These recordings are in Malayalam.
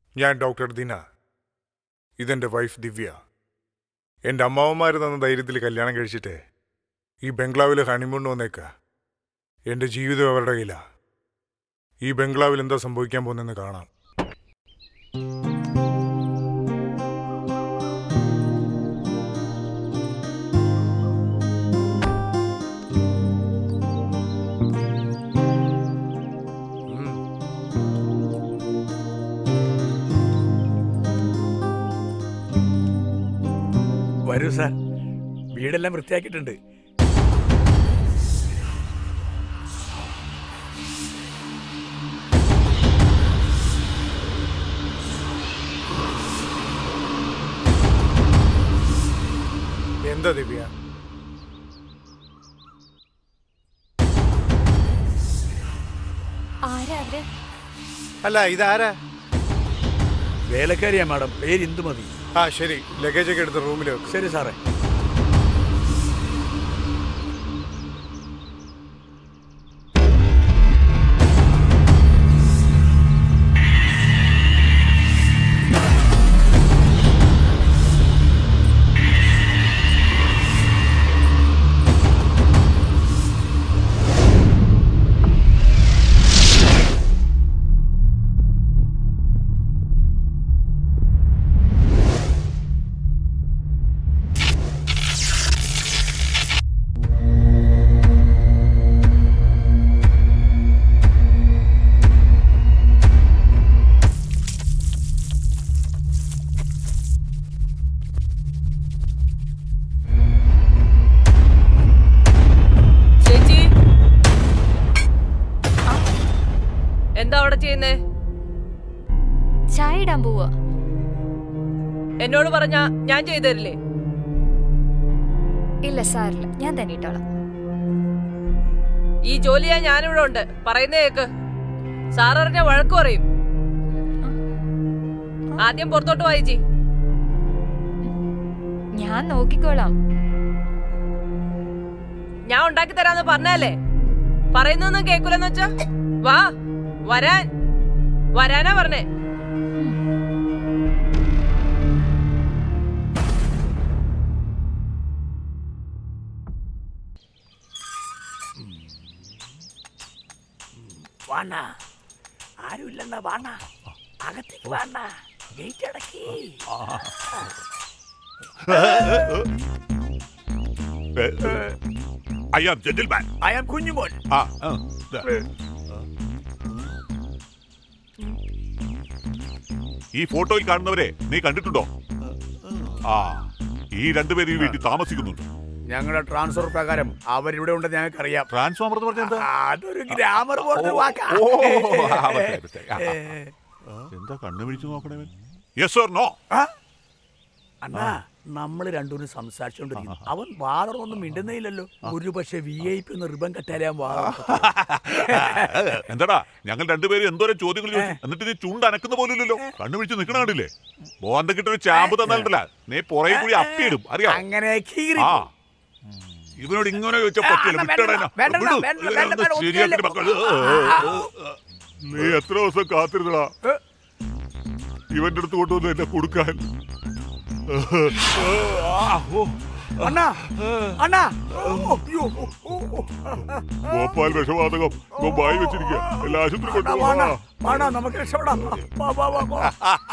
ഞാൻ ഡോക്ടർ ദിന ഇതെൻ്റെ വൈഫ് ദിവ്യ എൻ്റെ അമ്മാവന്മാർ തന്ന ധൈര്യത്തിൽ കല്യാണം കഴിച്ചിട്ട് ഈ ബംഗ്ലാവിൽ ഹണിമൂൺ വന്നേക്ക എൻ്റെ ജീവിതം അവരുടെ കയ്യിലാ ഈ ബംഗ്ലാവിൽ എന്താ സംഭവിക്കാൻ പോകുന്നതെന്ന് കാണാം വരൂ സാർ വീടെല്ലാം വൃത്തിയാക്കിയിട്ടുണ്ട് എന്താ ദിവ്യ ആരാ അവര് അല്ല ഇതാരാ വേലക്കാരിയാ മാഡം പേര് ഇന്ദുമതി ആ ശരി ലഗേജ് ഒക്കെ എടുത്ത് റൂമിൽ വെക്കും ശരി സാറേ ചേച്ചി എന്താ അവിടെ ചെയ്യുന്നേ ചായ ഇടാൻ പോവാ എന്നോട് പറഞ്ഞ ഞാൻ ചെയ്തു തരില്ലേ ഇല്ല സാറില്ല ഞാൻ തന്നെ ഇട്ടോളാം ഈ ജോലി ചെയ്യാൻ ഞാനിവിടെ ഉണ്ട് പറയുന്ന കേക്ക് സാർ അറിഞ്ഞ വഴക്ക് പറയും ആദ്യം പുറത്തോട്ട് വായിച്ചി ഞാൻ നോക്കിക്കോളാം ഞാൻ ഉണ്ടാക്കി തരാന്ന് പറഞ്ഞല്ലേ പറയുന്നൊന്നും കേക്കൂലെന്ന് വെച്ചാ വാ വരാൻ വരാനാ പറഞ്ഞേ വാണ ആരുമില്ലെന്നാ വാണ അകത്തേക്ക് വാണ ഗേറ്റ് അടക്കി I am gentleman I am Kunjumon ആ ആ, ദാ. ഈ ഫോട്ടോയിൽ കാണുന്നവരെ നീ കണ്ടിട്ടുണ്ടോ ആ ഈ രണ്ടുപേരും ഈ വീട്ടിൽ താമസിക്കുന്നുണ്ട് ഞങ്ങളുടെ ട്രാൻസ്ഫർ പ്രകാരം അവരിവിടെ ഉണ്ടെന്ന് ഞങ്ങൾക്ക് അറിയാം ട്രാൻസ്ഫോമർ എന്ന് പറഞ്ഞാൽ എന്താ അതൊരു ഗ്രാമർ പോലത്തെ വാക്കാ ഓ, ആ, മനസ്സിലായി, മനസ്സിലായി. ആ, ആ. എന്താ കണ്ണു പിടിച്ചു നോക്കണേ യെസ് ഓർ നോ ആ? അണ്ണാ നമ്മൾ രണ്ടുപേരും സംസാരിച്ചോണ്ടിരിക്കുന്നു അവൻ വാദറൊന്നും മിണ്ടുന്നേയില്ലല്ലോ ഒരു പക്ഷെ വി ഐ പി നിർബന്ധം കെട്ടാലാൻ വാദം എന്താടാ ഞങ്ങൾ രണ്ടുപേരും എന്തോരം ചോദ്യങ്ങൾ ചോദിച്ചു എന്നിട്ട് നീ ചുണ്ട് അനക്കുന്ന പോലില്ലല്ലോ കണ്ണു പിടിച്ച് നിൽക്കണ കണ്ടില്ലേ ബോധം കിട്ടൊരു ചാമ്പ് തന്നിട്ടില്ല നീ പുറകെ കൂടി അപ്പിയിടും അറിയാം അങ്ങനെ കീറി ആ ഇവനോട് ഇങ്ങനെ ചോദിച്ചാൽ പറ്റില്ല ആ, വിട്ടടാ വേണ്ട, വേണ്ട, വിടൂ. വേണ്ട, ഇവനെ വേണ്ട, ഒന്ന് വേണ്ട, ശരിയാക്കിയിട്ട് ഒന്നുമില്ല. മക്കള്. നീ എത്ര ദിവസം കാത്തിരുന്നടാ ഏ? ഇവന്റെ അടുത്ത് കൊണ്ടുവന്ന് എന്നെ കൊടുക്കാൻ ആ, ഓ, അണ്ണാ അണ്ണാ ഓ, അയ്യോ, ഓ, ഓ, ഓ. ഭോപ്പാൽ വിഷവാതകം ഇവൻ വായി വെച്ചിരിക്കുക എല്ലാ ആശുപത്രി അണ്ണാ, വാണ, കൊണ്ടുപോകാ വാണ, നമുക്ക് രക്ഷപ്പെടാം വാ, വാ, വാ, വാ.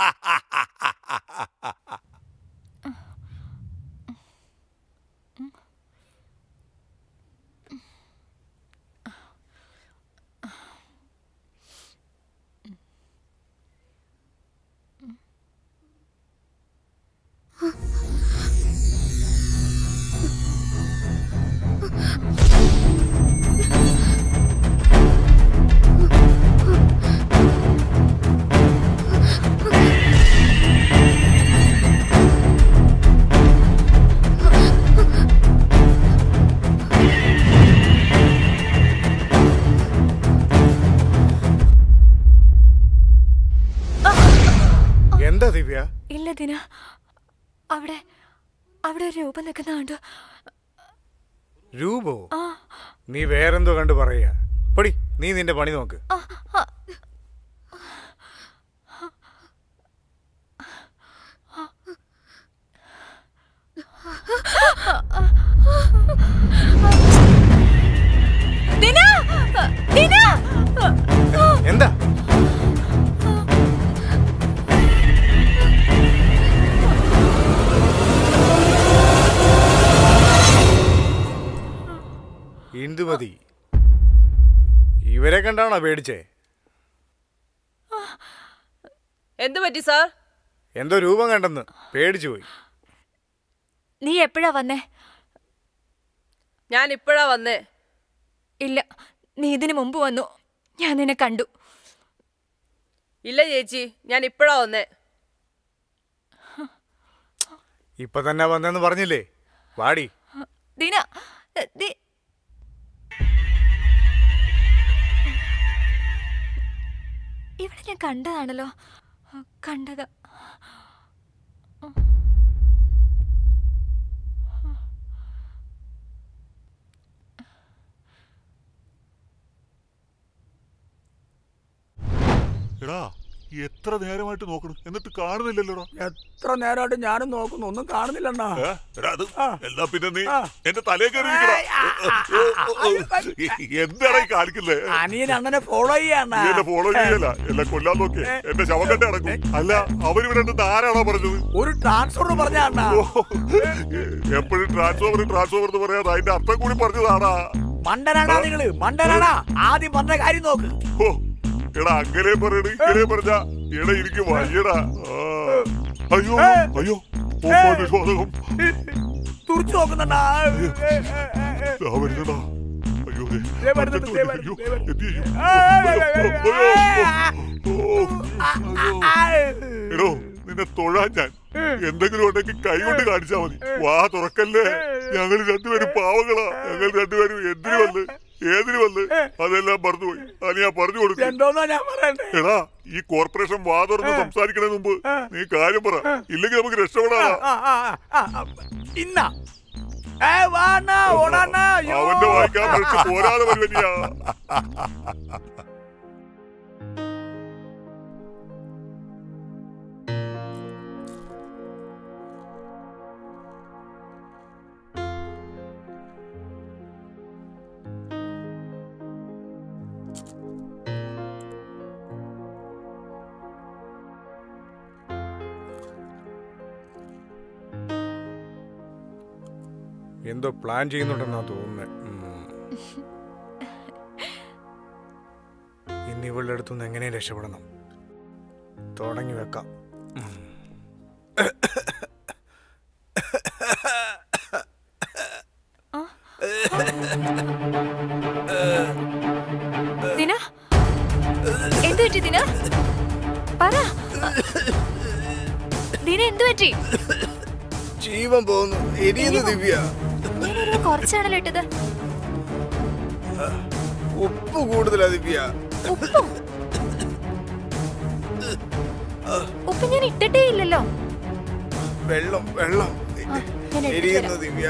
എന്താ ദിവ്യ ഇല്ല ദിന അവിടെ അവിടെ ഒരു രൂപം നിൽക്കുന്ന കണ്ടു രൂപോ ആ നീ വേറെന്തോ കണ്ട് പറയാ പൊടി നീ നിന്റെ പണി നോക്ക് ആ, ആ. അതാണോ പേടിച്ചേ എന്ത് പറ്റി സാർ എന്തോ രൂപം കണ്ടെന്ന് പേടിച്ചു പോയി നീ എപ്പോഴാ വന്നേ ഞാൻ ഇപ്പോഴാ വന്നേ ഇല്ല നീ ഇതിനു മുമ്പ് വന്നു ഞാൻ നിന്നെ കണ്ടു ഇല്ല ചേച്ചി ഞാൻ ഇപ്പോഴാ വന്നേ ഇപ്പൊ തന്നെ വന്നെന്ന് പറഞ്ഞില്ലേ വാടി ദീന ദി- ഇവിടെ ഞാൻ കണ്ടതാണല്ലോ കണ്ടത് എടാ എത്ര നേരമായിട്ട് നോക്കണം എന്നിട്ട് കാണുന്നില്ലല്ലോടാ എത്ര നേരമായിട്ട് ഞാനും നോക്കുന്നു ഒന്നും കാണുന്നില്ലണ്ണാ ഏ? എടാ, അത് ആ. എന്നാ പിന്നെ നീ ആ. എന്റെ തലേ കയറി ഇരിക്കടാ. എന്താടാ ഈ കാണിക്കുന്നേ അനിയൻ അണ്ണനെ ഫോളോ ചെയ്യാണ്ണാ നീ എന്നെ ഫോളോ ചെയ്യല എല്ലാം കൊല്ലാൻ നോക്കി എന്റെ ശവം കണ്ടേ അടക്കും അല്ല അവരിവിടെ നിന്ന് ആരാണോ പറഞ്ഞത് ഒരു ട്രാൻസ്ഫർ പറഞ്ഞ അണ്ണാ എപ്പോഴും ട്രാൻസ്ഫോമർ ട്രാൻസ്ഫോമർ എന്ന് പറയാതെ അതിന്റെ അർത്ഥം കൂടി പറഞ്ഞതാടാ മണ്ടനാണാ നിങ്ങള് മണ്ടനാണാ ആദ്യം പറഞ്ഞ കാര്യം നോക്ക് ഓ, എടാ അങ്ങനെ പറയണ ഇങ്ങനെ പറഞ്ഞ എടാ എനിക്ക് വയ്യടാ ആ. അയ്യോ അയ്യോ ഓ, മനുഷ്യവാതകം. തുറച്ചു നോക്കുന്നുണ്ടാ ദാ വരുന്നെടാ. അയ്യോ ദേ, ദേ വരുന്നു, അടുത്ത് ദേ വന്നു. വരുന്നു, അയ്യോ, ദേ വരുന്നു. എന്ത് ചെയ്യും? ആ, അയ്യോ, ഓ, അയ്യോ. എടോ നിന്നെ തൊഴാൻ ഞാൻ എന്തെങ്കിലും ഉണ്ടെങ്കിൽ കൈ കൊണ്ട് കാണിച്ചാ മതി വാ തുറക്കല്ലേ ഞങ്ങൾ രണ്ടുപേരും പാവങ്ങളാ ഞങ്ങൾ രണ്ടുപേരും എന്തിനു വന്ന് ഏതിനു വന്ന് അതെല്ലാം മറന്നുപോയി അത് ഞാൻ പറഞ്ഞു കൊടുക്കും എന്തോന്നാ ഞാൻ പറയണ്ടേ എടാ ഈ കോർപ്പറേഷൻ വാ തുറന്ന് സംസാരിക്കണേ മുമ്പ് നീ കാര്യം പറ ഇല്ലെങ്കിൽ നമുക്ക് രക്ഷപ്പെടാ ആ, ആ, ആ, ആ, ഇന്ന ഏ വാണ്ണാ ഓടാണ്ണാ അയ്യോ. അവന്റെ വായിക്കാൻ പഠിച്ച് പോരാതെ വരുവനിയാ എന്തോ പ്ലാൻ ചെയ്യുന്നുണ്ടെന്നാ തോന്നുന്നത് ഇന്ന് ഇവളുടെ അടുത്തുനിന്ന് എങ്ങനെയും രക്ഷപ്പെടണം തുടങ്ങി വെക്കാം ഉം. ദിന എന്തു പറ്റി ദിന പറ ദിന എന്തു പറ്റി ജീവൻ പോകുന്നു എരിയുന്നു ദിവ്യ ഞാനൊരു കുറച്ചാണല്ലോ ഇട്ടത് ഉപ്പ് കൂടുതലാ ദിവ്യ ഉപ്പോ ഉപ്പ് ഞാൻ ഇട്ടിട്ടേ ഇല്ലല്ലോ വെള്ളം വെള്ളം ആ, ഞാൻ എടുത്തു എരിയുന്നു തരാം. ദിവ്യ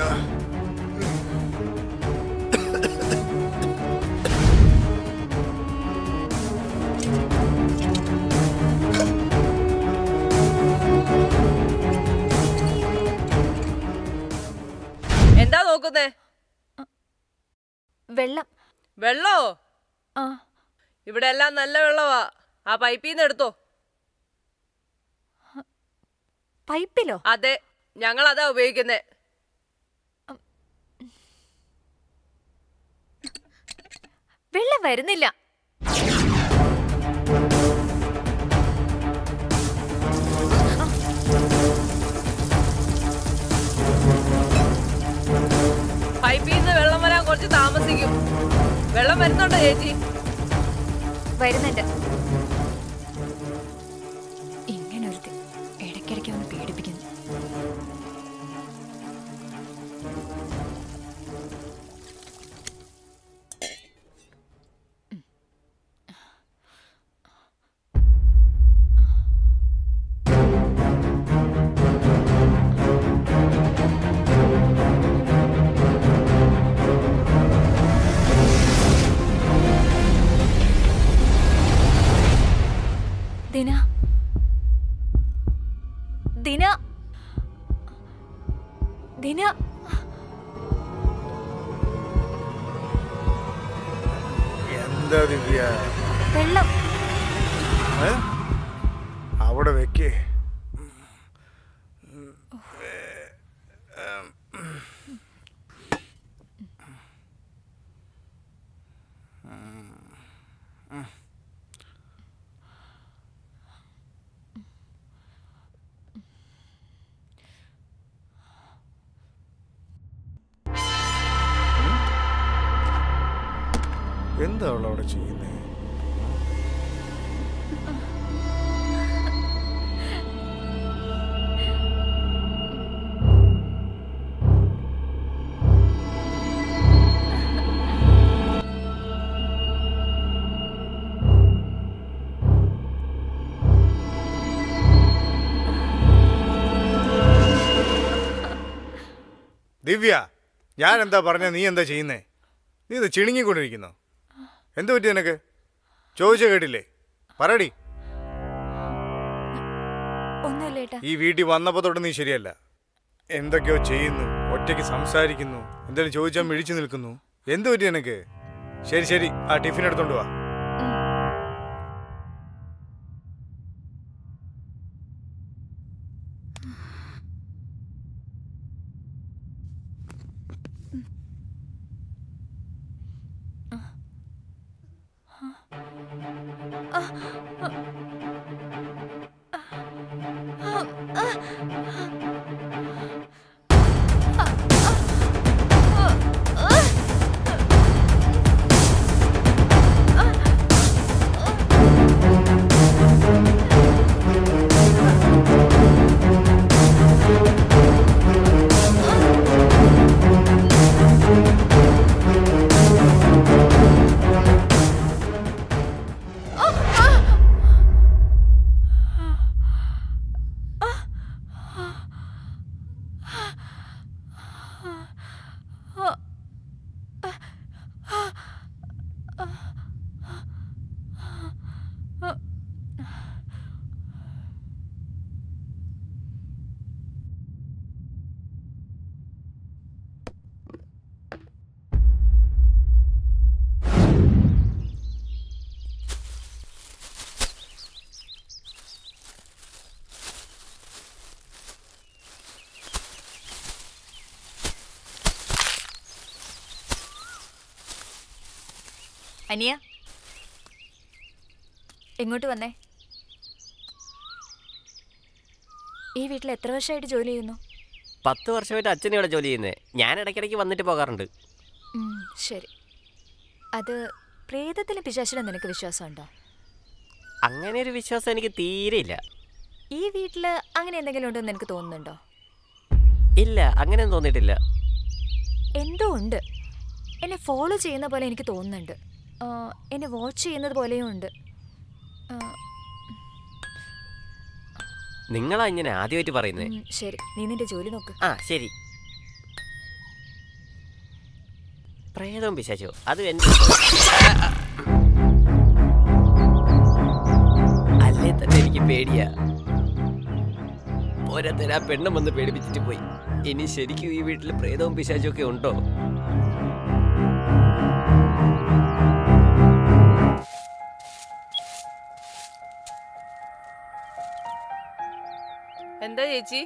എന്താ നോക്കുന്നേ വെള്ളം വെള്ളോ ആ ഇവിടെ എല്ലാം നല്ല വെള്ളവാ ആ പൈപ്പിൽ നിന്ന് എടുത്തോ പൈപ്പിലോ അതെ ഞങ്ങൾ അതാ ഉപയോഗിക്കുന്നേ വെള്ളം വരുന്നില്ല പൈപ്പിൽ നിന്ന് വെള്ളം വരാൻ കുറച്ച് താമസിക്കും വെള്ളം വരുന്നുണ്ടോ ചേച്ചി വരുന്നുണ്ട് ഇങ്ങനെ ഒരുത്തി ഇടയ്ക്കിടയ്ക്ക് ഒന്ന് പേടിപ്പിക്കുന്നു ദിന ദിന ദിന എന്താ ദിവ്യ വെള്ളം ഏ? അവിടെ വെക്കേ എന്താ അവളവിടെ ചെയ്യുന്നേ ദിവ്യ ഞാൻ എന്താ പറഞ്ഞ നീ എന്താ ചെയ്യുന്നേ നീ ഇത് ചിണുങ്ങിക്കൊണ്ടിരിക്കുന്നു എന്ത് പറ്റി നിനക്ക് ചോദിച്ച കേട്ടില്ലേ പറടി ഒന്നുമില്ല ഏട്ടാ ഈ വീട്ടിൽ വന്നപ്പോ തൊട്ട് നീ ശരിയല്ല എന്തൊക്കെയോ ചെയ്യുന്നു ഒറ്റയ്ക്ക് സംസാരിക്കുന്നു എന്തെങ്കിലും ചോദിച്ചാൽ മിഴിച്ചു നിൽക്കുന്നു എന്ത് പറ്റി നിനക്ക് ശരി ശരി ആ ടിഫിൻ എടുത്തോണ്ട് വാ അനിയ എങ്ങോട്ട് വന്നേ ഈ വീട്ടിൽ എത്ര വർഷമായിട്ട് ജോലി ചെയ്യുന്നു പത്ത് വർഷമായിട്ട് അച്ഛൻ ഇവിടെ ജോലി ചെയ്യുന്നത് ഞാൻ ഇടയ്ക്കിടയ്ക്ക് വന്നിട്ട് പോകാറുണ്ട് ഉം, ശരി അത് പ്രേതത്തിലും പിശാചിലും നിനക്ക് വിശ്വാസമുണ്ടോ അങ്ങനെ ഒരു വിശ്വാസം എനിക്ക് തീരെയില്ല ഈ വീട്ടിൽ അങ്ങനെ എന്തെങ്കിലും ഉണ്ടെന്ന് നിനക്ക് തോന്നുന്നുണ്ടോ ഇല്ല അങ്ങനെയൊന്നും തോന്നിയിട്ടില്ല എന്തോ ഉണ്ട് എന്നെ ഫോളോ ചെയ്യുന്ന പോലെ എനിക്ക് തോന്നുന്നുണ്ട് ആ, എന്നെ വാച്ച് ചെയ്യുന്നത് പോലെയും ഉണ്ട് ആ, നിങ്ങളാ ഇങ്ങനെ ആദ്യമായിട്ട് പറയുന്നത് ഉം, ശരി നീ നിന്റെ ജോലി നോക്ക് ആ ശരി പ്രേതവും പിശാചോ അത് എന്റെ അല്ലേ തന്നെ എനിക്ക് പേടിയാ ഓരോരുത്തർ ആ പെണ്ണും വന്ന് പേടിപ്പിച്ചിട്ട് പോയി ഇനി ശരിക്കും ഈ വീട്ടിൽ പ്രേതവും പിശാചും ഒക്കെ ഉണ്ടോ എന്താ ചേച്ചി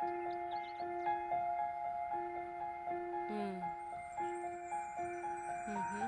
ഉം. ഉഹും.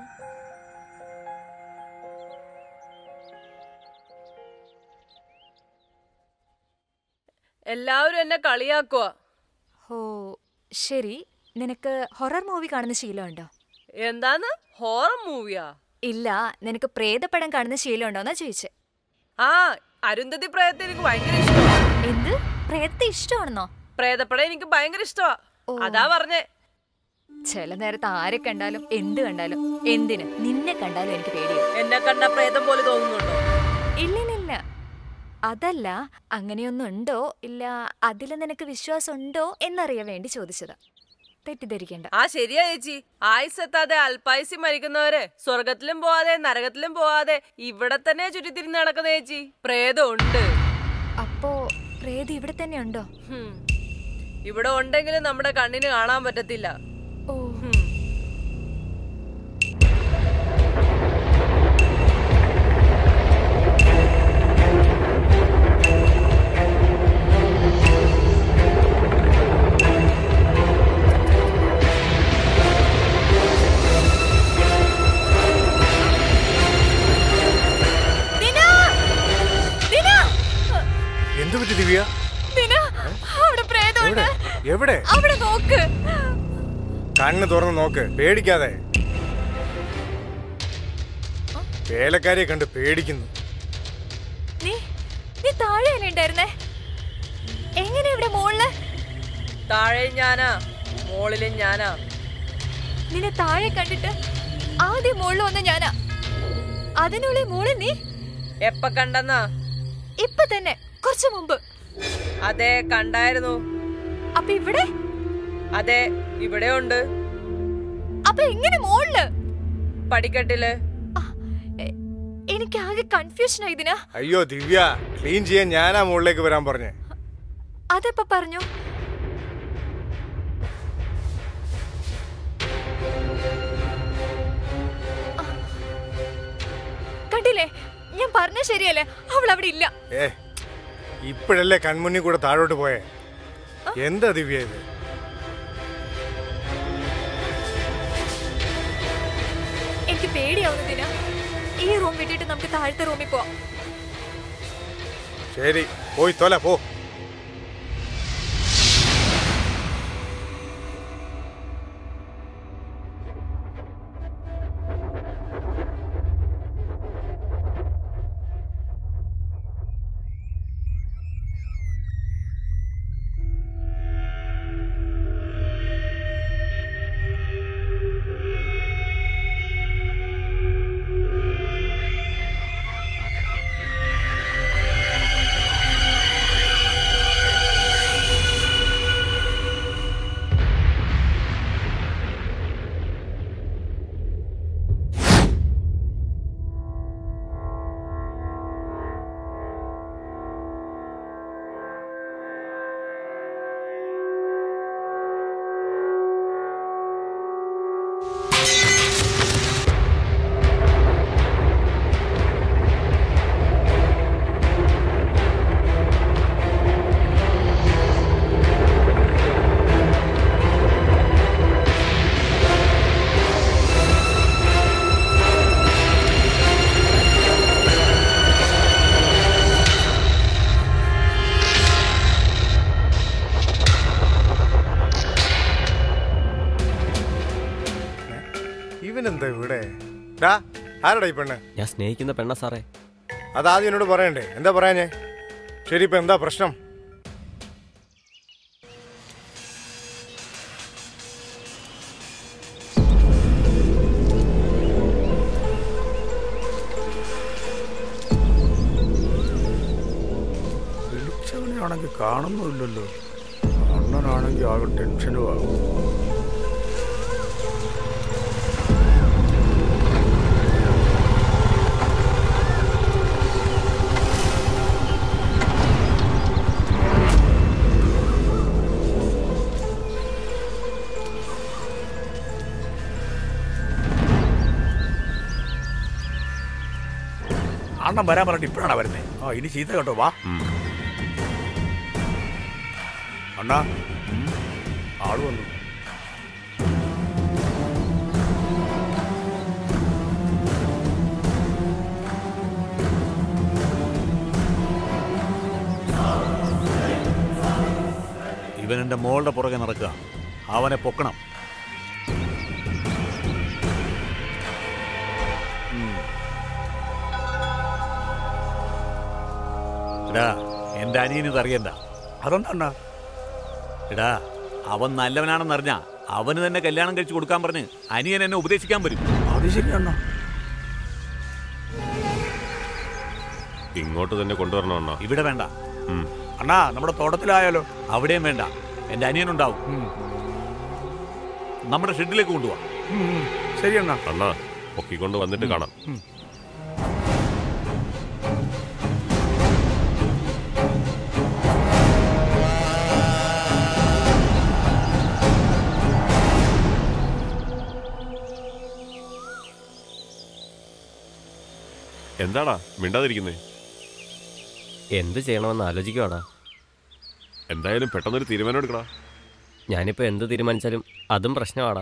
എല്ലാവരും എന്നെ കളിയാക്കുക ഓ ശരി നിനക്ക് ഹൊറർ മൂവി കാണുന്ന ശീലമുണ്ടോ എന്താന്ന് ഹോറർ മൂവിയാ ഇല്ല നിനക്ക് പ്രേതപ്പടം കാണുന്ന ശീലമുണ്ടോ എന്നാ ചോദിച്ചേ ആ അരുന്ധതി പ്രേതത്തെ എനിക്ക് ഭയങ്കര ഇഷ്ടമാ എന്ത് പ്രേതത്തെ ഇഷ്ടമാണെന്നോ പ്രേതപ്പടം എനിക്ക് ഭയങ്കര ഇഷ്ടമാ ഓ. അതാ പറഞ്ഞേ ചില നേരത്ത് ആരെ കണ്ടാലും എന്ത് കണ്ടാലും എന്തിന് നിന്നെ കണ്ടാലും എനിക്ക് പേടിയാണ് എന്നെ കണ്ട പ്രേതം പോലെ തോന്നുന്നുണ്ടോ ഇല്ലില്ല അതല്ല അങ്ങനെയൊന്നും ഉണ്ടോ ഇല്ല അതിൽ നിനക്ക് വിശ്വാസം ഉണ്ടോ എന്നറിയാൻ വേണ്ടി ചോദിച്ചതാ തെറ്റിദ്ധരിക്കണ്ട ആ ശരിയാ ചേച്ചി ആയുസെത്താതെ അൽപായുസി മരിക്കുന്നവര് സ്വർഗത്തിലും പോവാതെ നരകത്തിലും പോവാതെ ഇവിടെ തന്നെ ചുറ്റിത്തിരിഞ്ഞ് നടക്കുന്ന ചേച്ചി പ്രേതം ഉണ്ട് അപ്പോ പ്രേതം ഇവിടെ തന്നെ ഉണ്ടോ ഹും. ഇവിടെ ഉണ്ടെങ്കിലും നമ്മുടെ കണ്ണിന് കാണാൻ പറ്റത്തില്ല ഓ ഹും. എന്തു പറ്റി ദിവ്യ അവിടെ പ്രേതമുണ്ട് എവിടെ എവിടെ അവിടെ നോക്ക് കണ്ണ് തുറന്ന് നോക്ക് പേടിക്കാതെ വേലക്കാരിയെ കണ്ട് പേടിക്കുന്നു നീ നീ താഴെയല്ലേ ഉണ്ടായിരുന്നേ എങ്ങനെ ഇവിടെ മുകളില് താഴെയും ഞാനാ മോളിലും ഞാനാ നിന്നെ താഴെ കണ്ടിട്ട് ആദ്യം മുകളിൽ വന്ന ഞാനാ അതിനുള്ളിൽ മുകളിൽ നീ എപ്പ കണ്ടെന്നാ ഇപ്പൊ തന്നെ കുറച്ചു മുമ്പ് അതെ കണ്ടായിരുന്നു അപ്പൊ ഇവിടെ അതെ ഇവിടെ ഉണ്ട് അപ്പൊ എങ്ങനെ മുകളില് പടിക്കെട്ടില് ആ, എ- എനിക്ക് ആകെ കൺഫ്യൂഷൻ ഇതിനാ അയ്യോ ദിവ്യ ക്ലീൻ ചെയ്യാൻ ഞാനാ മുകളിലേക്ക് വരാൻ പറഞ്ഞേ അതെപ്പോ പറഞ്ഞു ആ. കണ്ടില്ലേ ഞാൻ പറഞ്ഞ ശരിയല്ലേ അവൾ അവിടെ ഇല്ല ഏ ഇപ്പോഴല്ലേ കൺമുന്നിൽ കൂടെ താഴോട്ട് പോയേ എന്താ ദിവ്യ ഇത് എനിക്ക് പേടിയാവുന്നതിനാ ഈ റൂം വിട്ടിട്ട് നമുക്ക് താഴത്തെ റൂമിൽ പോവാം ശരി പോയി തൊല പോ ഇവനെന്താ ഇവിടെ ഡാ ആരടാ ഈ പെണ്ണ് ഞാൻ സ്നേഹിക്കുന്ന പെണ്ണ സാറേ അതാദ്യം എന്നോട് പറയണ്ടേ എന്താ പറയാഞ്ഞേ ശരി ഇപ്പൊ എന്താ പ്രശ്നം വിളിച്ചവനെയാണെങ്കിൽ കാണുന്നുമില്ലല്ലോ അണ്ണനാണെങ്കിൽ ആകെ ടെൻഷനും ആകും അണ്ണൻ വരാൻ പറഞ്ഞിട്ട് ഇപ്പോഴാണ് വരുന്നത് ആ ഇനി ചീത്ത കേട്ടോ വാ അണ്ണാ ആള് വന്നു ഇവൻ എന്റെ മോളുടെ പുറകെ നടക്കുക അവനെ പൊക്കണം ഉം. എടാ എന്റെ അനിയനിത് അറിയണ്ട അതെന്താ എടാ അവൻ നല്ലവനാണെന്നറിഞ്ഞ അവന് തന്നെ കല്യാണം കഴിച്ചു കൊടുക്കാൻ പറഞ്ഞ് അനിയൻ എന്നെ ഉപദേശിക്കാൻ വരും അത് ശരിയാണോ ഇങ്ങോട്ട് തന്നെ കൊണ്ടുവരണം അണ്ണാ ഇവിടെ വേണ്ട ഉം. അണ്ണാ നമ്മുടെ തോട്ടത്തിലായാലോ അവിടെയും വേണ്ട എന്റെ അനിയനുണ്ടാവും നമ്മുടെ ഷെഡിലേക്ക് കൊണ്ടുപോവാ ശരി അണ്ണാ അണ്ണാ പൊക്കിക്കൊണ്ട് വന്നിട്ട് കാണാം എന്താടാ മിണ്ടാതിരിക്കുന്നേ എന്ത് ചെയ്യണമെന്ന് ആലോചിക്കുവാടാ എന്തായാലും പെട്ടെന്നൊരു തീരുമാനം എടുക്കടാ ഞാനിപ്പോൾ എന്ത് തീരുമാനിച്ചാലും അതും പ്രശ്നമാടാ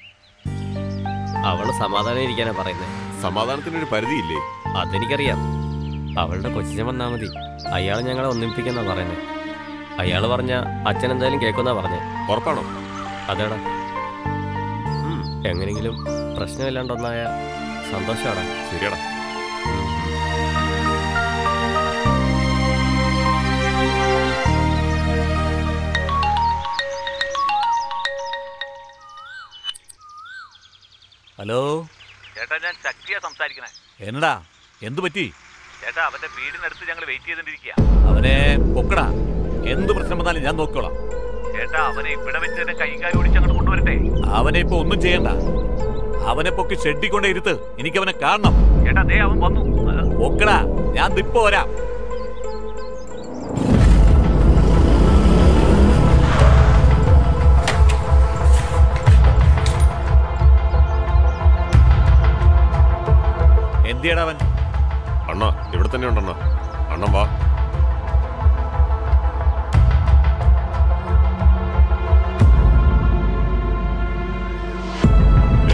അവള് സമാധാനം ഇരിക്കാനാ പറയുന്നത് സമാധാനത്തിനൊരു പരിധിയില്ലേ അതെനിക്കറിയാം അവളുടെ കൊച്ചിച്ചൻ വന്നാൽ മതി അയാൾ ഞങ്ങളെ ഒന്നിപ്പിക്കുന്ന പറയുന്നത് അയാൾ പറഞ്ഞ അച്ഛൻ എന്തായാലും കേൾക്കുന്നാ പറഞ്ഞേ ഉറപ്പാണോ അതേടാ ഉം, എങ്ങനെയെങ്കിലും പ്രശ്നമില്ലാണ്ടൊന്നായ സന്തോഷമാടാ ശരിയാടാ ഹലോ ചേട്ടാ ഞാൻ ശക്തിയാ സംസാരിക്കണേ എന്നടാ എന്തു പറ്റി ചേട്ടാ അവന്റെ വീടിനടുത്ത് ഞങ്ങൾ വെയിറ്റ് ചെയ്തോണ്ടിരിക്കുക അവനെ പൊക്കടാ എന്ത് പ്രശ്നം വന്നാലും ഞാൻ നോക്കിക്കോളാം ചേട്ടാ അവനെ ഇവിടെ വെച്ച് തന്നെ കൈകാര്യം ഓടിച്ച് അങ്ങോട്ട് കൊണ്ടുവരട്ടെ അവനെ ഇപ്പൊ ഒന്നും ചെയ്യണ്ട അവനെ പൊക്കി ഷെഡിൽ കൊണ്ടേ ഇരുത്ത് എനിക്ക് അവനെ കാണണം ചേട്ടാ ദേ അവൻ വന്നു ആ, പൊക്കടാ ഞാൻ ഇപ്പൊ വരാം എന്തിയടാ അവൻ അണ്ണ ഇവിടെ തന്നെ ഉണ്ടണ്ണ അണ്ണൻ വാ ഏ,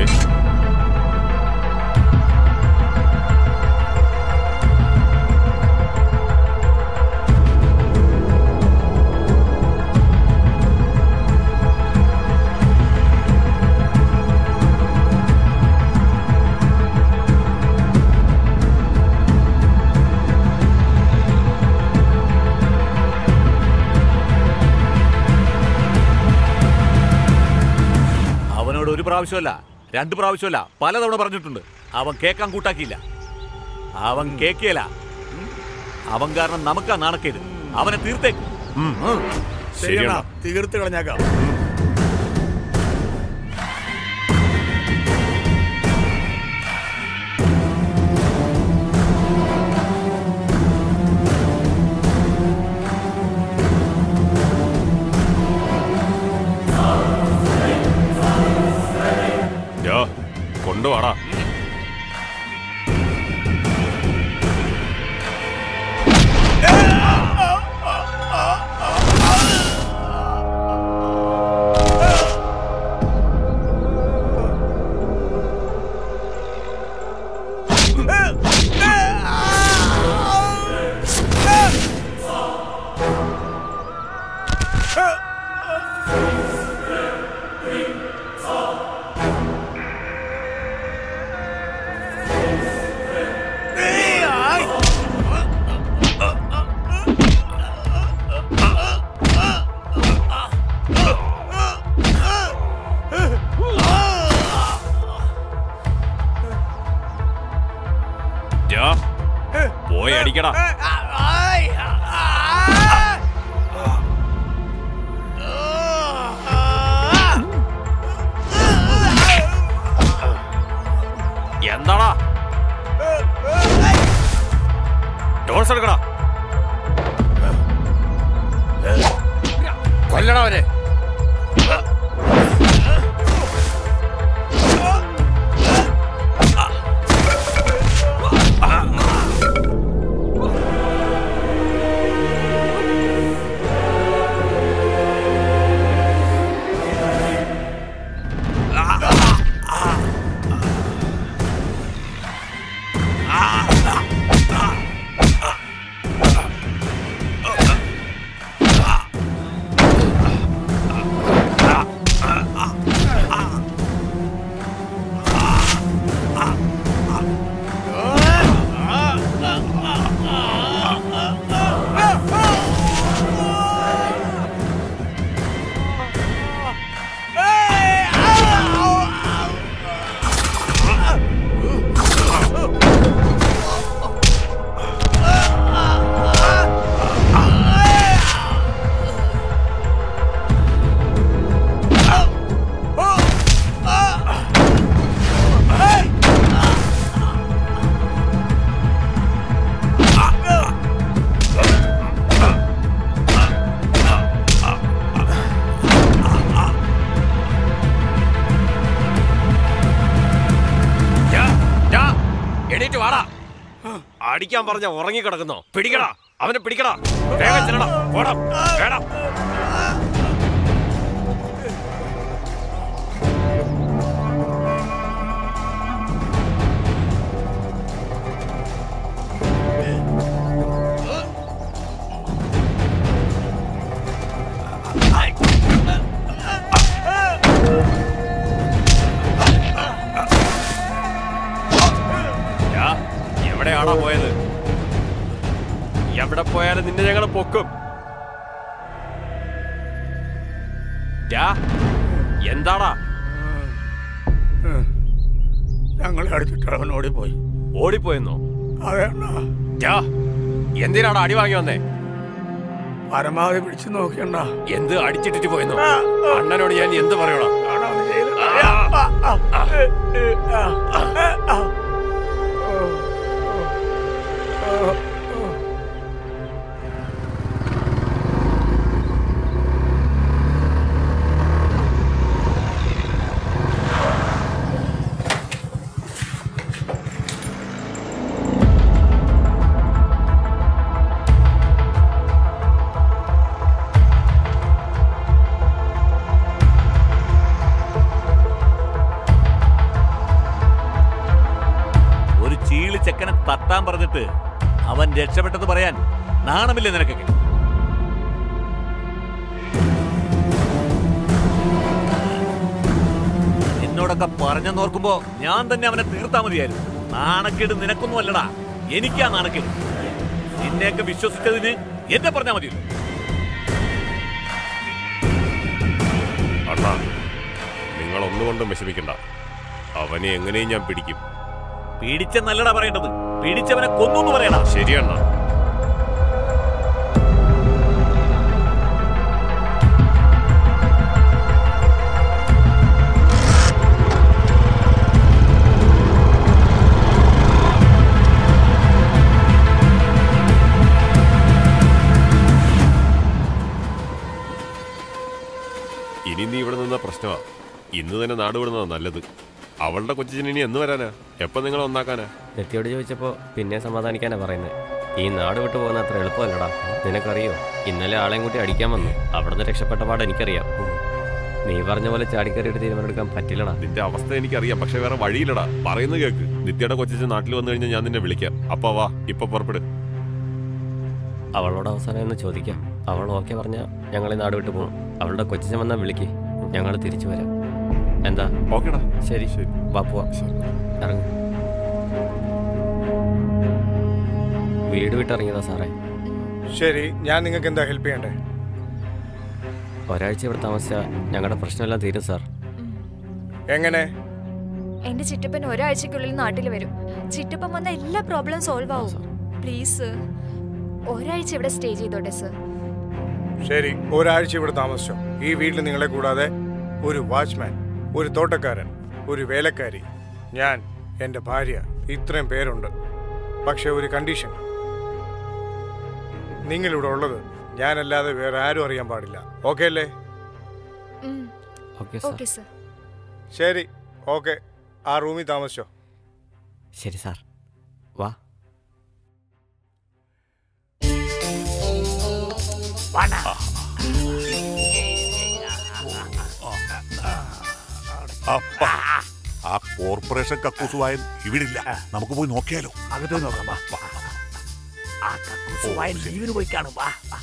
അവനോട് ഒരു പ്രാവശ്യമല്ല രണ്ട് പ്രാവശ്യമല്ല പലതവണ പറഞ്ഞിട്ടുണ്ട് അവൻ കേക്കാൻ കൂട്ടാക്കിയില്ല അവൻ കേക്കിയല്ല അവൻ കാരണം നമുക്കാ നാണക്കേട് അവനെ തീർത്തേക്ക് ഉം. ശരിയണ്ണ തീർത്ത് കളഞ്ഞാക്കാം യാ കൊണ്ടുവാടാ യാ പോയി അടിക്കടാ എന്താടാ ഡോർസ് എടുക്കടാ കൊല്ലടാ അവനെ എണീറ്റ് വാടാ അടിക്കാൻ പറഞ്ഞ ഉറങ്ങി കിടക്കുന്നോ പിടിക്കടാ അവനെ പിടിക്കടാ വേഗം ചെല്ലടാ ഓടാ വേടാ യാ, എവിടെയാടാ പോയത് എവിടെ പോയാലും നിന്നെ ഞങ്ങൾ പൊക്കും യാ, എന്താടാ ഞങ്ങളെ അടിച്ചിട്ട് അവൻ ഓടിപ്പോയി ഓടിപ്പോയെന്നോ അതെ അണ്ണാ ടാ, എന്തിനാടാ അടി വാങ്ങി വന്നേ പരമാവധി പിടിച്ചു നോക്കിയണ്ണ എന്ത് അടിച്ചിട്ടിട്ട് പോയെന്നോ അണ്ണനോട് ഞാൻ എന്ത് പറയണം ഒരു ചീളി ചെക്കനെ തട്ടാൻ പറഞ്ഞിട്ട് അവൻ രക്ഷപ്പെട്ടെന്ന് പറയാൻ നാണമില്ലേ നിനക്കൊക്കെ എന്നോടൊക്കെ പറഞ്ഞെന്നോർക്കുമ്പോ ഞാൻ തന്നെ അവനെ തീർത്താ മതിയായിരുന്നു നാണക്കേട് നിനക്കൊന്നും അല്ലടാ എനിക്കാ നാണക്കേട് നിന്നെയൊക്കെ വിശ്വസിച്ചതിന് എന്നെ പറഞ്ഞാ മതിയല്ലോ അണ്ണാ നിങ്ങൾ ഒന്നുകൊണ്ടും വിഷമിക്കണ്ട അവനെ എങ്ങനെയും ഞാൻ പിടിക്കും പിടിച്ചെന്നല്ലടാ പറയേണ്ടത് പിടിച്ചവനെ കൊന്നു പറയടാ ശരിയണ്ണ ഇനി നീ ഇവിടെ നിന്ന പ്രശ്നമാ ഇന്ന് തന്നെ നാട് വിടുന്നതാ നല്ലത് അവളുടെ കൊച്ചിന് ഇനി എന്ന് വരാനാ എപ്പം നിങ്ങൾ ഒന്നാക്കാനാ നെത്തിയോട് ചോദിച്ചപ്പോൾ പിന്നെ സമാധാനിക്കാനാ പറയുന്നത് ഈ നാട് വിട്ടു പോകുന്ന അത്ര എളുപ്പമല്ലടാ നിനക്കറിയോ ഇന്നലെ ആളെയും കൂട്ടി അടിക്കാൻ വന്നു അവിടുന്ന് രക്ഷപ്പെട്ട പാട് എനിക്കറിയാം നീ പറഞ്ഞ പോലെ ചാടിക്കറിയിട്ട് തീരുമാനമെടുക്കാൻ പറ്റില്ലടാ നിന്റെ അവസ്ഥ എനിക്കറിയാം പക്ഷെ വേറെ വഴിയില്ലടാ പറയുന്നത് കേക്ക് നിത്യയുടെ കൊച്ചിച്ച് നാട്ടിൽ വന്നു കഴിഞ്ഞാൽ ഞാൻ നിന്നെ വിളിക്കാം അപ്പൊ വാ ഇപ്പൊ പുറപ്പെട് അവളോട് അവസാനം ഒന്ന് ചോദിക്കാം അവൾ ഓക്കെ പറഞ്ഞാൽ ഞങ്ങൾ ഈ നാട് വിട്ടു പോകും അവളുടെ കൊച്ചിച്ചൻ വന്നാൽ വിളിക്ക് ഞങ്ങൾ തിരിച്ചു വരാം എന്താ ഓക്കേടാ ശരി ശരി വാ പോവാം ഇറങ്ങ് വീട് വിട്ടിറങ്ങിയതാ സാറേ ശരി ഞാൻ നിങ്ങൾക്ക് എന്താ ഹെൽപ്പ് ചെയ്യണ്ടേ ഒരാഴ്ച ഇവിടെ താമസിച്ചാൽ ഞങ്ങളുടെ പ്രശ്നമെല്ലാം തീരും സാർ എങ്ങനെ എന്റെ ചിറ്റപ്പൻ ഒരാഴ്ചക്കുള്ളിൽ നാട്ടിൽ വരും ചിറ്റപ്പൻ വന്ന എല്ലാ പ്രോബ്ലം സോൾവ് ആവും പ്ലീസ് ഒരാഴ്ച ഇവിടെ സ്റ്റേ ചെയ്തോട്ടെ സർ ശരി ഒരാഴ്ച ഇവിടെ താമസിച്ചോ ഈ വീട്ടിൽ നിങ്ങളെ കൂടാതെ ഒരു വാച്ച്മാൻ ഒരു തോട്ടക്കാരൻ ഒരു വേലക്കാരി ഞാൻ എൻ്റെ ഭാര്യ ഇത്രയും പേരുണ്ട് പക്ഷെ ഒരു കണ്ടീഷൻ നിങ്ങളിവിടെ ഉള്ളത് ഞാനല്ലാതെ വേറെ ആരും അറിയാൻ പാടില്ല ഓക്കെ അല്ലേ ഓക്കെ ഓക്കെ സർ ശരി ഓക്കെ ആ റൂമിൽ താമസിച്ചോ ശരി സാർ വാ അപ്പ ആ കോർപ്പറേഷൻ കക്കൂസുവായൻ ഇവിടില്ല നമുക്ക് പോയി നോക്കിയാലോ അകത്ത് നോക്കാം വാ. ആ കക്കൂസുവായൻ ലീവിന് പോയി കാണും വാ വാ.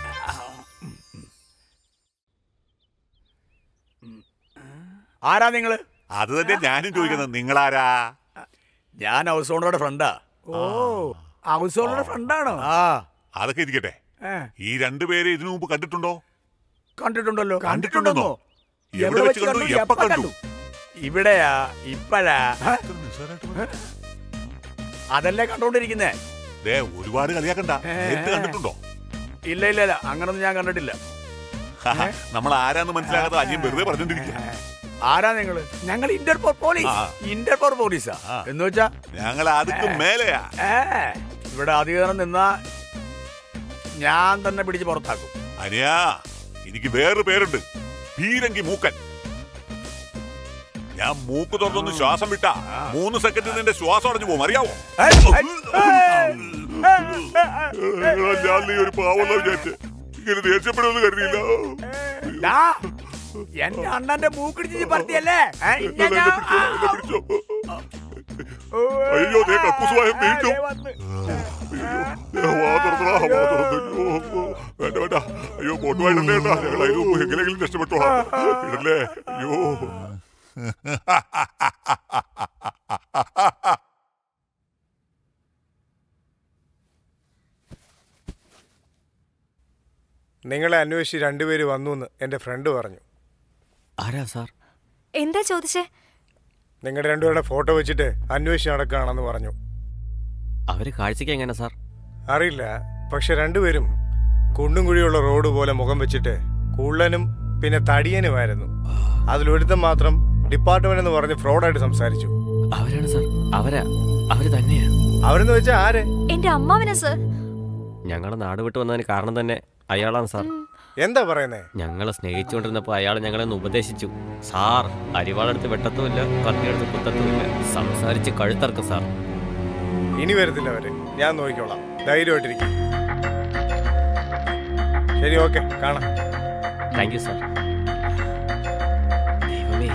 ആരാ നിങ്ങള് അത് തന്നെ ഞാനും ചോദിക്കുന്നത് നിങ്ങളാരാ ഞാൻ ഹൗസ് ഓണറുടെ ഫ്രണ്ടാ ഓ ഹൗസ് ഓണറുടെ ഫ്രണ്ടാണോ ആ അതൊക്കെ ഇരിക്കട്ടെ ഏ, ഈ രണ്ടുപേരെ ഇതിനു മുമ്പ് കണ്ടിട്ടുണ്ടോ കണ്ടിട്ടുണ്ടല്ലോ കണ്ടിട്ടുണ്ടെന്നോ? എവിടെ വെച്ച് കണ്ടു എപ്പ കണ്ടു ഇവിടെയാ ഇപ്പഴാ അതല്ലേ കണ്ടോണ്ടിരിക്കുന്നേ ദേ ഒരുപാട് കളിയാക്കണ്ട നേരിട്ട് കണ്ടിട്ടുണ്ടോ ഇല്ല ഇല്ല ഇല്ല അങ്ങനൊന്നും ഞാൻ കണ്ടിട്ടില്ല നമ്മൾ ആരാന്ന് മനസ്സിലാകാതെ അനിയൻ വെറുതെ പറഞ്ഞോണ്ടിരിക്കുക ആരാ നിങ്ങള് ഞങ്ങൾ ഇന്റർപോൾ പോലീസ് ആ. ഇന്റർപോൾ പോലീസാ എന്ന് വെച്ചാ ഞങ്ങൾ അതുക്കും മേലെയാ ഏ, ഇവിടെ അധികാരം നിന്നാ ഞാൻ തന്നെ പിടിച്ച് പുറത്താക്കും അനിയാ എനിക്ക് വേറൊരു പേരുണ്ട് പീരങ്കി മൂക്കൻ ഞാൻ മൂക്ക് തുറന്നൊന്ന് ശ്വാസം വിട്ടാ മൂന്ന് സെക്കൻഡിൽ നിന്റെ ശ്വാസം അടഞ്ഞു പോകും അറിയാവോ ഞാൻ നീ ഒരു പാവല്ല വിചാരിച്ച് ഇങ്ങനെ ദേഷ്യപ്പെടുമെന്ന് കരുതിയില്ല ഡാ, എന്റെ അണ്ണന്റെ മൂക്കിടിച്ച് പറത്തിയല്ലേ ഏ, ഇല്ല എന്നെ ഞാൻ- പിടിച്ചോ, എന്നെ പിടിച്ചോ. അയ്യോ ദേ കക്കൂസുവായ വീണ്ടും വാ തുറന്നടാ, വാ തുറന്ന്. അയ്യോ, വേണ്ട വേണ്ട അയ്യോ ബോട്ടുമായിട്ടല്ലേ കേട്ടാ ഞങ്ങൾ അതിന് മുമ്പ് എങ്ങനെയെങ്കിലും രക്ഷപ്പെട്ടോളാം ഇടല്ലേ അയ്യോ നിങ്ങളെ അന്വേഷിച്ച് രണ്ടുപേര് വന്നു എന്ന് എൻ്റെ ഫ്രണ്ട് പറഞ്ഞു ആരാ സാർ എന്താ ചോദിച്ചേ നിങ്ങളുടെ രണ്ടുപേരുടെ ഫോട്ടോ വെച്ചിട്ട് അന്വേഷിച്ച് നടക്കുകയാണെന്ന് പറഞ്ഞു അവര് കാഴ്ചക്ക് എങ്ങനെ സാർ അറിയില്ല പക്ഷെ രണ്ടുപേരും കുണ്ടും കുഴിയുള്ള റോഡ് പോലെ മുഖം വെച്ചിട്ട് കുള്ളനും പിന്നെ തടിയനുമായിരുന്നു അതിലൊരുത്തൻ മാത്രം ഡിപ്പാർട്ട്മെന്റ് എന്ന് പറഞ്ഞ് ഫ്രോഡായിട്ട് സംസാരിച്ചു അവരാണ് സാർ അവരാ അവര് തന്നെയാ അവരെന്ന് വെച്ചാൽ ആര് എന്റെ അമ്മാവനാ സർ ഞങ്ങളെ നാട് വിട്ട് വന്നതിന് കാരണം തന്നെ അയാളാണ് സാർ എന്താ പറയുന്നേ ഞങ്ങളെ സ്നേഹിച്ചുകൊണ്ടിരുന്നപ്പോൾ അയാൾ ഞങ്ങളെ ഒന്ന് ഉപദേശിച്ചു സാർ അരിവാളെടുത്ത് വെട്ടത്തുമില്ല കത്തിയെടുത്ത് കുത്തത്തുമില്ല സംസാരിച്ച് കഴുത്തറക്കും സാർ ഇനി വരത്തില്ല അവര് ഞാൻ നോക്കിക്കോളാം ധൈര്യമായിട്ടിരിക്കും ശരി ഓക്കെ കാണാം താങ്ക് യു സാർ ദൈവമേ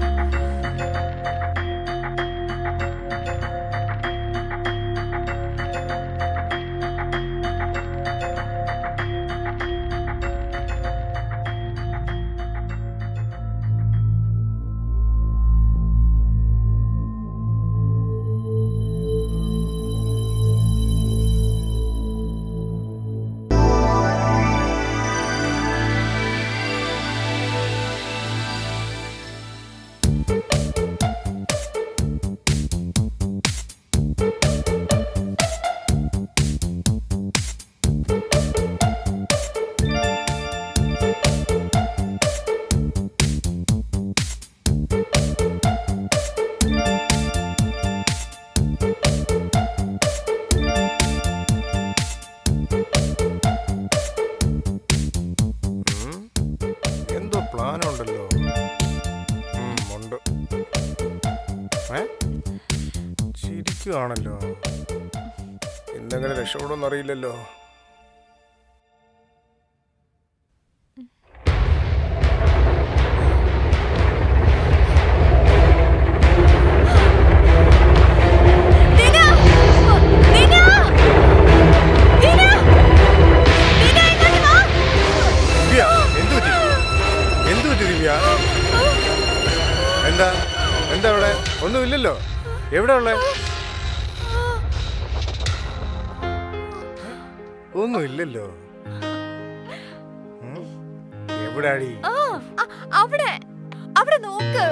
എന്തോ പ്ലാൻ ഉണ്ടല്ലോ ഉം, ഉണ്ട് ഏ ചിരിക്കുകയാണല്ലോ എന്തെങ്കിലും രക്ഷപ്പെടുമെന്ന് അറിയില്ലല്ലോ ദിന! ദിന! ദിന! ദിന, ഇങ്ങോട്ട് വാ! ദിവ്യ എന്തു പറ്റി എന്തു പറ്റി ദിവ്യ എന്താ എന്താ അവിടെ ഒന്നുമില്ലല്ലോ എവിടെ ഉള്ളേ ഒന്നുമില്ലല്ലോ ഉം? എവിടാടി ആ, അ- അവിടെ അവിടെ നോക്ക്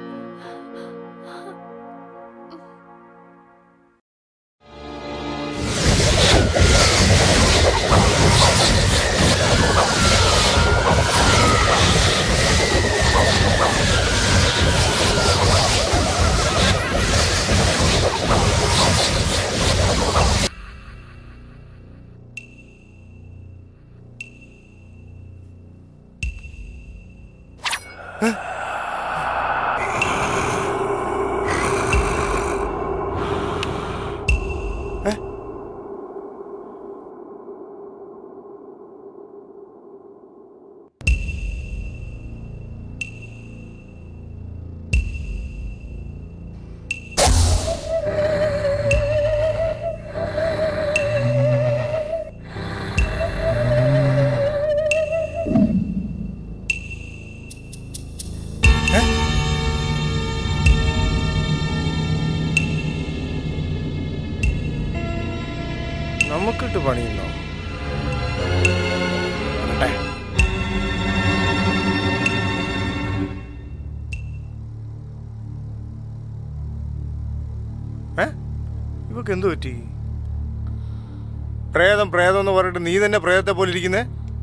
നമുക്കിട്ട് പണിയുന്നോ വരട്ടെ. ഏ ഇവക്ക് എന്തു പറ്റി പ്രേതം പ്രേതം എന്ന് പറഞ്ഞിട്ട് നീ തന്നെ പ്രേതത്തെ പോലെ ഇരിക്കുന്നേ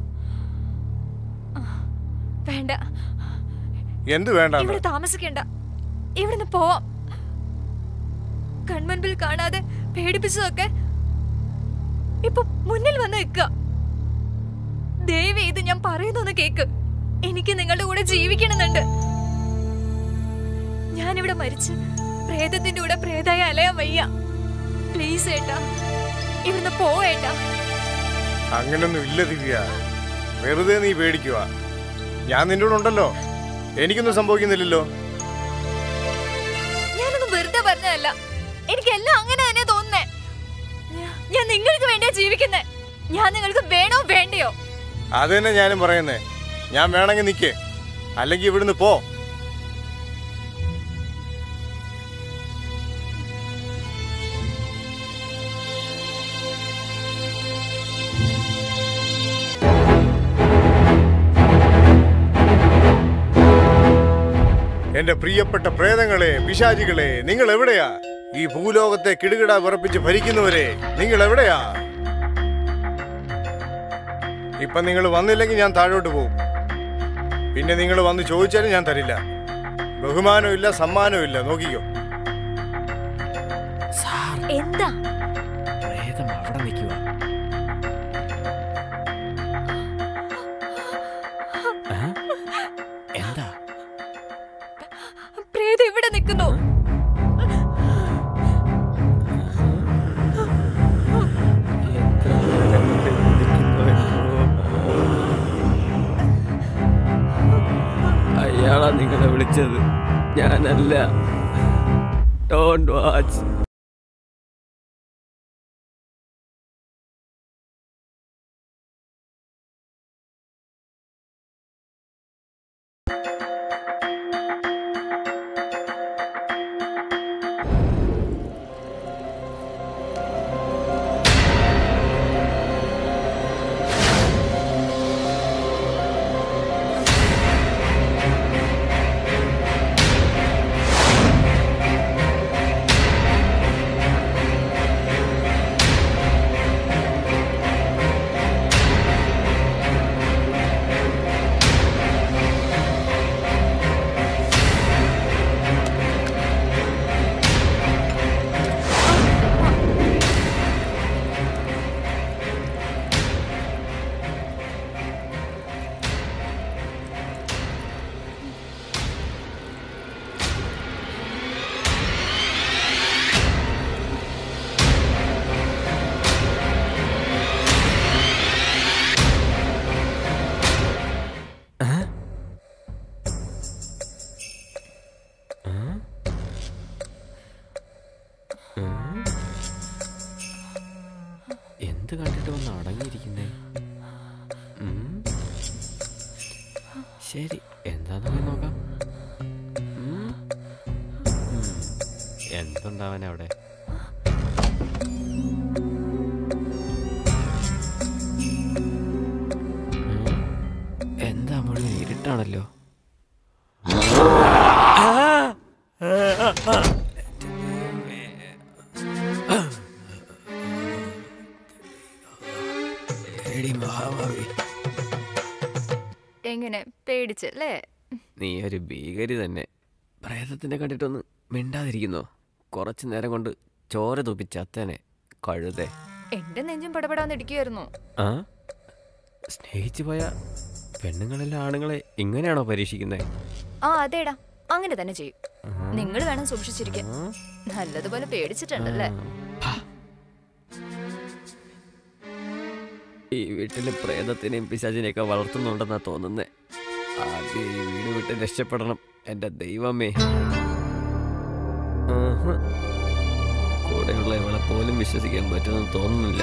വേണ്ട എന്ത് വേണ്ട ഇവിടെ താമസിക്കണ്ട ഇവിടുന്ന് പോവാം കൺമുൻപിൽ കാണാതെ പേടിപ്പിച്ചതൊക്കെ ഇപ്പൊ മുന്നിൽ വന്ന് നിൽക്കുക ദേവി ഇത് ഞാൻ പറയുന്നൊന്ന് കേക്ക് എനിക്ക് നിങ്ങളുടെ കൂടെ ജീവിക്കണമെന്നുണ്ട് ഞാനിവിടെ മരിച്ച് പ്രേതത്തിന്റെ കൂടെ പ്രേതായ അലയാൻ വയ്യ പ്ലീസ് ഏട്ടാ ഇവിടുന്ന് പോവേട്ടാ അങ്ങനൊന്നും ഇല്ല ദിവ്യ വെറുതെ നീ പേടിക്കുക ഞാൻ നിന്റെ കൂടെ ഉണ്ടല്ലോ എനിക്കൊന്നും സംഭവിക്കുന്നില്ലല്ലോ ഞാനൊന്നും വെറുതെ പറഞ്ഞതല്ല എനിക്കെല്ലാം അങ്ങനെ തന്നെ തോന്നുന്നേ ഞാ- ഞാൻ നിങ്ങൾക്ക് വേണ്ടിയാ ജീവിക്കുന്നേ ഞാൻ നിങ്ങൾക്ക് വേണോ വേണ്ടയോ അത് തന്നെ ഞാനും പറയുന്നേ ഞാൻ വേണമെങ്കിൽ നിൽക്കേ അല്ലെങ്കിൽ ഇവിടുന്ന് പോ എന്റെ പ്രിയപ്പെട്ട പ്രേതങ്ങളെ പിശാചികളെ നിങ്ങൾ എവിടെയാ ഈ ഭൂലോകത്തെ കിടുകിട വിറപ്പിച്ച് ഭരിക്കുന്നവരെ നിങ്ങൾ എവിടെയാ ഇപ്പൊ നിങ്ങൾ വന്നില്ലെങ്കിൽ ഞാൻ താഴോട്ട് പോകും പിന്നെ നിങ്ങൾ വന്ന് ചോദിച്ചാലും ഞാൻ തരില്ല ബഹുമാനമില്ല സമ്മാനമില്ല നോക്കിക്കോ എന്താ പ്രേതം അവിടെ നിൽക്കുക എന്താ പ്രേതം ഇവിടെ നിൽക്കുന്നു അയാളാ നിങ്ങളെ വിളിച്ചത് ഞാനല്ല ഡോണ്ട് വാച്ച് എന്ത് കണ്ടിട്ട് വന്ന് അടങ്ങിയിരിക്കുന്നേ ഉം. ശരി എന്താന്ന് പോയി നോക്കാം ഉം. ഉം. എന്തുണ്ടാവാൻ അവിടെ ഉം. എന്താ മുഴുവൻ ഇരുട്ടാണല്ലോ എടി മഹാഭാവി എങ്ങനെ പേടിച്ചല്ലേ നീ ഒരു ഭീകരി തന്നെ പ്രേതത്തിനെ കണ്ടിട്ടൊന്ന് മിണ്ടാതിരിക്കുന്നോ കുറച്ചു നേരം കൊണ്ട് ചോര തുപ്പി ചത്തേനെ കഴുതേ എന്റെ നെഞ്ചും പടപടാന്ന് ഇടിക്കുമായിരുന്നു ആ സ്നേഹിച്ചു പോയ പെണ്ണുങ്ങളെല്ലാം ആണുങ്ങളെ ഇങ്ങനെയാണോ പരീക്ഷിക്കുന്നത് ആ അതേടാ അങ്ങനെ തന്നെ ചെയ്യും നിങ്ങൾ വേണം സൂക്ഷിച്ചിരിക്കാൻ നല്ലതുപോലെ പേടിച്ചിട്ടുണ്ടല്ലേ ഈ വീട്ടിലെ പ്രേതത്തിനെയും പിശാചിനെയൊക്കെ വളർത്തുന്നുണ്ടെന്നാ തോന്നുന്നേ ആദ്യം ഈ വീട് വിട്ട് രക്ഷപ്പെടണം എൻ്റെ ദൈവമേ ആഹാ. കൂടെയുള്ള ഇവളെ പോലും വിശ്വസിക്കാൻ പറ്റുമെന്ന് തോന്നുന്നില്ല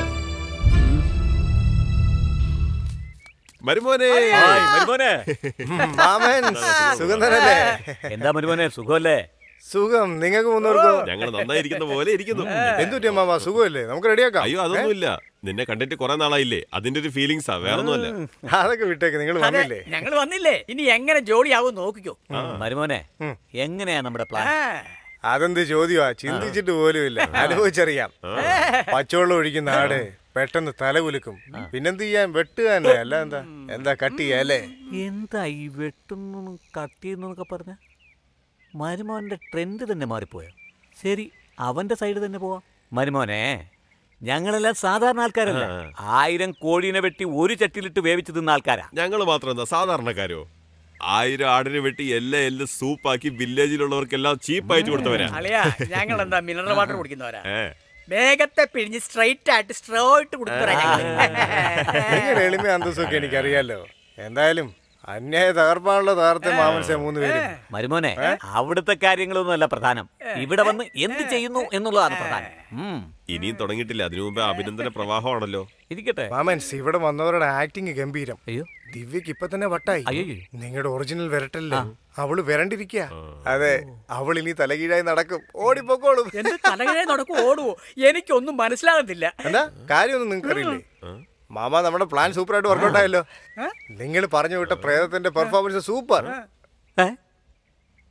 മരുമോനെ ഹായ്, മരുമോനെ മാമൻ സുഖം തന്നെയല്ലേ എന്താ മരുമോനെ സുഖമല്ലേ സുഖം നിങ്ങൾക്ക് മൂന്നവർക്കോ ഞങ്ങൾ നന്നായിരിക്കുന്ന പോലെ ഇരിക്കുന്നു എന്തുറ്റിയ മാമ സുഖമല്ലേ നമുക്ക് റെഡിയാക്കാം അയ്യോ അതൊന്നുമില്ല നിന്നെ കണ്ടിട്ട് കുറെ നാളായില്ലേ അതിന്റെ ഒരു ഫീലിങ്സാ വേറൊന്നുമല്ല അതൊക്കെ വിട്ടേക്ക് നിങ്ങൾ വന്നില്ലേ ഞങ്ങൾ വന്നില്ലേ ഇനി എങ്ങനെ ജോലിയാവും നോക്കിക്കോ മരുമോനെ ഉം. എങ്ങനെയാ നമ്മുടെ പ്ലാൻ ആ. അതെന്ത് ചോദ്യമാ ചിന്തിച്ചിട്ട് പോലും ഇല്ല അനുഭവിച്ചറിയാം പച്ചവെള്ളം ഒഴിക്കുന്ന ആട് പെട്ടെന്ന് തല കുലുക്കും പിന്നെന്ത് ചെയ്യാൻ വെട്ടുക തന്നെ അല്ല എന്താ എന്താ കട്ട് ചെയ്യാല്ലേ എന്താ ഈ വെട്ടുന്നു കട്ടിയെന്നൊക്കെ പറഞ്ഞ മരുമോന്റെ ട്രെൻഡ് തന്നെ മാറിപ്പോയോ ശരി അവന്റെ സൈഡ് തന്നെ പോവാം മരുമോനെ ഞങ്ങളെല്ലാം സാധാരണ ആൾക്കാരല്ല ആയിരം കോഴീനെ വെട്ടി ഒരു ചട്ടിയിലിട്ട് വേവിച്ച് തിന്ന ആൾക്കാരാ ഞങ്ങൾ മാത്രം എന്താ സാധാരണക്കാരോ ആയിരം ആടിനെ വെട്ടി എല്ലാം എല്ലാം സൂപ്പാക്കി വില്ലേജിലുള്ളവർക്കെല്ലാം ചീപ്പായിട്ട് കൊടുത്തവരാ അളിയാ ഞങ്ങൾ എന്താ മിനറൽ വാട്ടർ കുടിക്കുന്നവരാ ഏ വേഗത്തെ പിഴിഞ്ഞ് സ്ട്രൈറ്റ് ആയിട്ട് സ്ട്രോയിട്ട് കുടിക്കുന്നവരാ ഞങ്ങള്. നിങ്ങളുടെ എളിമ അന്തസ്സൊക്കെ എനിക്കറിയാലോ എന്തായാലും അന്യായ തകർപ്പാണല്ലോ തകർത്ത മാമൻസെ മൂന്ന് പേരും മരുമോനെ അവിടുത്തെ കാര്യങ്ങളൊന്നും അല്ല പ്രധാനം ഇവിടെ വന്ന് എന്ത് ചെയ്യുന്നു എന്നുള്ളതാണ് പ്രധാനം ഉം. ഇനിയും തുടങ്ങിയിട്ടില്ല അതിനു മുമ്പേ അഭിനന്ദന പ്രവാഹമാണല്ലോ ഇരിക്കട്ടെ മാമൻസ് ഇവിടെ വന്നവരുടെ ആക്ടിങ് ഗംഭീരം അയ്യോ ദിവ്യക്ക് ഇപ്പൊ തന്നെ വട്ടായി അയ്യോ നിങ്ങളുടെ ഒറിജിനൽ വരട്ടല്ലേ അവള് വരണ്ടിരിക്കുക അതെ അവൾ ഇനി തലകീഴായി നടക്കും ഓടിപ്പോക്കോളും എന്റെ തലകഴ നടക്കും ഓടുവോ എനിക്കൊന്നും മനസ്സിലാകുന്നില്ല എന്താ കാര്യമൊന്നും നിങ്ങൾക്ക് അറിയില്ലേ മാമ നമ്മുടെ പ്ലാൻ സൂപ്പർ ആയിട്ട് വർക്കൗട്ട് ആയല്ലോ നിങ്ങൾ പറഞ്ഞു വിട്ട പ്രേതത്തിന്റെ പെർഫോമൻസ് സൂപ്പർ ഏ?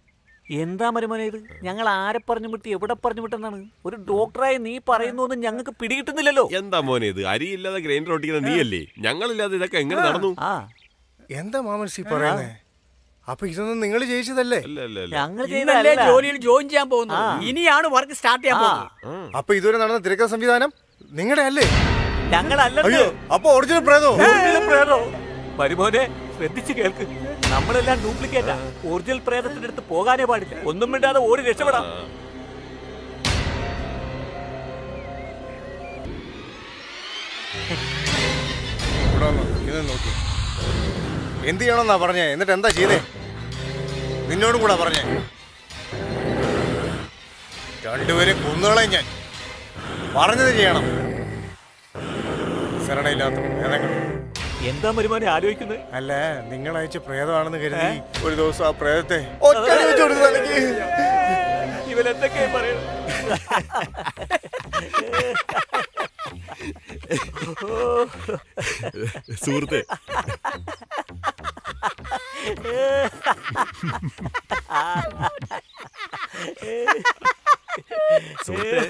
എന്താ മരുമോനെ ഇത് ഞങ്ങൾ ആരെ പറഞ്ഞു വിട്ട് എവിടെ പറഞ്ഞു വിട്ടെന്നാണ് ഒരു ഡോക്ടറായി നീ പറയുന്നു ഞങ്ങൾക്ക് പിടികിട്ടുന്നില്ലല്ലോ എന്താ മോനെ ഇത് അരിയില്ലാതെ ഗ്രൈൻഡർ ഒട്ടിക്കുന്ന നീയല്ലേ ഞങ്ങളില്ലാതെ ഇതൊക്കെ എങ്ങനെ നടന്നു ആ എന്താ മാമൻസി പറയുന്നേ അപ്പൊ ഇതൊന്നും നിങ്ങൾ ജയിച്ചതല്ലേ അല്ല അല്ല അല്ല ഞങ്ങൾ ഇന്നല്ലേ ചെയ്തതല്ല. ജോലിയിൽ ജോയിൻ ചെയ്യാൻ പോകുന്നത് ആ. ഇനിയാണ് വർക്ക് സ്റ്റാർട്ട് ചെയ്യാൻ ആ, പോകുന്നത് അപ്പൊ ഇതുവരെ നടന്ന തിരക്കഥ സംവിധാനം നിങ്ങളുടെ അല്ലേ ഞങ്ങളല്ലല്ലോ അയ്യോ അപ്പൊ ഒറിജിനൽ പ്രേതോ ഒറിജിനൽ പ്രേതോ മരുമോനെ ശ്രദ്ധിച്ച് കേൾക്ക് നമ്മളെല്ലാം ഡ്യൂപ്ലിക്കേറ്റാ ഒറിജിനൽ പ്രേതത്തിന്റെ അടുത്ത് പോകാനേ പാടില്ല ഒന്നും മിണ്ടാതെ ഓടി രക്ഷപ്പെടാം ഇവിടെ വന്നോ, ഇത് നോക്കി എന്ത് ചെയ്യണമെന്നാ പറഞ്ഞേ എന്നിട്ട് എന്താ ചെയ്തേ നിന്നോടും കൂടാ പറഞ്ഞേ രണ്ടുപേരെ കൊന്നുകളയും ഞാൻ പറഞ്ഞത് ചെയ്യണം ശരണയില്ലാത്ത പ്രേതങ്ങൾ എന്താ മരുമോനെ ആലോചിക്കുന്നത് അല്ല നിങ്ങൾ അയച്ച പ്രേതമാണെന്ന് കരുതി ഒരു ദിവസം ആ പ്രേതത്തെ ഒറ്റയടി വെച്ച് കൊടുത്തു തലയ്ക്ക്. ഇവരെന്തൊക്കെയാ പറയുന്നത് സുഹൃത്തെ സുഹൃത്തെ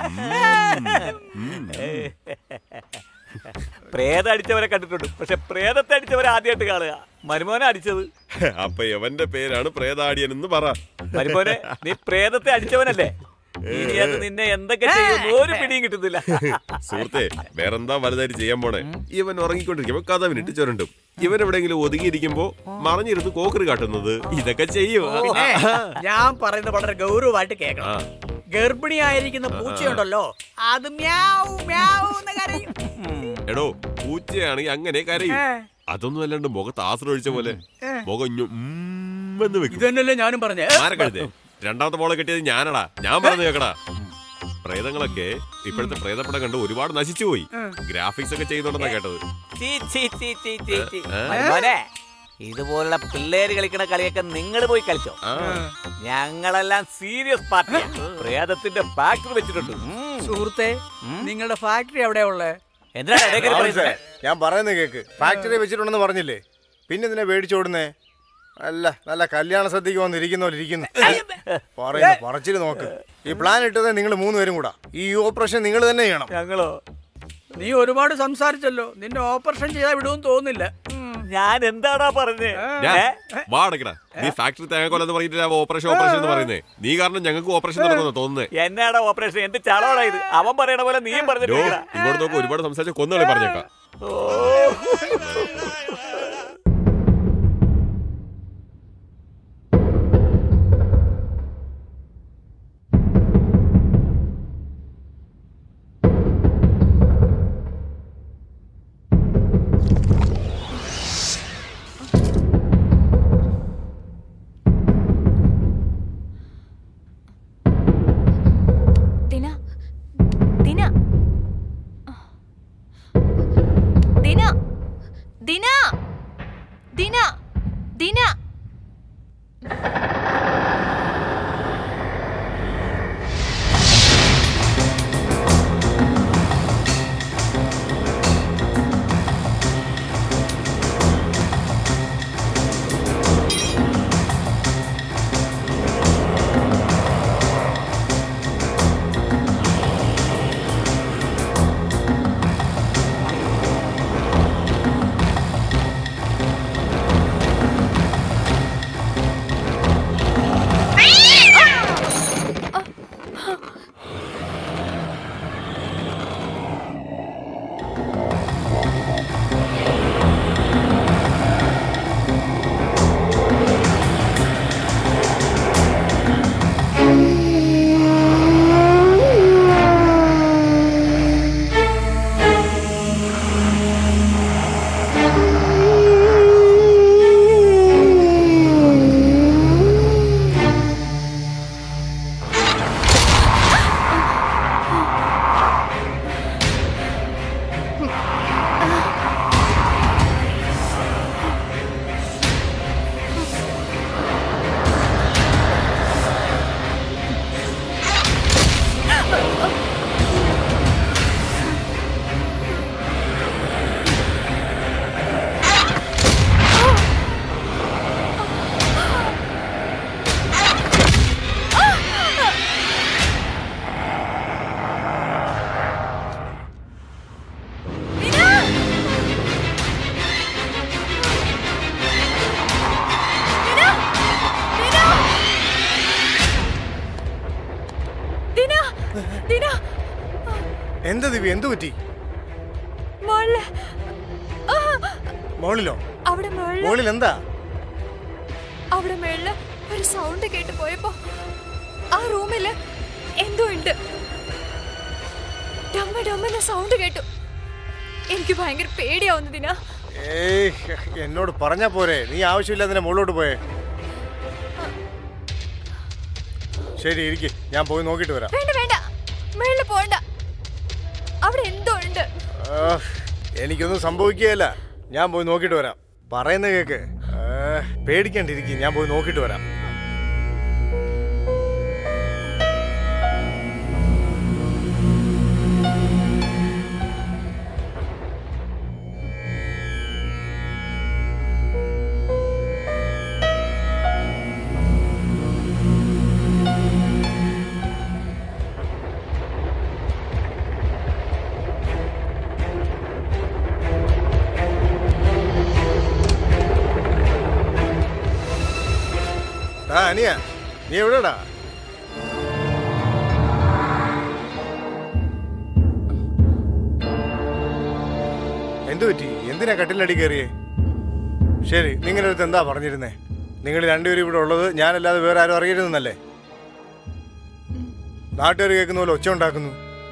പ്രേതം അടിച്ചവരെ കണ്ടിട്ടുണ്ട് പക്ഷെ പ്രേതത്തെ അടിച്ചവരെ ആദ്യമായിട്ട് കാണുക മരുമോനെ അടിച്ചത് അപ്പൊ എവന്റെ പേരാണ് പ്രേതാടിയൻ എന്ന് പറ മരുമോനെ നീ പ്രേതത്തെ അടിച്ചവനല്ലേ ഇനി അത് നിന്നെ എന്തൊക്കെ ചെയ്യുന്നു ഒരു പിടിയും കിട്ടുന്നില്ല സുഹൃത്തെ വേറെന്താ വലുതായിട്ട് ചെയ്യാൻ പോണേ ഇവൻ ഉറങ്ങിക്കൊണ്ടിരിക്കുമ്പോ കഥവിനിട്ട് ചുരണ്ടും ഇവൻ എവിടെയെങ്കിലും ഒതുങ്ങിയിരിക്കുമ്പോ മറിഞ്ഞിരുന്ന് കോക്കറ് കാട്ടുന്നത് ഇതൊക്കെ ചെയ്യും പിന്നെ ഞാൻ പറയുന്നത് വളരെ ഗൗരവമായിട്ട് കേൾക്കണം ഗർഭിണിയായിരിക്കുന്ന പൂച്ചയുണ്ടല്ലോ അത് മ്യാവ് മ്യാവ് എന്ന് കരയും എടോ പൂച്ചയാണെങ്കിൽ അങ്ങനെ കരയും അതൊന്നും അല്ലാണ്ട് മുഖത്ത് ആശ്രം ഒഴിച്ച പോലെ മുഖം ഇഞ്ഞു ഉം എന്ന് വെക്കും ഇതന്നെയല്ലേ ഞാനും പറഞ്ഞേ ആരക്കഴുതേ രണ്ടാമത്തെ മോളെ കെട്ടിയത് ഞാനടാ ഞാൻ പറഞ്ഞു കേക്കടാ പ്രേതങ്ങളൊക്കെ ഇപ്പോഴത്തെ പ്രേതപ്പടം കണ്ട് ഒരുപാട് നശിച്ചുപോയി ഗ്രാഫിക്സ് ഒക്കെ ചെയ്യുന്നുണ്ടെന്നാ കേട്ടത് ചീ, ചീ, ചീ, ചീ, ചീ, ചീ. ഏ? മരുമോനെ ഇതുപോലുള്ള പിള്ളേര് കളിക്കണ കളിയൊക്കെ നിങ്ങൾ പോയി കളിച്ചോ ആ ഞങ്ങളെല്ലാം സീരിയസ് പാർട്ടി പ്രേതത്തിന്റെ ഫാക്ടറി വെച്ചിട്ടുണ്ട് ഉം. സുഹൃത്തെ നിങ്ങളുടെ ഫാക്ടറി എവിടെയാ ഉള്ളേ എന്തിനാണ് ഇടയ്ക്ക് മാമൻസേ, പറയുന്നത്? ഞാൻ പറയുന്നത് കേക്ക് ഫാക്ടറി വെച്ചിട്ടുണ്ടെന്ന് പറഞ്ഞില്ലേ പിന്നെ ഇതിനെ മേടിച്ചോടുന്നേ അല്ല നല്ല കല്യാണ സദ്യക്ക് വന്നിരിക്കുന്ന പോലെ ഇരിക്കുന്നു പറയുന്നു പറച്ചില് നോക്ക് ഈ പ്ലാൻ ഇട്ടത് നിങ്ങൾ മൂന്നുപേരും കൂടാ ഈ ഓപ്പറേഷൻ നിങ്ങൾ തന്നെ ചെയ്യണം ഞങ്ങളോ നീ ഒരുപാട് സംസാരിച്ചല്ലോ നിന്റെ ഓപ്പറേഷൻ ചെയ്താൽ വിടുമെന്ന് തോന്നുന്നില്ല ഉം. ഞാൻ എന്താടാ പറഞ്ഞേ ഞാൻ- ഏ? വാ അടക്കടാ നീ ഫാക്ടറി തേങ്ങാക്കൊല്ലെന്ന് പറഞ്ഞിട്ട് ഓപ്പറേഷൻ ഓപ്പറേഷൻ എന്ന് പറയുന്നേ നീ കാരണം ഞങ്ങൾക്ക് ഓപ്പറേഷൻ നടക്കുന്ന തോന്നുന്നേ എന്നാടാ ഓപ്പറേഷൻ എന്ത് ചളവാടാ ഇത് അവൻ പറയണ പോലെ നീയും ഡോ, പറഞ്ഞിട്ട് ഇങ്ങോട്ട് നോക്ക് ഒരുപാട് സംസാരിച്ച കൊന്നുകളി പറഞ്ഞേക്കാം ദിന ദിന ദിന ദിന ദിന ദിന ദിവ്യ എന്തു പറ്റി മോളില് ആ, മോളിലോ അവിടെ മേളില് മോളിൽ എന്താ അവിടെ മേളില് ഒരു സൗണ്ട് കേട്ട് പോയപ്പോ ആ റൂമില് എന്തോ ഉണ്ട് ഡമ്മ ഡമ്മന്ന സൗണ്ട് കേട്ടു എനിക്ക് ഭയങ്കര പേടിയാവുന്നതിനാ ഏയ് എന്നോട് പറഞ്ഞാ പോരെ നീ ആവശ്യമില്ലാതെ മുകളിലോട്ട് പോയേ ശരി ഇരിക്ക് ഞാൻ പോയി നോക്കിയിട്ട് വരാം വേണ്ട വേണ്ട മേളില് പോണ്ട അവിടെ എന്തോ ഉണ്ട് ആ, എനിക്കൊന്നും സംഭവിക്കുകയില്ല ഞാൻ പോയി നോക്കിയിട്ട് വരാം പറയുന്ന കേക്ക് ആ, പേടിക്കാണ്ടിരിക്കും ഞാൻ പോയി നോക്കിയിട്ട് വരാം ആ അനിയ നീ എവിടെടാ എന്തു പറ്റി എന്തിനാ കട്ടിലടി കയറിയേ ശരി നിങ്ങളുടെ അടുത്ത് എന്താ പറഞ്ഞിരുന്നേ നിങ്ങൾ രണ്ടുപേരും ഇവിടെ ഉള്ളത് ഞാനല്ലാതെ വേറെ ആരും അറിയരുതെന്നല്ലേ നാട്ടുകാർ കേൾക്കുന്ന പോലെ ഒച്ച ഉണ്ടാക്കുന്നു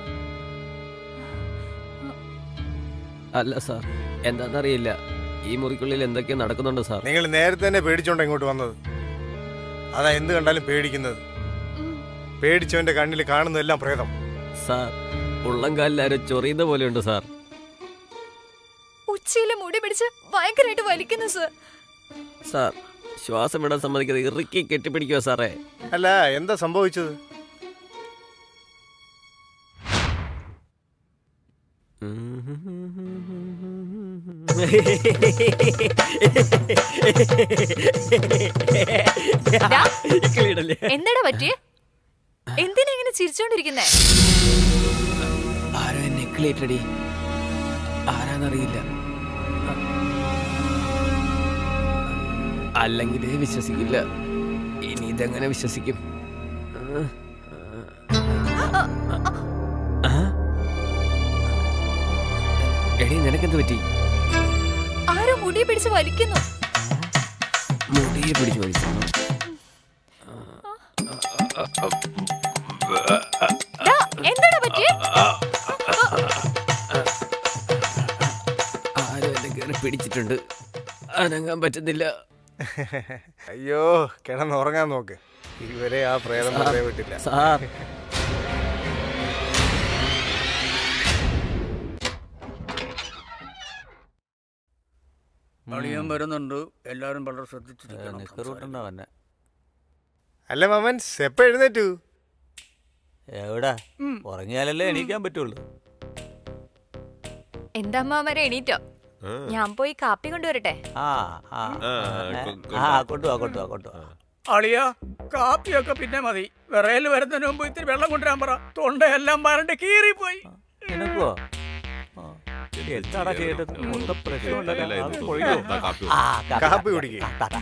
അല്ല സാർ എന്താണെന്നറിയില്ല ഈ മുറിക്കുള്ളിൽ എന്തൊക്കെയോ നടക്കുന്നുണ്ട് സാർ നിങ്ങൾ നേരത്തെ തന്നെ പേടിച്ചോണ്ട് ഇങ്ങോട്ട് വന്നത് അതാ എന്ത് കണ്ടാലും പേടിക്കുന്നത് പേടിച്ചവന്റെ കണ്ണിൽ കാണുന്നതെല്ലാം പ്രേതം സാർ ഉള്ളംകാലിൽ ആരോ ചൊറിയുന്ന പോലെയുണ്ട് സാർ ഉച്ചയില് മുടി പിടിച്ച് ഭയങ്കരമായിട്ട് വലിക്കുന്നു സർ സാർ ശ്വാസം വിടാൻ സമ്മതിക്കാതെ ഇറുക്കി കെട്ടിപ്പിടിക്കുക സാറേ അല്ല എന്താ സംഭവിച്ചത് ദാ, ഇക്കിളിയിടല്ലേ? എന്താടാ പറ്റിയേ എന്തിനാ ഇങ്ങനെ ചിരിച്ചോണ്ടിരിക്കുന്നേ ആരോ എന്നെ ഇക്കിളിയിട്ടടി ആരാന്നറിയില്ല അല്ലെങ്കിലേ വിശ്വസിക്കില്ല ഇനി ഇതെങ്ങനെ വിശ്വസിക്കും ആ? എടി നിനക്കെന്ത് പറ്റി ആരോ മുടി പിടിച്ച് വലിക്കുന്നു മുടിയെ പിടിച്ചു വലിച്ചു ദാ, എന്താടാ പറ്റിയേ ആരോ എന്നെ കയറി പിടിച്ചിട്ടുണ്ട് അനങ്ങാൻ പറ്റുന്നില്ല അയ്യോ കിടന്നുറങ്ങാൻ നോക്ക് ഇവരെ ആ പ്രേതം വെറുതെ വിട്ടില്ല സാർ അളിയൻ വരുന്നുണ്ട് എല്ലാരും വളരെ ശ്രദ്ധിച്ചിരിക്കണം നിക്കറൂട്ടുണ്ടോ അവന്നെ അല്ല മമൻസ് എപ്പോ എഴുന്നേറ്റു എവിടാ ഉറങ്ങിയാലല്ലേ എണീക്കാൻ പറ്റുള്ളൂ എന്താ അമ്മാവരെ എണീറ്റോ ഞാൻ പോയി കാപ്പി കൊണ്ടുവരട്ടെ ആ ആ ആ, ഏ, കൊ- ആ കൊണ്ടുപോവാ കൊണ്ടുപോവാ കൊണ്ടുപോവാ അളിയ കാപ്പിയൊക്കെ പിന്നെ മതി വിറയൽ വരുന്നതിന് മുമ്പ് ഇത്തിരി വെള്ളം കൊണ്ടുവരാൻ പറ തൊണ്ടയെല്ലാം വരണ്ട് കീറിപ്പോയി നിനക്കോ ആ, എന്താടാ ചെയ്യേണ്ടത് മൊത്തം പ്രശ്നമുണ്ടല്ലോ ഇല്ല, അത് ഇത് കൊഴിയോ? ദാ കാപ്പി ആ, കാപ്പി കുടിക്ക്. ആ, താ, താ.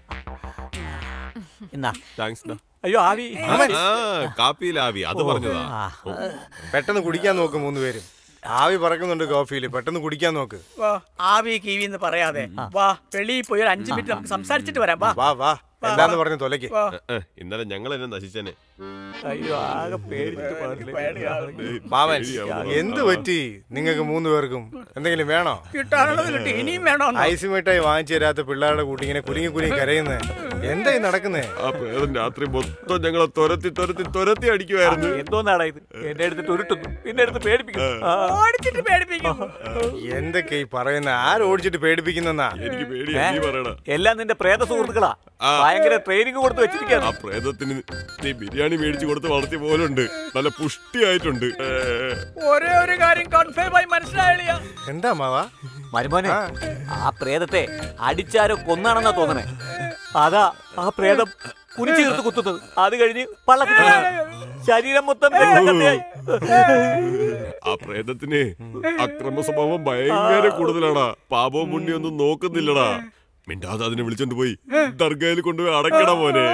എന്നാ താങ്ക്സ് അയ്യോ ആവി ആ കാപ്പിയിൽ ആവി അത് പറഞ്ഞതാ ആ, പെട്ടെന്ന് കുടിക്കാൻ നോക്ക് മൂന്ന് പേരും ആവി പറക്കുന്നുണ്ട് കോഫിയിൽ പെട്ടെന്ന് കുടിക്കാൻ നോക്ക് വാ ആവി കീവി എന്ന് പറയാതെ വാ വെളിയിൽ പോയി ഒരു അഞ്ചു മിനിറ്റ് നമുക്ക് സംസാരിച്ചിട്ട് വരാം വാ വാ വാ എന്താന്ന് പറഞ്ഞ് തൊലയ്ക്ക് വാ ഏ, ഇന്നലെ ഞങ്ങൾ എന്നെ നശിച്ചനെ അയ്യോ ആകെ പേടിച്ചിട്ട് പാടില്ല മാമൻ എന്ത് പറ്റി നിങ്ങൾക്ക് മൂന്ന് പേർക്കും എന്തെങ്കിലും വേണോ കിട്ടാനുള്ളത് കിട്ടി ഇനിയും വേണോ ഐസ് മിഠായി വാങ്ങിച്ചു തരാത്ത പിള്ളേരുടെ കൂട്ടി ഇങ്ങനെ കുലുങ്ങി കുലുങ്ങി കരയുന്നേ എന്തായി നടക്കുന്നേ ആ പ്രേതം രാത്രി മൊത്തം ഞങ്ങളെ തുരത്തി തുരത്തി തുരത്തി അടിക്കുമായിരുന്നു എന്തോന്നാടാ ഇത് എന്നെ എടുത്തിട്ട് ഉരുട്ടുന്നു പിന്നെ എടുത്ത് പേടിപ്പിക്കുന്നു ആ, ഓടിച്ചിട്ട് പേടിപ്പിക്കും എന്തൊക്കെ ഈ പറയുന്ന ആരോടിച്ചിട്ട് പേടിപ്പിക്കുന്നെന്നാ എനിക്ക് പേടിയാ നീ പറയണ എല്ലാം നിന്റെ പ്രേത സുഹൃത്തുക്കളാ ഭയങ്കര ട്രെയിനിങ് കൊടുത്ത് ആ വെച്ചിരിക്കാണ് പ്രേതത്തിന് നീ ബിരിയാണി മേടിച്ചു കൊടുത്ത് വളർത്തിയ പോലുണ്ട് നല്ല പുഷ്ടിയായിട്ടുണ്ട് ഏ, ഒരേ ഒരു കാര്യം കൺഫേം ആയി മനസ്സിലായില്ല എന്താ മാവാ മരുമോനെ ആ പ്രേതത്തെ അടിച്ചാരോ കൊന്നാണെന്നാ തോന്നണേ അതാ ആ പ്രേതം കുനിച്ചു തീർത്ത് കുത്തുന്നത് അത് കഴിഞ്ഞ് പള്ളക്കിട്ട് ശരീരം മൊത്തം വെള്ളക്കട്ടയായി ആ പ്രേതത്തിന് അക്രമ സ്വഭാവം ഭയങ്കര കൂടുതലാടാ പാപവും പുണ്യൊന്നും നോക്കുന്നില്ലടാ മിണ്ടാതെ അതിനെ വിളിച്ചോണ്ട് പോയി ദർഗയിൽ കൊണ്ടുപോയി അടക്കട മോനെ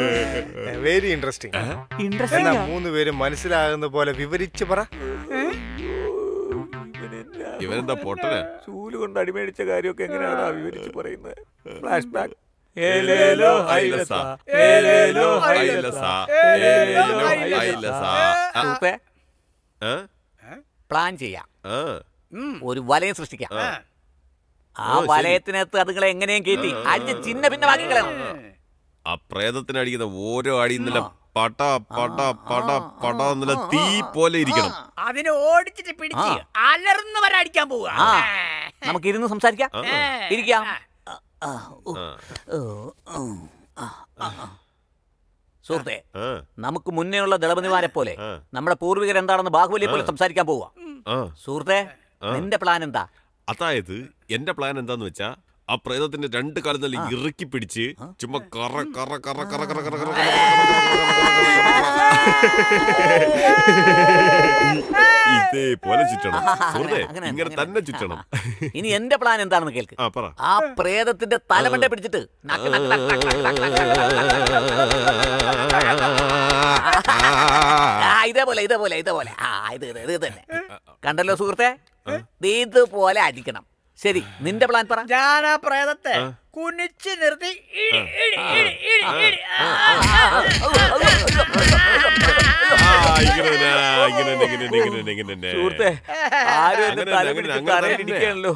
വെരി ഇൻട്രസ്റ്റിംഗ് ഇൻട്രസ്റ്റിംഗ് എന്നാ മൂന്ന് പേരും മനസ്സിലാകുന്ന പോലെ വിവരിച്ച് പറ ഇവനെന്താ പൊട്ടനാ ചൂല് കൊണ്ട് അടിമേടിച്ച കാര്യമൊക്കെ എങ്ങനെയാണ് വിവരിച്ച് പറയുന്നത് ഫ്ലാഷ് ബാക്ക് ഏലേലോ ഹൈലസ ഏലേലോ ഹൈലസ ഏലേലോ ഹൈലസ സുഹൃത്തേ, ആ? പ്ലാൻ ചെയ്യാം ആ. ഒരു വലയം സൃഷ്ടിക്കാം ആ. ആ ഓ, ശരി. വലയത്തിനകത്ത് അതുങ്ങളെ എങ്ങനെയും കയറ്റി അടിച്ച് ചിന്ന പിന്നെ ബാക്കി കളയണം ആ പ്രേതത്തിന് അടിക്കുന്ന ഓരോ അടി ഇന്നലെ പട പട പട പട എന്നുള്ള തീ പോലെ ഇരിക്കണം അതിനെ ഓടിച്ചിട്ട് പിടിച്ച് അലർന്ന് വരെ അടിക്കാൻ പോവുക ആ നമുക്ക് ഇരുന്ന് സംസാരിക്കാം ഇരിക്കാം ആ, ഓ, ഓ, ഉം, ആ, ആ, ആ. സുഹൃത്തെ ആ. നമുക്ക് മുന്നേ ഉള്ള ദളപതിമാരെ പോലെ ആ. നമ്മുടെ പൂർവികർ എന്താണെന്ന് ബാഹുബലിയെ പോലെ സംസാരിക്കാൻ പോവാ ആ. സുഹൃത്തെ ആ. നിന്റെ പ്ലാൻ എന്താ അതായത് എന്റെ പ്ലാൻ എന്താന്ന് വെച്ചാ ആ പ്രേതത്തിന്റെ രണ്ട് കാലം നല്ല ഇറുക്കി പിടിച്ച് ചുമ്മാ കറ കറ കറ കറ കറ കറ കറ ഇതേപോലെ ചുറ്റണം സുഹൃത്തെ അങ്ങനെ, ഇങ്ങനെ അങ്ങനെ. തന്നെ ചുറ്റണം ഇനി എന്റെ പ്ലാൻ എന്താണെന്ന് കേൾക്ക് ആ പറ ആ പ്രേതത്തിന്റെ തലമണ്ട പിടിച്ചിട്ട് നക്ക് നക്ക് നക്ക് നക്ക് നക്ക് നക്ക് നക്ക് നക്ക്. ആ ഇതേപോലെ ഇതേപോലെ ഇതേപോലെ ആ ഇത് ഇത് ഇത് തന്നെ കണ്ടല്ലോ സുഹൃത്തെ ദേ ഇതുപോലെ അടിക്കണം ശരി നിന്റെ പ്ലാൻ പറ ഞാൻ ആ പ്രേതത്തെ കുനിച്ച് നിർത്തി ഇടി, ഇടി, ഇടി, ഇടി, ഇടി. ആ, ആ, ഇങ്ങനെ തന്നെ, ആ, ഇങ്ങനെ തന്നെ, ഇങ്ങനെ തന്നെ, ഇങ്ങനെ തന്നെ, ഇങ്ങനെ തന്നെ. സുഹൃത്തെ ആരും എന്റെ അങ്ങനെ തല തന്നെ, പിടിച്ച് അങ്ങനെ തന്നെ. തലയിലിരിക്കുകയാണല്ലോ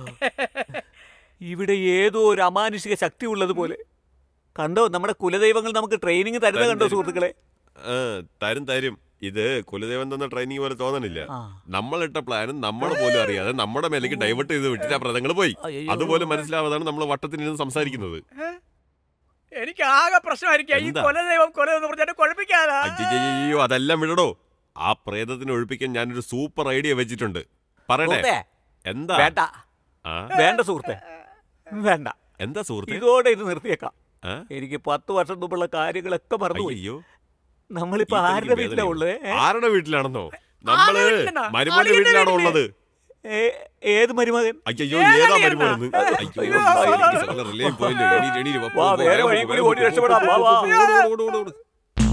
ഇവിടെ ഏതോ ഒരു അമാനുഷിക ശക്തി ഉള്ളതുപോലെ കണ്ടോ നമ്മുടെ കുലദൈവങ്ങൾ നമുക്ക് ട്രെയിനിങ് തരുന്ന കണ്ടോ സുഹൃത്തുക്കളെ ആ, തരും തരും ഇത് കുലദേവൻ തന്ന ട്രെയിനിങ് പോലെ തോന്നണില്ല ആ. നമ്മളിട്ട പ്ലാനും നമ്മൾ പോലും അറിയാതെ നമ്മുടെ മേലേക്ക് ഡൈവേർട്ട് ചെയ്ത് വിട്ടിട്ട് ആ പ്രതങ്ങൾ പോയി അയ്യോ. അതുപോലെ മനസ്സിലാവാതാണ് നമ്മൾ വട്ടത്തിനിരുന്ന് സംസാരിക്കുന്നത് എനിക്ക് ആകെ പ്രശ്നമായിരിക്കും ഈ എന്താ? കൊലദൈവം കൊല എന്ന് പറഞ്ഞാൽ കുഴപ്പിക്കാതാ അയ്യോ അതെല്ലാം വിടടോ ആ പ്രേതത്തിനെ ഒഴിപ്പിക്കാൻ ഞാനൊരു സൂപ്പർ ഐഡിയ വെച്ചിട്ടുണ്ട് പറയണേ സുഹൃത്തെ എന്താ വേണ്ട ആ? വേണ്ട സുഹൃത്തെ വേണ്ട എന്താ സുഹൃത്തെ ഇതോടെ ഇത് നിർത്തിയേക്കാം ആ? എനിക്ക് പത്ത് വർഷം മുമ്പുള്ള കാര്യങ്ങളൊക്കെ മറന്നുപോയി അയ്യോ നമ്മളിപ്പോ ഇതെനിക്ക് ആരുടെ വീട്ടിലാ വേദനയാവും. ഉള്ളത് ഏ? ആരുടെ വീട്ടിലാണെന്നോ നമ്മള് വീട്ടിലാണോ? മരുമോന്റെ ആളിയുടെ വീട്ടിലാണോ വീട്ടില്. ഉള്ളത് ഏ- ഏത് മരുമകൻ അയ്യോ ഏതാ ഏതാ നീ മരുമോനെന്ന് എന്നാ? അയ്യോ അയ്യോ. എനിക്ക് സകല റിലേയും പോയില്ലോ എണീറ്റ് എണീറ്റ് വാ, പോ, വാ, പോ, വേറെ വേഗം വഴി പോ, കൂടി വേഗം ഓടി പോ, രക്ഷപ്പെടാം. പോ, വാ, പോ, വാ. പോ, ഓട്, ഓട്, ഓട്, ഓട്.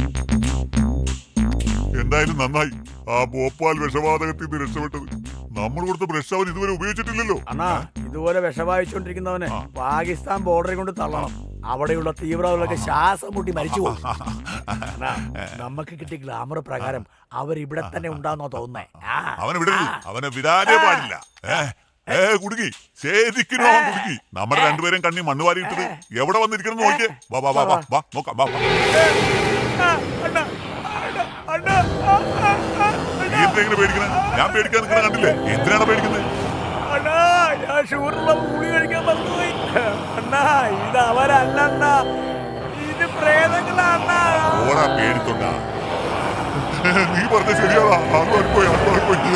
എന്തായാലും നന്നായി ആ ഭോപ്പാൽ വിഷവാതകത്തിൽ നിന്ന് രക്ഷപ്പെട്ടത് നമ്മൾ കൊടുത്ത ബ്രഷ് അവൻ ഇതുവരെ ഉപയോഗിച്ചിട്ടില്ലല്ലോ അണ്ണാ ഇതുപോലെ വിഷവായിച്ചോണ്ടിരിക്കുന്നവനെ പാകിസ്ഥാൻ ബോർഡറിൽ കൊണ്ട് തള്ളണം അവിടെയുള്ള തീവ്രവാദികളൊക്കെ ശ്വാസം മുട്ടി മരിച്ചു പോകും അണ്ണാ, നമുക്ക് കിട്ടിയ ഗ്ലാമർ പ്രകാരം അവർ ഇവിടെ തന്നെ ഉണ്ടാവുന്നോ തോന്നുന്നേ ആ. അവനെ വിടരുത് അവനെ വിടാനേ പാടില്ല ഏ ഏ കുടുങ്ങി ശരിക്കും അവൻ കുടുങ്ങി നമ്മുടെ രണ്ടുപേരും കണ്ണി മണ്ണ് വാരി ഇട്ടത് എവിടെ വന്നിരിക്കണം നോക്കിയേ വാ വാ വാ വാ വാ നോക്കാം വാ വാ. ആ, അണ്ണാ, അണ്ണാ, അണ്ണാ, ആ, ആ, ആ, നീ എന്തിനാ ഇങ്ങനെ പേടിക്കണേ ഞാൻ പേടിക്കാൻ നിൽക്കണ കണ്ടില്ലേ എന്തിനാണ് പേടിക്കുന്നത് അണ്ണാ ഞാൻ ഷുഗറുള്ള ഗുളി കഴിക്കാൻ മറന്നുപോയി അണ്ണാ ഇത് അവരല്ല അണ്ണാ ഇത് പ്രേതങ്ങളാ ഓടാ പേടിത്തൊണ്ട നീ പറഞ്ഞ ശരിയാടാ അത് മാറിപ്പോയി അത് മാറിപ്പോയി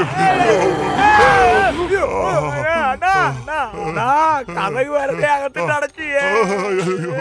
അണ്ണാ അണ്ണാ അണ്ണാ കഥക് വെറുതെ അകത്തിട്ട് അടച്ചു അയ്യോ.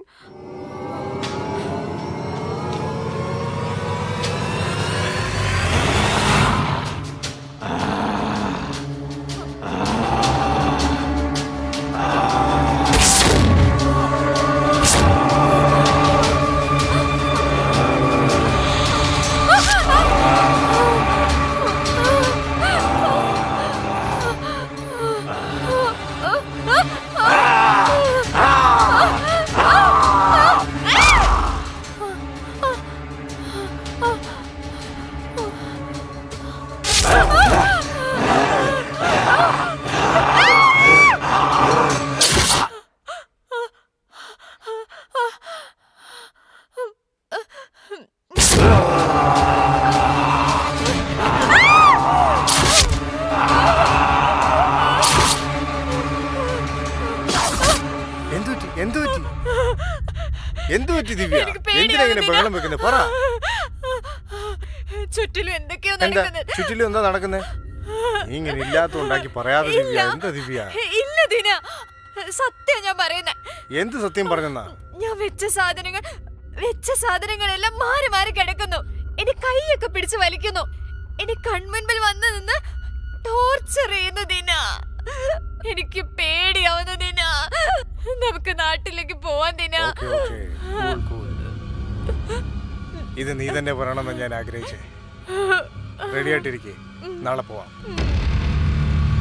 എന്തു പറ്റി എന്തു പറ്റി എന്തു പറ്റി ദിവ്യ എനിക്ക് പേടിയാവുന്നു എന്തിനാ ഇങ്ങനെ ദിന. ബഹളം വെക്കുന്നത് പറ ചുറ്റിലും എന്തൊക്കെയോ എന്താ നടക്കുന്നത് ചുറ്റിലും എന്താ നടക്കുന്നത് നീ ഇങ്ങനെ ഇല്ലാത്തതുണ്ടാക്കി പറയാതെ ദിവ്യ എന്താ ദിവ്യ ഇല്ല ദിന സത്യം ഞാൻ പറയുന്നേ എന്ത് സത്യം പറഞ്ഞെന്നാ ഞാൻ വെച്ച സാധനങ്ങൾ വെച്ച സാധനങ്ങളെല്ലാം മാറി മാറി കിടക്കുന്നു എന്റെ കൈയൊക്കെ പിടിച്ച് വലിക്കുന്നു എന്റെ കൺമുൻപിൽ വന്ന് നിന്ന് ടോർച്ചർ ചെയ്യുന്നു ദിന എനിക്ക് പേടിയാവുന്നു ദിന നമുക്ക് നാട്ടിലേക്ക് പോവാൻ ദിന ഓക്കെ ഓക്കെ ഇത് നീ തന്നെ പറയണമെന്ന് ഞാൻ ആഗ്രഹിച്ചേ റെഡി ആയിട്ടിരിക്കേ നാളെ പോവാം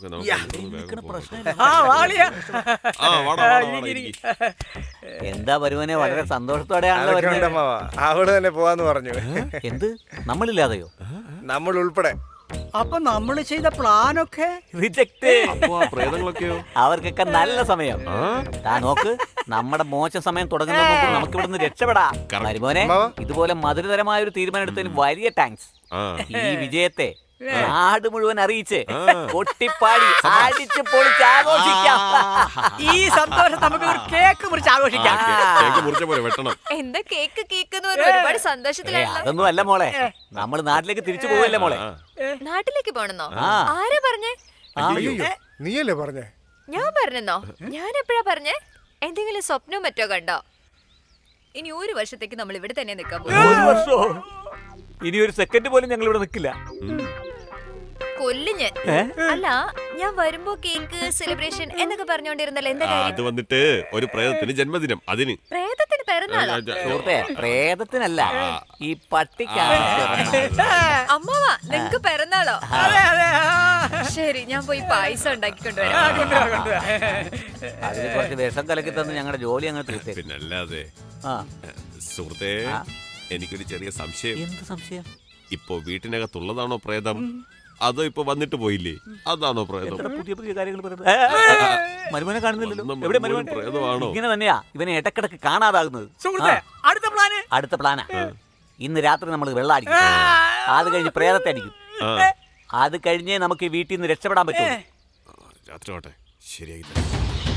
നമുക്ക് നമുക്ക് യാ. ഇവിടുന്ന് വേഗം നിൽക്കണ പോകാം. പ്രശ്നമില്ല ആ വാളിയാ ആ വാടാ വാടാ, വാടാ ഇരിക്ക്, ഇരിക്ക്. എന്താ വരുവനെ വളരെ സന്തോഷത്തോടെയാണല്ലോ അതൊക്കെ വരുന്നത് ഉണ്ടമ്മാവാ അവിടെ തന്നെ പോവാന്ന് പറഞ്ഞു എന്ത് നമ്മളില്ലാതെയോ നമ്മൾ ഉൾപ്പെടെ അപ്പൊ നമ്മൾ ചെയ്ത പ്ലാനൊക്കെ റിജക്ട് അപ്പൊ ആ പ്രേതങ്ങളൊക്കെയോ അവർക്കൊക്കെ നല്ല സമയം താ നോക്ക് നമ്മുടെ മോശം സമയം തുടങ്ങുന്നതിന് മുമ്പ് നമുക്ക് ഇവിടുന്ന് രക്ഷപ്പെടാം മരുമോനെ അമ്മാവാ. ഇതുപോലെ മധുരതരമായ ഒരു തീരുമാനം എടുത്തതിന് വലിയ താങ്ക്സ് ആ ഈ വിജയത്തെ നാട് മുഴുവൻ അറിയിച്ച് ആ. കൊട്ടിപ്പാടി അടിച്ച് പൊളിച്ച് ആഘോഷിക്കാം ഈ സന്തോഷം നമുക്ക് ഒരു കേക്ക് മുറിച്ച് ആഘോഷിക്കാം കേക്ക് മുറിച്ച പോലെ വെട്ടണം എന്താ കേക്ക് കേക്ക് എന്ന് പറഞ്ഞ ഒരുപാട് ഏ, സന്തോഷത്തിലാണല്ലോ അതൊന്നും അല്ല മോളെ നമ്മൾ നാട്ടിലേക്ക് തിരിച്ചു പോവല്ലേ മോളെ ആ. നാട്ടിലേക്ക് പോണെന്നോ ആ. ആരാ പറഞ്ഞേ ആ, അയ്യോ നീയല്ലേ പറഞ്ഞേ ഞാൻ പറഞ്ഞെന്നോ ഞാൻ എപ്പോഴാ പറഞ്ഞേ എന്തെങ്കിലും സ്വപ്നവും മറ്റോ കണ്ടോ ഇനി ഒരു വർഷത്തേക്ക് നമ്മൾ ഇവിടെ തന്നെ നിൽക്കാൻ പോകും ഒരു വർഷോ ഇനി ഒരു സെക്കൻഡ് പോലും ഞങ്ങൾ ഇവിടെ നിൽക്കില്ല കൊല്ലും ഞാൻ ഏ? അല്ല ഞാൻ വരുമ്പോ കേക്ക് സെലിബ്രേഷൻ എന്നൊക്കെ പറഞ്ഞോണ്ടിരുന്നല്ലോ എന്താ ആ, കാര്യം അത് വന്നിട്ട് ഒരു പ്രേതത്തിന് ജന്മദിനം അതിന് പ്രേതത്തിന് പിറന്നാളോ സുഹൃത്തെ പ്രേതത്തിനല്ല ഈ പട്ടിക്കാണ് പിറന്നാൾ. അമ്മാവാ നിങ്ങക്ക് പിറന്നാളോ അതെ അതെ ആ. ശരി ഞാൻ പോയി പായസം ഉണ്ടാക്കിക്കൊണ്ടുവരാം ആ, കൊണ്ടുവാ, കൊണ്ടുവാ. അതിന് കുറച്ച് വിഷം കലക്കി തന്ന് ഞങ്ങളുടെ ജോലി അങ്ങ് തീർത്തേ പിന്നല്ലാതെ ആ സുഹൃത്തെ ആ. എനിക്കൊരു ചെറിയ സംശയം എന്ത് സംശയം ഇപ്പോ വീട്ടിനകത്തുള്ളതാണോ പ്രേതം അതോ ഇപ്പൊ വന്നിട്ട് പോയില്ലേ അതാണോ പ്രേതം എത്ര പുതിയ പുതിയ കാര്യങ്ങൾ പറയുന്നത് ഏ, ഏ, ഏ, മരുമോനെ കാണുന്നില്ലല്ലോ ഒന്നും എവിടെ മരുമോൻ മരുമോൻ പ്രേതമാണോ? ഇങ്ങനെ തന്നെയാ ഇവനെ ഇടക്കിടക്ക് കാണാതാകുന്നത് സുഹൃത്തെ ആ, അടുത്ത പ്ലാന് അടുത്ത പ്ലാനാ ഇന്ന് രാത്രി നമ്മൾ വെള്ളം അടിക്കും അത് കഴിഞ്ഞ് പ്രേതത്തെ അടിക്കും ആ അത് കഴിഞ്ഞേ നമുക്ക് ഈ വീട്ടിൽ നിന്ന് രക്ഷപ്പെടാൻ പറ്റും രാത്രി ആവട്ടെ ശരിയായി തരാം.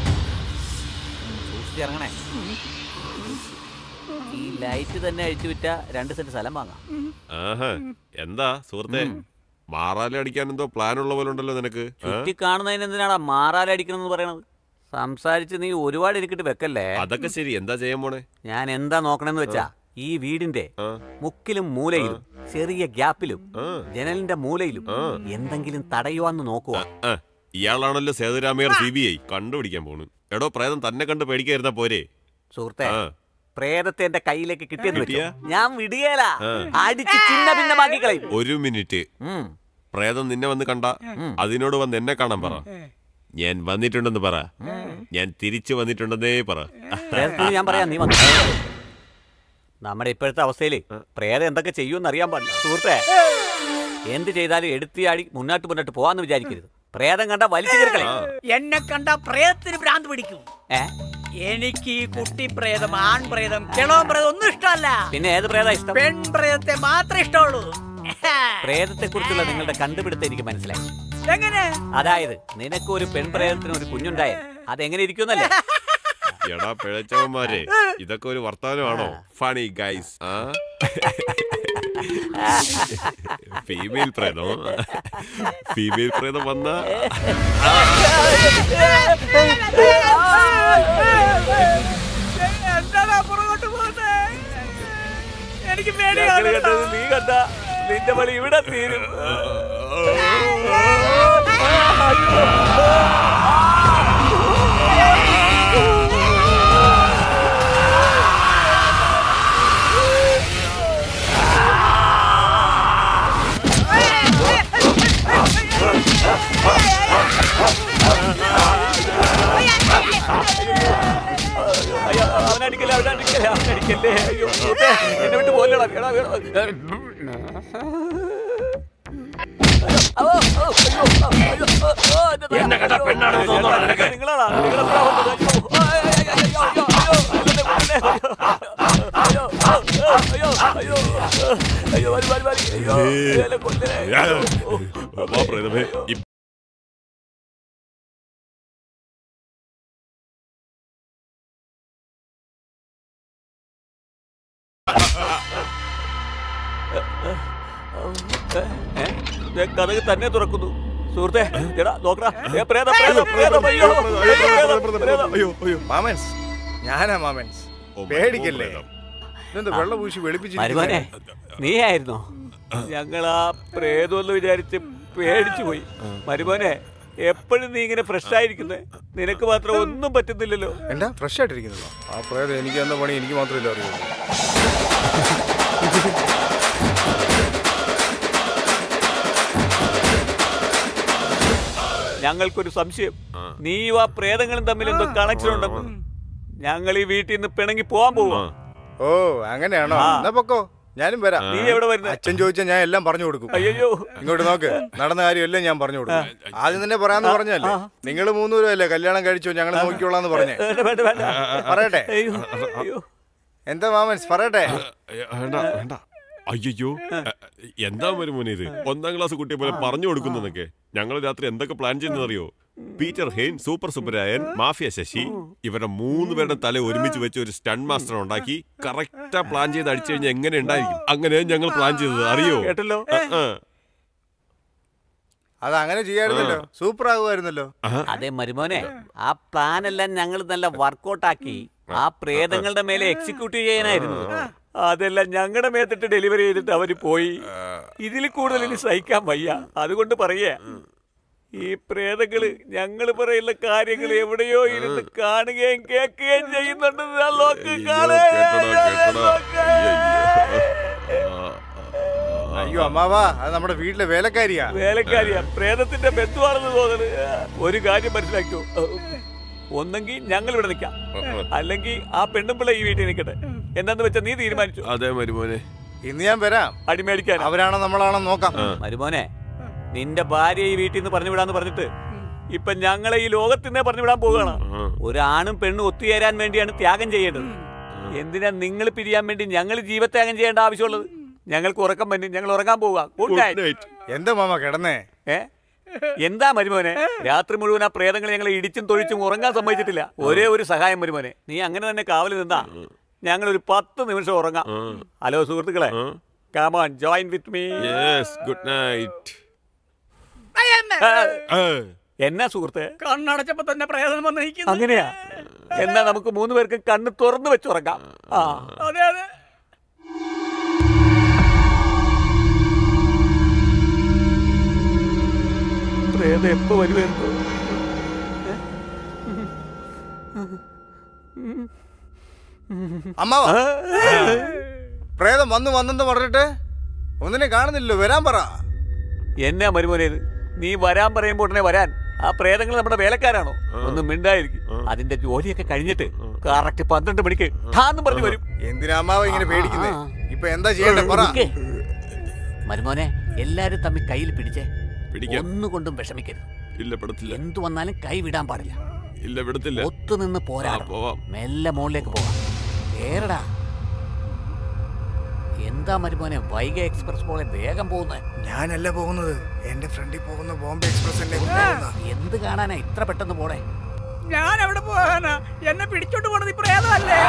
ഇറങ്ങണേ ഈ ലൈറ്റ് തന്നെ അഴിച്ചു വിറ്റ രണ്ട് സെന്റ് സ്ഥലം വാങ്ങാം ആഹാ എന്താ സുഹൃത്തെ മാറാലെ അടിക്കാൻ എന്തോ പ്ലാൻ ഉള്ള പോലെ ഉണ്ടല്ലോ നിനക്ക് ആ? ചുറ്റി കാണുന്നതിന് എന്തിനാടാ മാറാലടിക്കണം എന്ന് പറയണത് സംസാരിച്ച് നീ ഒരുപാട് ഇരിക്കിട്ട് വെക്കല്ലേ അതൊക്കെ ശരി എന്താ ചെയ്യാൻ പോണേ ഞാൻ എന്താ നോക്കണെന്ന് വെച്ചാ ഈ വീടിന്റെ ആ. മുക്കിലും മൂലയിലും ചെറിയ ഗ്യാപ്പിലും ആ. ജനലിന്റെ മൂലയിലും ആ. എന്തെങ്കിലും തടയുവാന്ന് നോക്കുക ആ, ഇയാളാണല്ലോ സേതുരാമയ്യർ സി ബി ഐ കണ്ടുപിടിക്കാൻ പോണു എടോ പ്രേതം തന്നെ കണ്ട് പേടിക്കായിരുന്നാ പോരെ സുഹൃത്തെ ആ പ്രേതത്തെ എന്റെ കയ്യിലേക്ക് കിട്ടിയെന്ന് വെച്ചോ കിട്ടിയാ? ഞാൻ വിടുകേല ആ. അടിച്ച് ചിന്ന ഭിന്നമാക്കി കളയും ഒരു മിനിറ്റ് ഉം. പ്രേതം നിന്നെ വന്ന് കണ്ട അതിനോട് വന്ന് എന്നെ കാണാൻ പറ ഞാൻ വന്നിട്ടുണ്ടെന്ന് പറ ഞാൻ തിരിച്ചു വന്നിട്ടുണ്ടെന്നേ പറ പ്രേതത്തിന് ഞാൻ പറയാം നീ വന്നു നമ്മുടെ ഇപ്പോഴത്തെ അവസ്ഥയില് പ്രേതം എന്തൊക്കെ ചെയ്യുമെന്ന് അറിയാൻ പാടില്ല സുഹൃത്തെ എന്ത് ചെയ്താലും എടുത്തിയാടി മുന്നോട്ട് മുന്നോട്ട് പോവാന്ന് വിചാരിക്കരുത് പ്രേതം കണ്ട വലിച്ചു കീർക്കളെ എന്നെ കണ്ട പ്രേതത്തിന് ഭ്രാന്ത് പിടിക്കും ഏ എനിക്ക് ഈ കുട്ടി പ്രേതം ആൺ പ്രേതം കിളവൻ പ്രേതം ഒന്നും ഇഷ്ടമല്ല പിന്നെ ഏത് പ്രേത ഇഷ്ടം പെൺ പ്രേതത്തെ മാത്രമേ ഇഷ്ടമുള്ളൂ പ്രേതത്തെ കുറിച്ചുള്ള നിങ്ങളുടെ കണ്ടുപിടുത്തം എനിക്ക് മനസ്സിലായി എങ്ങനെ അതായത് നിനക്ക് ഒരു പെൺപ്രേതത്തിന് ഒരു കുഞ്ഞുണ്ടായ അതെങ്ങനെ ഇരിക്കുമെന്നല്ലേ എടാ പിഴച്ചവന്മാരെ ഇതൊക്കെ ഒരു വർത്തമാനമാണോ ഫണി ഗൈസ് ആ ഫീമെയിൽ പ്രേതം ഫീമെയിൽ പ്രേതം വന്ന എന്താ പുറകോട്ട് പോകുന്നത് എനിക്ക് ഞങ്ങള് പേടിയാണ് കണ്ടത് നീ കണ്ട നിന്റെ പണി ഇവിടെ തീരും അയ്യോ, അവനടിക്കല്ലേ അവനടിക്കല്ലേ അവനടിക്കല്ലേ അയ്യോ സുഹൃത്തേ, എന്നെ വിട്ട് പോലെടാ എടാ, എടാ. ഓ, ഓ, അയ്യോ, അയ്യോ, ഓ, ഓ, എന്റെ തല. നിങ്ങളാണോ? നിങ്ങളെപ്പോഴാ വന്നത്? അയ്യോ, ആ, അയ്യോ, അയ്യോ, അയ്യോ, അയ്യോ, അയ്യോ, അയ്യോ, അയ്യോ, അയ്യോ, അയ്യോ, അയ്യോ, വരി, വരി, വരി, അയ്യോ, എന്നെ കൊല്ലണേ. അയ്യോ, വാ പ്രേതമേ ഇ- ഏ? ദേ കഥക് തന്നെ തുറക്കുന്നു സുഹൃത്തെ എടാ നോക്കടാ ഏ, പ്രേതം പ്രേതം പ്രേതം അയ്യോ പ്രേതം, പ്രേതം. അയ്യോ അയ്യോ മാമൻസ് ഞാനാ മാമൻസ് ഓ, മൈ പേടിക്കല്ലേ പ്രേതം. ഇതെന്താ വെള്ളം പൂശി മരുമോനെ വെളുപ്പിച്ചിരിക്കുന്നെ? നീ ആയിരുന്നോ ഞങ്ങൾ ആ പ്രേതമെന്ന് വിചാരിച്ച് പേടിച്ചു പോയി മരുമോനെ എപ്പോഴും നീ ഇങ്ങനെ ഫ്രഷ് ആയിരിക്കുന്നേ നിനക്ക് മാത്രം ഒന്നും പറ്റുന്നില്ലല്ലോ എന്താ ഫ്രഷ് ആയിട്ടിരിക്കുന്നല്ലോ ആ പ്രേതം എനിക്ക് എന്ന പണി എനിക്ക് മാത്രമല്ല അറിയുള്ളൂ ഞങ്ങൾക്കൊരു സംശയം നീയും ആ പ്രേതങ്ങളും തമ്മിൽ എന്തോ കണക്ഷൻ ഉണ്ടെന്ന് ഞങ്ങൾ ഈ വീട്ടിൽ നിന്ന് പിണങ്ങി പോവാൻ പോവാ ഓ അങ്ങനെയാണോ ആ. എന്നാ പൊക്കോ ഞാനും വരാം നീ എവിടെ വരുന്നത് അച്ഛൻ ചോദിച്ചാൽ ഞാൻ എല്ലാം പറഞ്ഞു കൊടുക്കും അയ്യോ ഇങ്ങോട്ട് നോക്ക് നടന്ന കാര്യമെല്ലാം ഞാൻ പറഞ്ഞു കൊടുക്കും ആദ്യം തന്നെ പറയാന്ന് പറഞ്ഞല്ലേ നിങ്ങൾ മൂന്നുപേരും അല്ലേ കല്യാണം കഴിച്ചോ ഞങ്ങൾ നോക്കിക്കോളാന്ന് പറഞ്ഞേ വേണ്ട വേണ്ട വേണ്ട പറയട്ടെ അയ്യോ അയ്യോ എന്താ മാമൻസ് പറയട്ടെ വേണ്ട വേണ്ട അയ്യോ എന്താ മരുമോനെ ഇത് ഒന്നാം ക്ലാസ് കുട്ടിയെ പോലെ പറഞ്ഞു കൊടുക്കുന്നതൊക്കെ ഞങ്ങൾ രാത്രി എന്തൊക്കെ പ്ലാൻ ചെയ്യുന്നറിയോ Peter Hein super Subrayan mafia Sasi ഇവരുടെ മൂന്ന് പേരുടെ തല ഒരുമിച്ച് വെച്ച് ഒരു സ്റ്റൺ മാസ്റ്റർ ഉണ്ടാക്കി കറക്റ്റാ പ്ലാൻ ചെയ്ത് അടിച്ചു കഴിഞ്ഞാൽ എങ്ങനെ ഉണ്ടായിരിക്കും അങ്ങനെ ഞങ്ങൾ പ്ലാൻ ചെയ്തത് അറിയോ കേട്ടല്ലോ ആ, ആ. അത് അങ്ങനെ ചെയ്യായിരുന്നല്ലോ സൂപ്പർ ആകുമായിരുന്നല്ലോ അതെ മരുമോനെ ആ പ്ലാൻ എല്ലാം ഞങ്ങൾ നല്ല വർക്കൗട്ട് ആക്കി ആ പ്രേതങ്ങളുടെ മേലെ എക്സിക്യൂട്ട് ചെയ്യാനായിരുന്നു അതെല്ലാം ഞങ്ങളുടെ മേത്തിട്ട് ഡെലിവറി ചെയ്തിട്ട് അവര് പോയി ഇതിൽ കൂടുതൽ ഇനി സഹിക്കാൻ വയ്യ അതുകൊണ്ട് പറയേ ഈ പ്രേതങ്ങള് ഞങ്ങൾ പറയുന്ന കാര്യങ്ങൾ എവിടെയോ ഇരുന്ന് കാണുകയും കേൾക്കുകയും ചെയ്യുന്നുണ്ടെന്ന് ഞാൻ നോക്ക് കാണേ. കേട്ടടാ, കേട്ടടാ. അയ്യയ്യോ. ആ, ആ, അയ്യോ അമ്മാവാ അത് നമ്മുടെ വീട്ടിലെ വേലക്കാരിയാ വേലക്കാരിയാ പ്രേതത്തിന്റെ ബന്ധുവാണെന്ന് തോന്നുന്നു ഒരു കാര്യം മനസ്സിലാക്കിയോ ഒന്നെങ്കിൽ ഞങ്ങൾ ഇവിടെ നിൽക്കാം അല്ലെങ്കിൽ ആ പെണ്ണുമ്പിള്ള ഈ വീട്ടിൽ നിൽക്കട്ടെ എന്താന്ന് വെച്ചാൽ നീ തീരുമാനിച്ചു അതെ മരുമോനെ ഇന്ന് ഞാൻ വരാം അടിമേടിക്കാൻ അവരാണോ നമ്മളാണോ നോക്കാം മരുമോനെ നിന്റെ ഭാര്യ ഈ വീട്ടിൽ നിന്ന് പറഞ്ഞു വിടാന്ന് പറഞ്ഞിട്ട് ഇപ്പൊ ഞങ്ങളെ ഈ ലോകത്തിനെ പറഞ്ഞു വിടാൻ പോവുകയാണ് ഒരാണും പെണ്ണും ഒത്തുചേരാൻ വേണ്ടിയാണ് ത്യാഗം ചെയ്യേണ്ടത് എന്തിനാ നിങ്ങൾ പിരിയാൻ വേണ്ടി ഞങ്ങൾ ജീവത്യാഗം ചെയ്യേണ്ട ആവശ്യമുള്ളത് ഞങ്ങൾക്ക് ഉറക്കം പറ്റും ഞങ്ങൾ ഉറങ്ങാൻ പോവുക ഗുഡ് ഗുഡ് നൈറ്റ് നൈറ്റ് എന്താ മാമ കിടന്നേ ഏ എന്താ മരുമോനെ രാത്രി മുഴുവൻ ആ പ്രേതങ്ങൾ ഞങ്ങളെ ഇടിച്ചും തൊഴിച്ചും ഉറങ്ങാൻ സമ്മതിച്ചിട്ടില്ല ഒരേ ഒരു സഹായം മരുമോനെ നീ അങ്ങനെ തന്നെ കാവല് നിന്നാ ഞങ്ങൾ ഒരു പത്ത് നിമിഷം ഉറങ്ങാം ഹലോ സുഹൃത്തുക്കളെ come on join with me yes good night എന്നാ സുഹൃത്തെ കണ്ണടച്ചപ്പോ തന്നെ പ്രേതം വന്ന് നിൽക്കുന്നു അങ്ങനെയാ എന്നാ നമുക്ക് മൂന്ന് പേർക്കും കണ്ണ് തുറന്നു വെച്ചുറങ്ങാം ആ അതെ അതെ പ്രേതം എപ്പോ വരുമെന്തോ അമ്മാവാ പ്രേതം വന്നു വന്നെന്ന് പറഞ്ഞിട്ട് ഒന്നിനെ കാണുന്നില്ലല്ലോ വരാൻ പറ എന്നാ മരുമോനെ ഇത് നീ വരാൻ പറയുമ്പോ ഉടനെ വരാൻ ആ പ്രേതങ്ങൾ നമ്മുടെ വേലക്കാരാണോ ഒന്നും മിണ്ടായിരിക്കും അതിന്റെ ജോലിയൊക്കെ കഴിഞ്ഞിട്ട് കറക്റ്റ് പന്ത്രണ്ട് മണിക്ക് ഠാന്നും പറഞ്ഞു വരും എന്തിനാ അമ്മാവ ഇങ്ങനെ പേടിക്കുന്നേ ഇപ്പൊ എന്താ ചെയ്യണ്ടേ പറ നിക്ക്. മരുമോനെ എല്ലാരും തമ്മിൽ കയ്യിൽ പിടിച്ചേ പിടിക്കാം ഒന്നുകൊണ്ടും വിഷമിക്കരുത് ഇല്ല പെടത്തില്ല എന്തു വന്നാലും കൈ വിടാൻ പാടില്ല ഇല്ല വിടത്തില്ല ഒത്തു നിന്ന് ആ, പോരാടാം പോവാം മെല്ലെ മുകളിലേക്ക് പോവാം കേറടാ എന്താ മരുമോനെ വൈഗ എക്സ്പ്രസ് പോലെ വേഗം പോകുന്നത് ഞാനല്ല പോകുന്നത് എന്റെ ഫ്രണ്ടിൽ പോകുന്ന ബോംബെ എക്സ്പ്രസ് എന്നെ കൊണ്ടുപോകുന്ന എന്ത് കാണാനാ ഇത്ര പെട്ടെന്ന് പോണേ ഞാൻ എവിടെ പോകാനാ എന്നെ പിടിച്ചോണ്ട് പോണത് ഈ പ്രേതമല്ലേ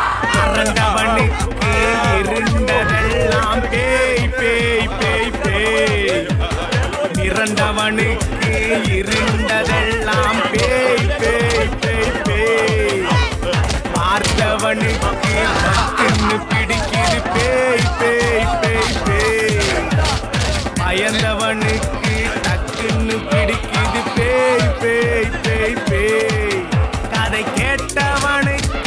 இறந்தவனுக்கு இருண்டதெல்லாம் பேய் பேய் பேய் பேய் பார்த்தவனுக்கு பக்குன்னு பிடிக்குது பேய் பேய் பேய் பேய் பயந்தவனுக்கு டக்குன்னு பிடிக்குது பேய் பேய் பேய் பேய் கதை கேட்டவனுக்கு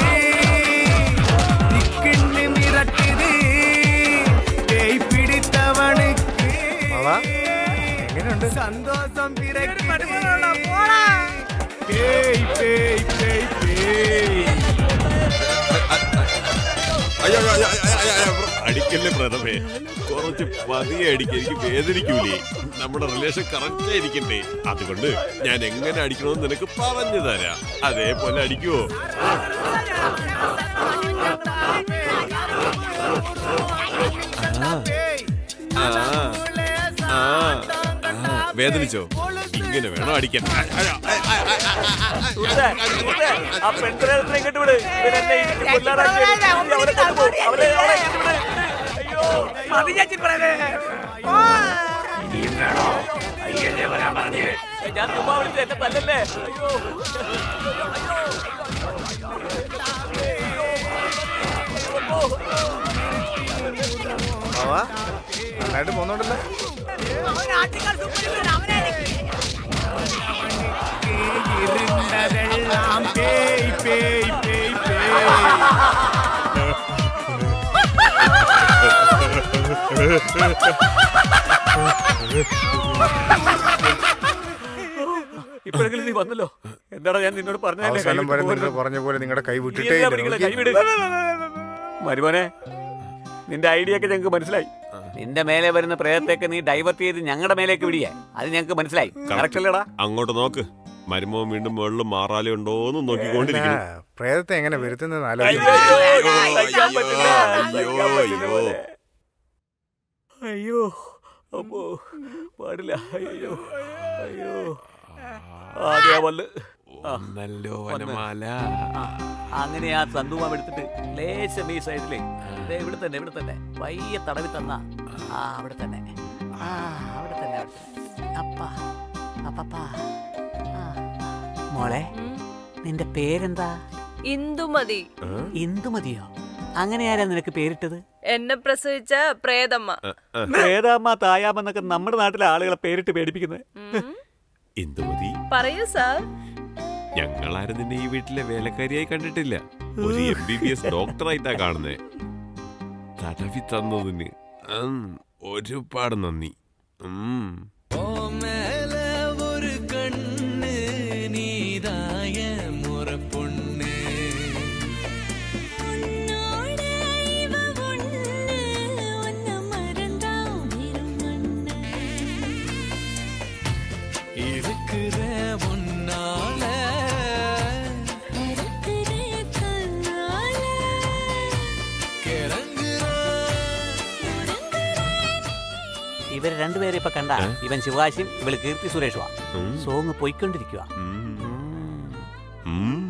திக்குன்னு மிரட்டுது பேய் பிடித்தவனுக்கு മാവാ എങ്ങനെയുണ്ട് சந்தோஷம் பிறக்குது பேய் பேய் பேய் பேய் അയ്യോ, അയ്യോ, അയ്യോ, അയ്യോ, അയ്യോ, അയ്യോ, ബ്രോ. അടിക്കല്ലേ പ്രഥമേ കുറച്ച് പതിയെ അടിക്ക എനിക്ക് വേദനിക്കൂലേ നമ്മുടെ റിലേഷൻ കറക്റ്റ് ആയിരിക്കണ്ടേ അതുകൊണ്ട് ഞാൻ എങ്ങനെ അടിക്കണമെന്ന് നിനക്ക് പറഞ്ഞു തരാം അതേപോലെ അടിക്കുവോ ആ, ആ, ആ, വേദനിച്ചോ ഇങ്ങനെ വേണോ അടിക്കാൻ ആ, ആ, ആ, ആ, ആ, ആ, ആ, സുഹൃത്തേ, സുഹൃത്തേ, ആ പെൺപ്രേതത്തിനെ ഇങ്ങോട്ട് വിട് ഇവരെന്നെ ഇടിച്ച് കൊല്ലാനാക്കി ഇനി അവരെ കൊണ്ടുപോ. അവരെ അവരെ ഇങ്ങോട്ട് വിട്. അയ്യോ മതി ചേച്ചി പ്രേതേ ഞാൻ ചുമ്മാ വിളിച്ച് എന്നെ തല്ലല്ലേ അയ്യോ മാവാ നന്നായിട്ട് പോന്നോണ്ടല്ലോ இருண்டதெல்லாம் பேய் பேய் பேய் பேய் ഇപ്പോഴെങ്കിലും നീ വന്നല്ലോ എന്താടാ ഞാൻ നിന്നോട് പറഞ്ഞതല്ലേ കൈ അവസാനം വരെ വിട്ട് നിങ്ങൾ പോകരുത്. പറഞ്ഞ പോലെ നിങ്ങളുടെ കൈ നീ വിട്ടിട്ടേ എന്താ ഇല്ല. പിടിക്കണെ? നോക്കിയേ. കൈ വിട്. മരുമോനെ നിന്റെ ഐഡിയ ഒക്കെ ഞങ്ങൾക്ക് മനസ്സിലായി നിന്റെ മേലെ വരുന്ന പ്രേതത്തേക്ക് നീ ഡൈവേർട്ട് ചെയ്ത് ഞങ്ങളുടെ മേലേക്ക് വിടിയ അത് ഞങ്ങൾക്ക് മനസ്സിലായി കറക്റ്റ് അല്ലേടാ അങ്ങോട്ട് നോക്ക് മരുമോ വീണ്ടും മുകളിൽ മാറാലേ ഉണ്ടോന്ന് നോക്കിക്കൊണ്ടിരിക്കുന്നു അല്ല, പ്രേതത്തെ എങ്ങനെ വരുത്തുന്നത് അയ്യോ, ആലോചിച്ചു സഹിക്കാൻ പറ്റില്ല, അയ്യോ, സഹിക്കാൻ പറ്റില്ല അയ്യോ. പോലെ. അയ്യോ അപ്പോ പാടില്ല അയ്യോ അയ്യോ ആദ്യ വല്ല് ആ, നല്ലോ വന്ന്. വനമാല ആ, അങ്ങനെ ആ സന്തുമാവ് എടുത്തിട്ട് ലേശം ഈ സൈഡിലേ ദേ ഇവിടെ തന്നെ ഇവിടെ തന്നെ പയ്യെ തടവി തന്ന ആ അവിടെ തന്നെ ആ അവിടെ തന്നെ അവിടെ തന്നെ അപ്പാ അപ്പപ്പാ ആ. മോളെ നിന്റെ പേരെന്താ ഇന്ദുമതി ഇന്ദുമതിയോ അങ്ങനെ ആരാ നിനക്ക് പേരിട്ടത് എന്നെ പ്രസവിച്ച പ്രേതമ്മ ഏതാമ്മ തായാമെന്നൊക്കെ നമ്മുടെ നാട്ടിലെ ആളുകളെ പേരിട്ട് പേടിപ്പിക്കുന്നത് ഉം. ഇന്ദുമതി പറയൂ സാർ ഞങ്ങളാരും നിന്നെ ഈ വീട്ടിലെ വേലക്കാരിയായി കണ്ടിട്ടില്ല ഒരു എം ബി ബി എസ് ഡോക്ടറായിട്ടാ കാണുന്നേ തടവി തന്നതിന് ഉം, ഒരുപാട് നന്ദി ഉം. மேல ஒரு கண்ணு நீதாய முறை பொண்ணு இருக்கிற உன்னால ഇവർ രണ്ടുപേരെ ഇപ്പൊ കണ്ട ഇവൻ ശിവാശിയും ഇവള് കീർത്തി സുരേഷുവാ ഉം. സോങ് പോയിക്കൊണ്ടിരിക്കുക ഉം. ഉം.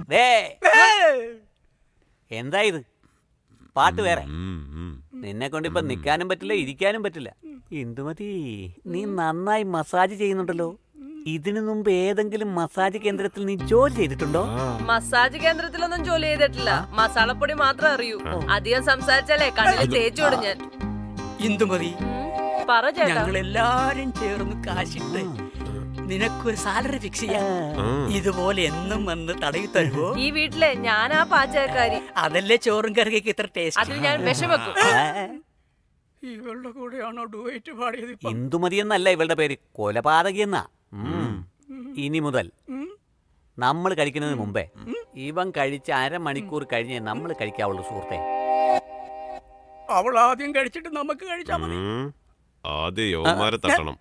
എന്താ ഇത് പാട്ട് വേറെ ഉം, ഉം. നിന്നെ കൊണ്ട് ഇപ്പൊ നിക്കാനും പറ്റില്ല ഇരിക്കാനും പറ്റില്ല ഇന്ദുമതി നീ നന്നായി മസാജ് ചെയ്യുന്നുണ്ടല്ലോ ഇതിനു മുമ്പ് ഏതെങ്കിലും മസാജ് കേന്ദ്രത്തിൽ നീ ജോലി ചെയ്തിട്ടുണ്ടോ മസാജ് കേന്ദ്രത്തിലൊന്നും ജോലി ചെയ്തിട്ടില്ല മസാലപ്പൊടി മാത്രം അറിയൂ അധികം സംസാരിച്ചാലേ കണ്ണിൽ തേച്ചോടും ഞാൻ ഇന്ദുമതി ഉം, പറ ചേട്ടാ ഞങ്ങൾ എല്ലാരും ചേർന്ന് കാശിട്ട് നിനക്കൊരു സാലറി ഫിക്സ് ചെയ്യാം ഉം. ഇതുപോലെ എന്നും വന്ന് തടവി തരുമോ ഈ വീട്ടിലെ ഞാനാ പാചകക്കാരി അതല്ലേ ചോറും കറിയൊക്കെ ഇത്ര ടേസ്റ്റ് അതിൽ ഞാൻ വിഷം വെക്കും ഇവളുടെ കൂടെയാണോ ഡുവൈറ്റ് പാടിയത് ഇപ്പം? ഇന്ദുമതി എന്നല്ല ഇവളുടെ പേര് കൊലപാതകി എന്നാ ഉം. ഇനി മുതൽ നമ്മൾ കഴിക്കുന്നതിന് മുമ്പേ ഇവൻ കഴിച്ച അരമണിക്കൂർ കഴിഞ്ഞേ നമ്മൾ കഴിക്കാവുള്ളൂ സുഹൃത്തെ അവൾ ആദ്യം കഴിച്ചിട്ട് നമുക്ക് കഴിച്ചാ മതി ഉം. ആദ്യം യവന്മാരെ തട്ടണം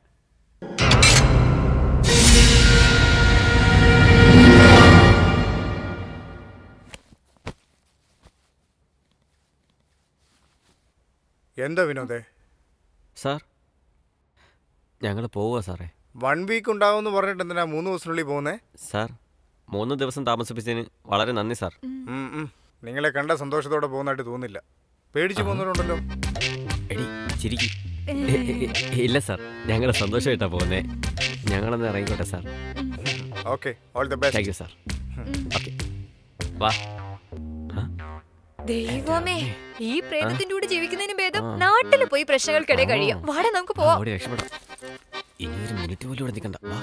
എന്താ വിനോദേ സാർ ഞങ്ങൾ പോവുക സാറേ വൺ വീക്ക് ഉണ്ടാവുമെന്ന് പറഞ്ഞിട്ട് എന്തിനാ മൂന്ന് ദിവസത്തിനുള്ളിൽ പോകുന്നേ സാർ മൂന്ന് ദിവസം താമസിപ്പിച്ചതിന് വളരെ നന്ദി സാർ ഉം, ഉം. നിങ്ങളെ കണ്ട സന്തോഷത്തോടെ പോകുന്നതായിട്ട് തോന്നുന്നില്ല പേടിച്ചു പോകുന്നവരുണ്ടല്ലോ എടി ചിരിക്കി ഇല്ല സാർ ഞങ്ങൾ സന്തോഷമായിട്ടാണ് പോകുന്നത് ഞങ്ങളൊന്ന് ഇറങ്ങിക്കോട്ടെ sir okay all the best thank you sir okay വാ ദൈവമേ ഈ പ്രേതത്തിന്റെ കൂടെ ജീവിക്കുന്നതിന് ഭേദം നാട്ടിൽ പോയി പ്രശ്നങ്ങൾക്കിടെ കഴിയാം വാടാ നമുക്ക് പോവാം ഓടി രക്ഷപ്പെടാം ഇനി ഒരു മിനിറ്റ് പോലും ഇവിടെ നിൽക്കണ്ട വാ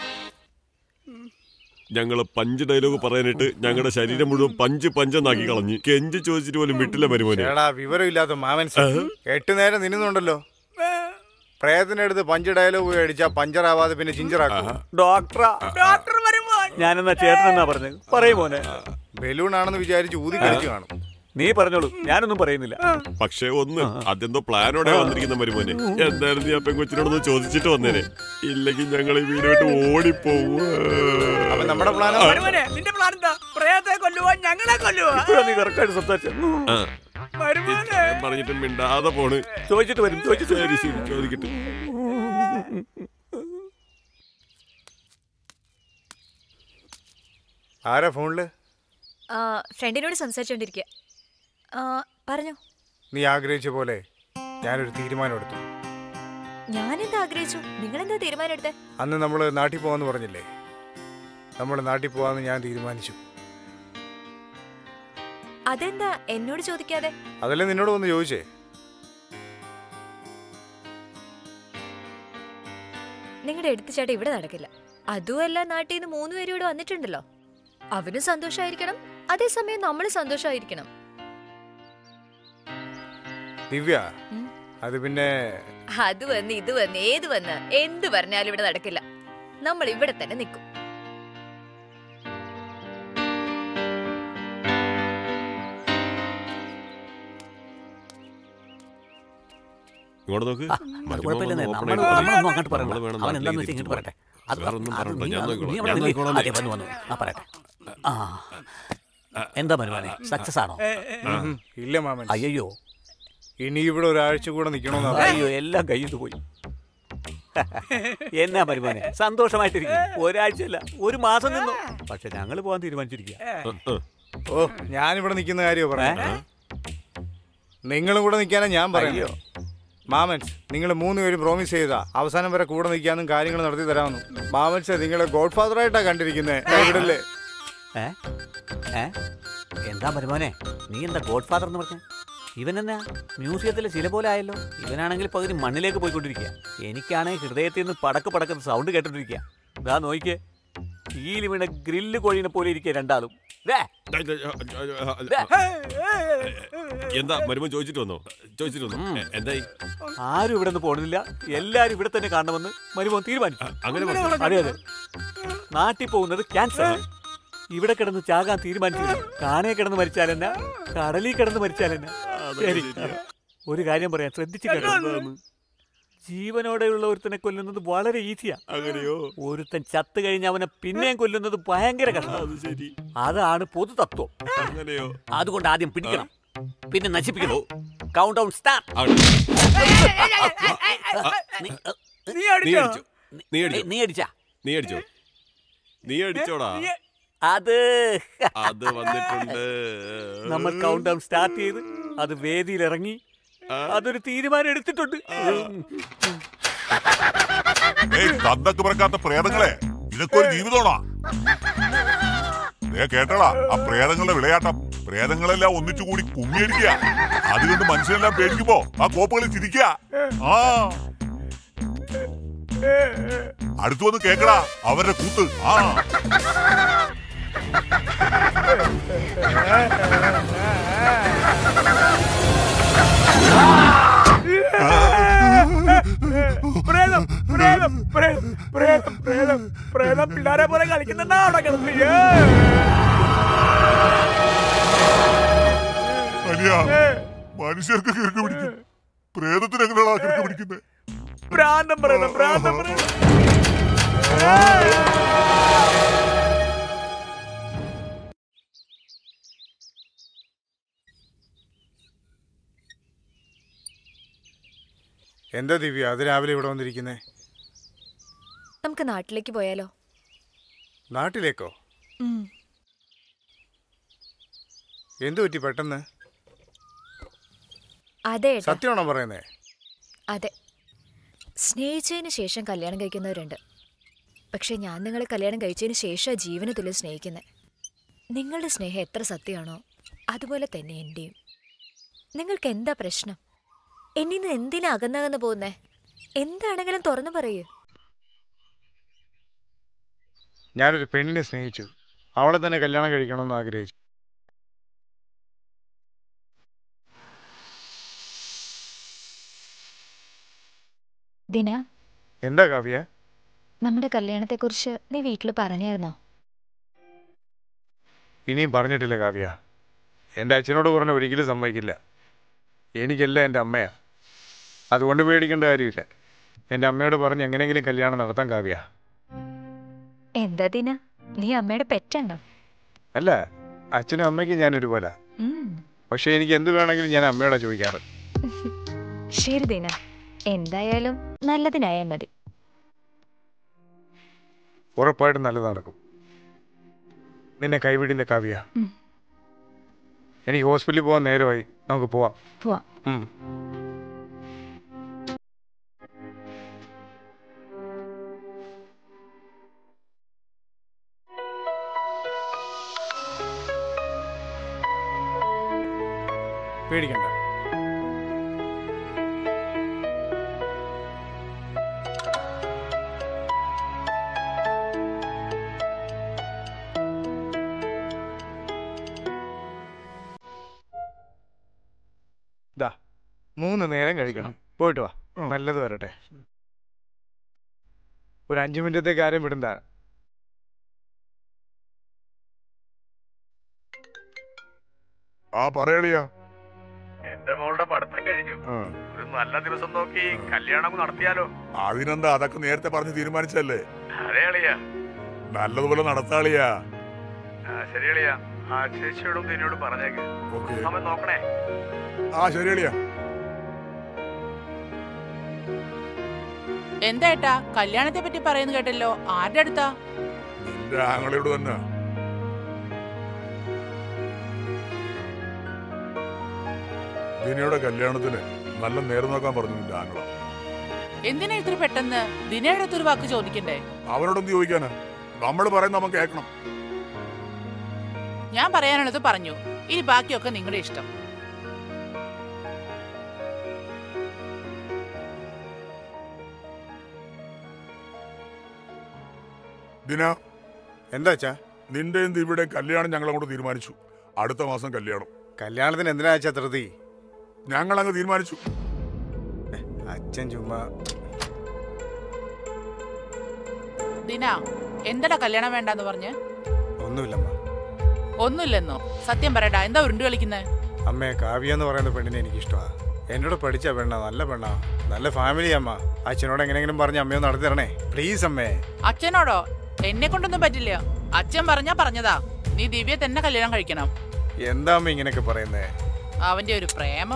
ഞങ്ങള് പഞ്ച് ഡയലോഗ് പറയാനിട്ട് ഞങ്ങളുടെ ശരീരം മുഴുവൻ പഞ്ച് പഞ്ചെന്നാക്കി കളഞ്ഞ് കെഞ്ചി ചോദിച്ചിട്ട് പോലും വിട്ടില്ല മരുമോനെ ചേടാ വിവരമില്ലാത്ത മാമൻസ് എട്ട് നേരം നിന്നുണ്ടല്ലോ പ്രേതത്തിനടുത്ത് പഞ്ച് ഡയലോഗ് പോയി അടിച്ചാ പഞ്ചറാവാതെ പിന്നെ ചിഞ്ചറാക്കും ഡോക്ടറാ ഡോക്ടർ വരുമ്പോ ഞാനെന്നാ ചേട്ടനെന്നാ പറഞ്ഞത് പറയൂ മോനെ ബലൂൺ ആണെന്ന് വിചാരിച്ച് ഊതി കളിച്ചു കാണും നീ പറഞ്ഞോളൂ ഞാനൊന്നും പറയുന്നില്ല പക്ഷേ ഒന്ന് അതെന്തോ പ്ലാനോടെ വന്നിരിക്കുന്ന മരുമോനെ എന്തായാലും നീ ആ പെങ്കൊച്ചിനോടൊന്ന് ചോദിച്ചിട്ട് വന്നേനെ ഇല്ലെങ്കിൽ ഞങ്ങൾ ഈ വീട് വിട്ട് ഓടിപ്പോവും അപ്പൊ നമ്മുടെ പ്ലാനോ വരുമോനെ നിന്റെ പ്ലാൻ എന്താ പ്രേതത്തെ കൊല്ലുവാ ഞങ്ങളെ കൊല്ലുവാ ഇപ്പോഴാ നീ കറക്റ്റായിട്ട് സംസാരിച്ചു ആ, വരുമോനെ ഇത്രയും പറഞ്ഞിട്ട് മിണ്ടാതെ പോണ് ചോദിച്ചിട്ട് വരും ചോദിച്ചിട്ട് ശരി ശരി ചോദിക്കട്ടെ ആരാ ഫോണില് ആ, ഫ്രണ്ടിനോട് സംസാരിച്ചോണ്ടിരിക്കുക പറഞ്ഞു നീ ആഗ്രഹിച്ച പോലെ ഞാനൊരു തീരുമാനം എടുത്തു ഞാനെന്താ ആഗ്രഹിച്ചു നിങ്ങളെന്താ തീരുമാനം എടുത്തേ അന്ന് നമ്മൾ നാട്ടിൽ പോകാന്ന് പറഞ്ഞില്ലേ നമ്മൾ നാട്ടിൽ പോകാന്ന് ഞാൻ തീരുമാനിച്ചു അതെന്താ എന്നോട് ചോദിക്കാതെ അതല്ലേ നിന്നോട് വന്ന് ചോദിച്ചേ നിങ്ങളുടെ എടുത്തുചാട്ടം ഇവിടെ നടക്കില്ല അതുമല്ല നാട്ടിൽ നിന്ന് മൂന്ന് പേരും ഇവിടെ വന്നിട്ടുണ്ടല്ലോ അവനും സന്തോഷമായിരിക്കണം അതേസമയം നമ്മൾ സന്തോഷമായിരിക്കണം ദിവ്യ ഉം. അത് പിന്നെ അത് വന്ന് ഇത് വന്ന് ഏത് വന്ന് എന്ത് പറഞ്ഞാലും ഇവിടെ നടക്കില്ല നമ്മൾ ഇവിടെ തന്നെ നിൽക്കും ഇങ്ങോട്ട് നോക്ക് ആ, അത് മരുമോൻ കുഴപ്പമില്ലെന്നേ വന്ന് നമ്മൾ open ആയിട്ട് നമ്മളൊന്നും പറയും. അങ്ങോട്ട് പറയണ്ട നമ്മള് വേണം അവൻ എന്താന്ന് നാട്ടിലേക്ക് വെച്ചാൽ ഇങ്ങോട്ട് പറയട്ടെ അത് വേറൊന്നും അത് പറയണ്ട, നീ ഞാൻ അത് നോക്കിക്കോളാം, നീ ഞാൻ അവിടെ നില്ല്. നോക്കിക്കോളാം. അതെ വന്നു വന്നു ആ പറയട്ടെ ആ എന്താ മരുമാനെ സക്സസ് ആണോ ഉം. ഇല്ല മാമൻ അയ്യോ ഇനി ഇവിടെ ഒരാഴ്ച കൂടെ നിൽക്കണമെന്നാ അയ്യോ എല്ലാം കയ്യിൽ പോയി എന്നാ മരുമാനെ സന്തോഷമായിട്ടിരിക്കും ഒരാഴ്ചയല്ല ഒരു മാസം നിന്നു പക്ഷെ ഞങ്ങൾ പോകാൻ തീരുമാനിച്ചിരിക്കുക ഓ ഞാനിവിടെ നിൽക്കുന്ന കാര്യമോ പറഞ്ഞേ നിങ്ങളും കൂടെ നിൽക്കാനാ ഞാൻ പറയോ മാമൻസ് നിങ്ങൾ മൂന്ന് പേരും പ്രോമിസ് ചെയ്താ അവസാനം വരെ കൂടെ നിൽക്കാനും കാര്യങ്ങൾ നടത്തി തരാമെന്നും മാമൻസ് നിങ്ങളെ ഗോഡ് ഫാദറായിട്ടാ കണ്ടിരിക്കുന്നത് ഇവിടല്ലേ ഏ ഏ എന്താ മരുമോനെ നീ എന്താ ഗോഡ് ഫാദർ എന്ന് പറഞ്ഞ ഇവൻ എന്നാ മ്യൂസിയത്തിലെ ചില പോലെ ആയല്ലോ ഇവനാണെങ്കിൽ പകുതി മണ്ണിലേക്ക് പോയിക്കൊണ്ടിരിക്കുക എനിക്കാണെങ്കിൽ ഹൃദയത്തിൽ നിന്ന് പടക്ക് പടക്കുന്ന സൗണ്ട് കേട്ടോണ്ടിരിക്കുക ഇതാ നോക്കിക്കേ ഈ വീണ ഗ്രില്ല് കോഴീനെ പോലെ ഇരിക്കുക രണ്ടാളും ദേ, ദേ. എന്താ മരുമോൻ ചോദിച്ചിട്ട് വന്നോ ചോദിച്ചിട്ട് വന്നോ എ- എന്തായി ആരും ഇവിടെ നിന്ന് പോണില്ല എല്ലാരും ഇവിടെ തന്നെ കാണണമെന്ന് മരുമോൻ തീരുമാനിച്ചു അങ്ങനെ പറഞ്ഞു. അതെ അതെ നാട്ടിൽ പോകുന്നത് ക്യാൻസർ ഇവിടെ കിടന്ന് ചാകാൻ തീരുമാനിച്ചില്ല കാനെ കിടന്ന് മരിച്ചാലെന്നാ കടലിൽ കിടന്ന് മരിച്ചാലെന്നാ ശരി ഒരു കാര്യം പറയാം ശ്രദ്ധിച്ചു കേട്ടോ ജീവനോടെയുള്ള ഒരുത്തനെ കൊല്ലുന്നത് വളരെ ഈസിയാ അങ്ങനെയോ ഒരുത്തൻ ചത്തു കഴിഞ്ഞ അവനെ പിന്നെയും കൊല്ലുന്നത് ഭയങ്കര കഷ്ടം ശരി അതാണ് പൊതു തത്വം അങ്ങനെയോ അതുകൊണ്ട് ആദ്യം പിടിക്കണം പിന്നെ നശിപ്പിക്കണം കൗണ്ട് ഡൗൺ സ്റ്റാർട്ട് നീ നീ അടിച്ചോ അടിച്ചോ നീ അടിച്ചോ നീ അടിച്ചാ നീ അടിച്ചോ നീ അടിച്ചോടാ അത് അത് വന്നിട്ടുണ്ട് നമ്മൾ കൗണ്ട് ഡൗൺ സ്റ്റാർട്ട് ചെയ്ത് അത് വേദിയിൽ ഇറങ്ങി അതൊരു തീരുമാനം എടുത്തിട്ടുണ്ട് ഏയ് തന്തക്ക് പിറക്കാത്ത പ്രേതങ്ങളെ ഇതൊക്കെ ഒരു ജീവിതമാണോ ഏ കേട്ടടാ ആ പ്രേതങ്ങളുടെ വിളയാട്ടം പ്രേതങ്ങളെല്ലാം ഒന്നിച്ചു കൂടി കുമ്മിയടിക്കുക അതുകൊണ്ട് മനുഷ്യരെല്ലാം പേടിക്കുമ്പോ ആ കോപ്പുകളിൽ ചിരിക്കുക ആ അടുത്തു വന്ന് കേക്കടാ അവരുടെ കൂത്ത് ആ പ്രേതം പ്രേതം പ്രേതം പ്രേതം പ്രേതം പ്രേതം പിള്ളേരെ പോലെ കളിക്കുന്ന അവിടെ കിടന്ന് അനിയാ മനുഷ്യർക്ക് കിറുക്ക് പിടിക്കും പ്രേതത്തിന് എങ്ങനെയാണോ കിറുക്ക് പിടിക്കുന്നത് ഭ്രാന്തം പ്രേതം ഭ്രാന്തം പ്രേതം എന്താ ദിവ്യ അത് രാവിലെ ഇവിടെ വന്നിരിക്കുന്നേ നമുക്ക് നാട്ടിലേക്ക് പോയാലോ നാട്ടിലേക്കോ ഉം. എന്തു പറ്റി പെട്ടെന്ന് അതെ ഏട്ടാ. സത്യമാണോ പറയുന്നേ അതെ സ്നേഹിച്ചതിന് ശേഷം കല്യാണം കഴിക്കുന്നവരുണ്ട് പക്ഷെ ഞാൻ നിങ്ങളെ കല്യാണം കഴിച്ചതിന് ശേഷം ജീവന തുല്യം സ്നേഹിക്കുന്നത് നിങ്ങളുടെ സ്നേഹം എത്ര സത്യമാണോ അതുപോലെ തന്നെ എൻ്റെയും നിങ്ങൾക്ക് എന്താ പ്രശ്നം എന്നിൽ നിന്ന് എന്തിനാ അകന്നകന്ന് പോകുന്നേ എന്താണെങ്കിലും തുറന്നു പറയൂ ഞാനൊരു പെണ്ണിനെ സ്നേഹിച്ചു അവളെ തന്നെ കല്യാണം കഴിക്കണമെന്ന് ആഗ്രഹിച്ചു ദിന എന്താ കാവ്യ നമ്മുടെ കല്യാണത്തെക്കുറിച്ച് നീ വീട്ടിൽ പറഞ്ഞായിരുന്നോ ഇനിയും പറഞ്ഞിട്ടില്ല കാവ്യ എൻ്റെ അച്ഛനോട് പറഞ്ഞ ഒരിക്കലും സമ്മതിക്കില്ല എനിക്കെല്ലാം എൻ്റെ അമ്മയാ അതുകൊണ്ട് പേടിക്കേണ്ട കാര്യമില്ല എൻ്റെ അമ്മയോട് പറഞ്ഞ് എങ്ങനെയെങ്കിലും കല്യാണം നടത്താൻ കാവ്യ എന്താ ദിന നീ അമ്മയുടെ പെറ്റുണ്ടോ അല്ല അച്ഛനും അമ്മയ്ക്കും ഞാനൊരുപോലെ ഉം. പക്ഷേ എനിക്ക് എന്ത് വേണമെങ്കിലും ഞാൻ അമ്മയോടാ ചോദിക്കാറ് ശരി ദിന എന്തായാലും നല്ലതിനായാൽ മതി ഉറപ്പായിട്ടും നല്ലത് നടക്കും നിന്നെ കൈവിടില്ല കാവ്യ ഉം. എനിക്ക് ഹോസ്പിറ്റലിൽ പോകാൻ നേരമായി നമുക്ക് പോവാം പോവാം ഉം. പേടിക്കണ്ട ദാ മൂന്ന് നേരം കഴിക്കണം പോയിട്ട് വാ നല്ലത് വരട്ടെ ഒരു അഞ്ചു മിനിറ്റത്തെ കാര്യം വിടണ്ട ആ പറയണിയാ എന്റെ മോളുടെ പഠിത്തം കഴിഞ്ഞു ആ. ഒരു നല്ല ദിവസം നോക്കി കല്യാണം അങ്ങ് നടത്തിയാലോ അതിനെന്താ അതൊക്കെ നേരത്തെ പറഞ്ഞ് തീരുമാനിച്ചല്ലേ അതെ അളിയാ നല്ലതുപോലെ നടത്താളിയാ ആ, ശരി അളിയാ ആ ചേച്ചിയോടും ഇതിനോടും പറഞ്ഞേക്ക് ഓക്കെ സമയം നോക്കണേ ആ ശരി അളിയാ എന്താ ഏട്ടാ കല്യാണത്തെ പറ്റി പറയുന്നത് കേട്ടല്ലോ ആരുടെ അടുത്താ നിന്റെ ആങ്ങളയോട് തന്നെ ദിനയുടെ കല്യാണത്തിന് നല്ല നേരം നോക്കാൻ പറഞ്ഞു നിന്റെ ആങ്ങള എന്തിനാ ഇത്ര പെട്ടെന്ന് ദിനയുടെ അടുത്തൊരു വാക്ക് ചോദിക്കണ്ടേ അവനോടൊന്ന് ചോദിക്കാനാ നമ്മൾ പറയുന്ന നമുക്ക് കേൾക്കണം ഞാൻ പറയാനുള്ളത് പറഞ്ഞു ഇനി ബാക്കിയൊക്കെ നിങ്ങളുടെ ഇഷ്ടം ദിന എന്താ അച്ഛാ നിന്റെ ഇവിടെ കല്യാണം ഞങ്ങൾ അങ്ങോട്ട് തീരുമാനിച്ചു അടുത്ത മാസം കല്യാണം കല്യാണത്തിന് എന്തിനാ അച്ഛാ ധൃതി ഞങ്ങൾ അങ്ങ് തീരുമാനിച്ചു അച്ഛൻ ചുമ്മാ ദിന എന്താടാ കല്യാണം വേണ്ടെന്ന് പറഞ്ഞ് ഒന്നുമില്ലമ്മ ഒന്നുമില്ലെന്നോ സത്യം പറയടാ എന്താ ഉരുണ്ട് കളിക്കുന്നേ അമ്മേ കാവ്യ എന്ന് പറയുന്ന പെണ്ണിനെ എനിക്ക് ഇഷ്ടമാണ് എന്നോട് പഠിച്ച പെണ്ണ നല്ല പെണ്ണാ നല്ല ഫാമിലി അമ്മ അച്ഛനോട് എങ്ങനെയെങ്കിലും പറഞ്ഞ് അമ്മയോ നടത്തി തരണേ പ്ലീസ് അമ്മേ അച്ഛനോടോ എന്നെ കൊണ്ടൊന്നും പറ്റില്ല അച്ഛൻ പറഞ്ഞാ പറഞ്ഞതാ നീ ദിവ്യ തന്നെ കല്യാണം കഴിക്കണം എന്താ അമ്മ ഇങ്ങനെയൊക്കെ പറയുന്നേ അവന്റെ ഒരു പ്രേമം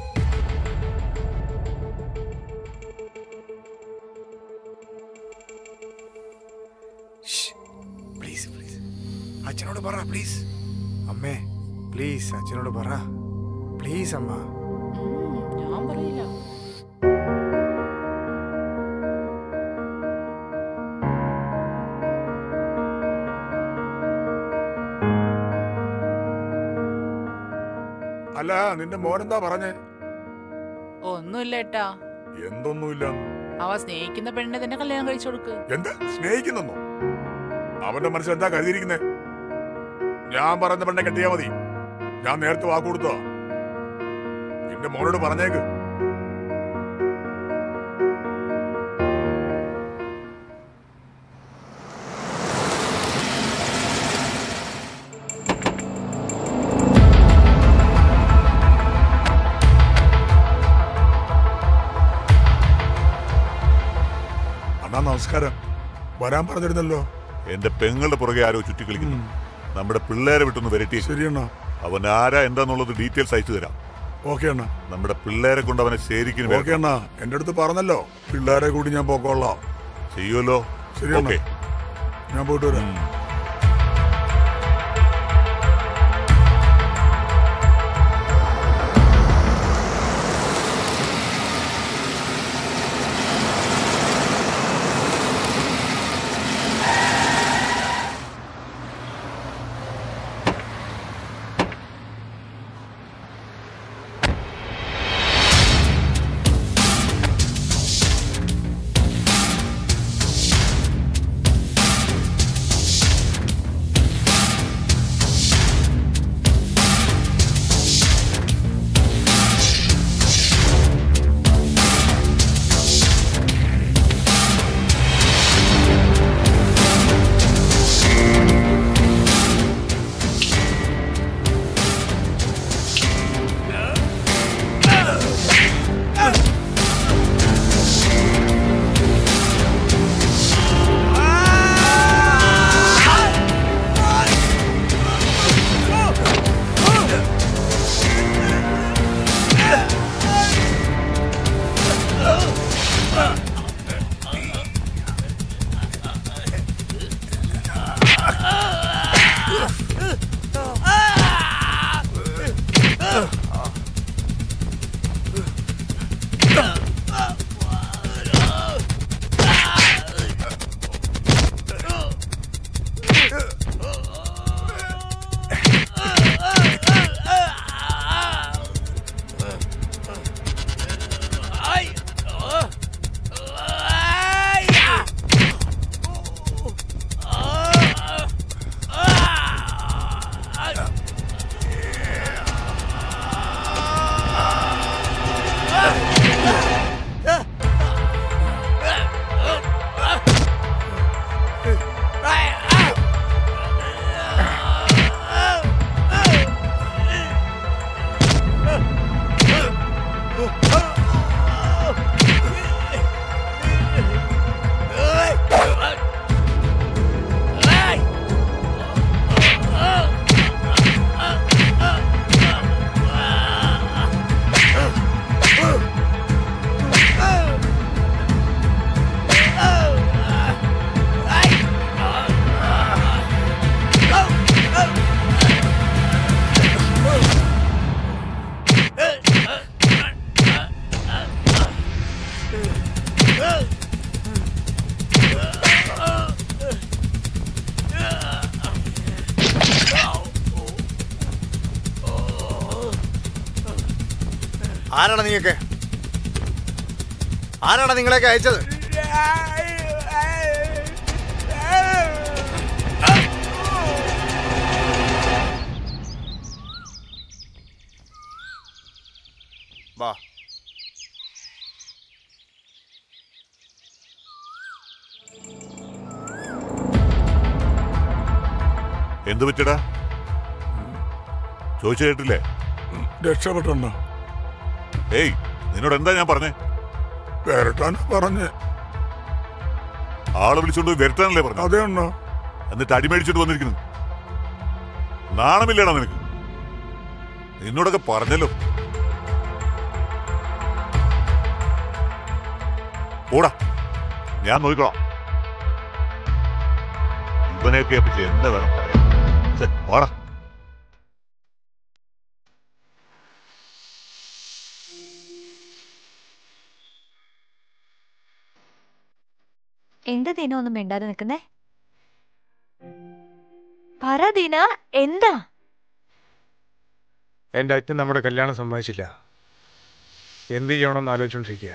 പ്ലീസ് പ്ലീസ് അച്ഛനോട് പറ പ്ലീസ് അമ്മേ പ്ലീസ് അച്ഛനോട് പറ പ്ലീസ് അമ്മ ഞാൻ പറയില്ല അല്ല നിന്റെ മോനെന്താ പറഞ്ഞേ ഒന്നുമില്ല ഏട്ടാ എന്തൊന്നുമില്ല അവ സ്നേഹിക്കുന്ന പെണ്ണിനെ തന്നെ കല്യാണം കഴിച്ചു കൊടുക്ക് എന്താ സ്നേഹിക്കുന്നോ അവന്റെ മനസ്സിൽ എന്താ കരുതിയിരിക്കുന്നേ ഞാൻ പറഞ്ഞ പെണ്ണെ കെട്ടിയാ മതി ഞാൻ നേരത്തെ വാക്ക് കൊടുത്തോ നിന്റെ മോനോട് പറഞ്ഞേക്ക് അണ്ണാ നമസ്കാരം വരാൻ പറഞ്ഞിരുന്നല്ലോ എന്റെ പെങ്ങളുടെ പുറകെ ആരോ ചുറ്റിക്കളിക്കുന്നു നമ്മുടെ പിള്ളേരെ വിട്ടൊന്ന് വരട്ടി ശരിയണ്ണ അവൻ ആരാ എന്താന്നുള്ളത് ഡീറ്റെയിൽസ് അയച്ചു തരാം ഓക്കെ അണ്ണ നമ്മുടെ പിള്ളേരെ കൊണ്ട് അവനെ ശരിക്കും ഓക്കെ അണ്ണ എന്റെ അടുത്ത് പറഞ്ഞല്ലോ പിള്ളേരെ കൂടി ഞാൻ പോക്കോളാം ചെയ്യുമല്ലോ ശരി അണ്ണാ. ഓക്കെ ഞാൻ പോയിട്ട് വരാം ആരാണ് നീയൊക്കെ ആരാണ് നിങ്ങളെയൊക്കെ അയച്ചത് വാ എന്ത് പറ്റിയടാ ചോദിച്ചു കേട്ടില്ലേ രക്ഷപ്പെട്ടുണ്ടോ ഏയ് നിന്നോട് എന്താ ഞാൻ പറഞ്ഞേ വരട്ടാൻ പറഞ്ഞ് ആളെ വിളിച്ചോണ്ട് പോയി വരട്ടാനല്ലേ പറഞ്ഞു അതേ ഉണ്ടോ എന്നിട്ട് അടിമേടിച്ചോണ്ട് വന്നിരിക്കുന്നു നാണമില്ലേടാ നിനക്ക് നിന്നോടൊക്കെ പറഞ്ഞല്ലോ ഓടാ ഞാൻ നോക്കിക്കോളാം ഇവനെയൊക്കെ പറ്റി എന്താ വേണം പറയാൻ ഛെ, വാടാ എന്താ ദീന ഒന്നും മിണ്ടാതെ നിൽക്കുന്നേ പറ ദീന എന്താ എൻ്റെ അച്ഛൻ നമ്മുടെ കല്യാണം സമ്മതിച്ചില്ല എന്ത് ചെയ്യണമെന്ന് ആലോചിച്ചുകൊണ്ടിരിക്കുക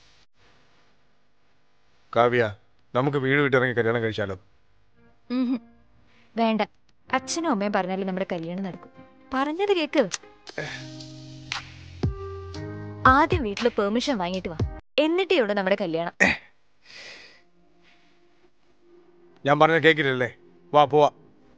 കാവ്യ നമുക്ക് വീട് വിട്ടിറങ്ങി കല്യാണം കഴിച്ചാലോ ഉംഹും. വേണ്ട അച്ഛനും അമ്മയും പറഞ്ഞാലേ നമ്മുടെ കല്യാണം നടക്കും പറഞ്ഞത് കേക്ക് ആദ്യം വീട്ടിൽ പെർമിഷൻ വാങ്ങിയിട്ട് വാ എന്നിട്ടേ ഉള്ളൂ നമ്മുടെ കല്യാണം ഞാൻ പറഞ്ഞ കേക്കില്ലല്ലേ വാ പോവാ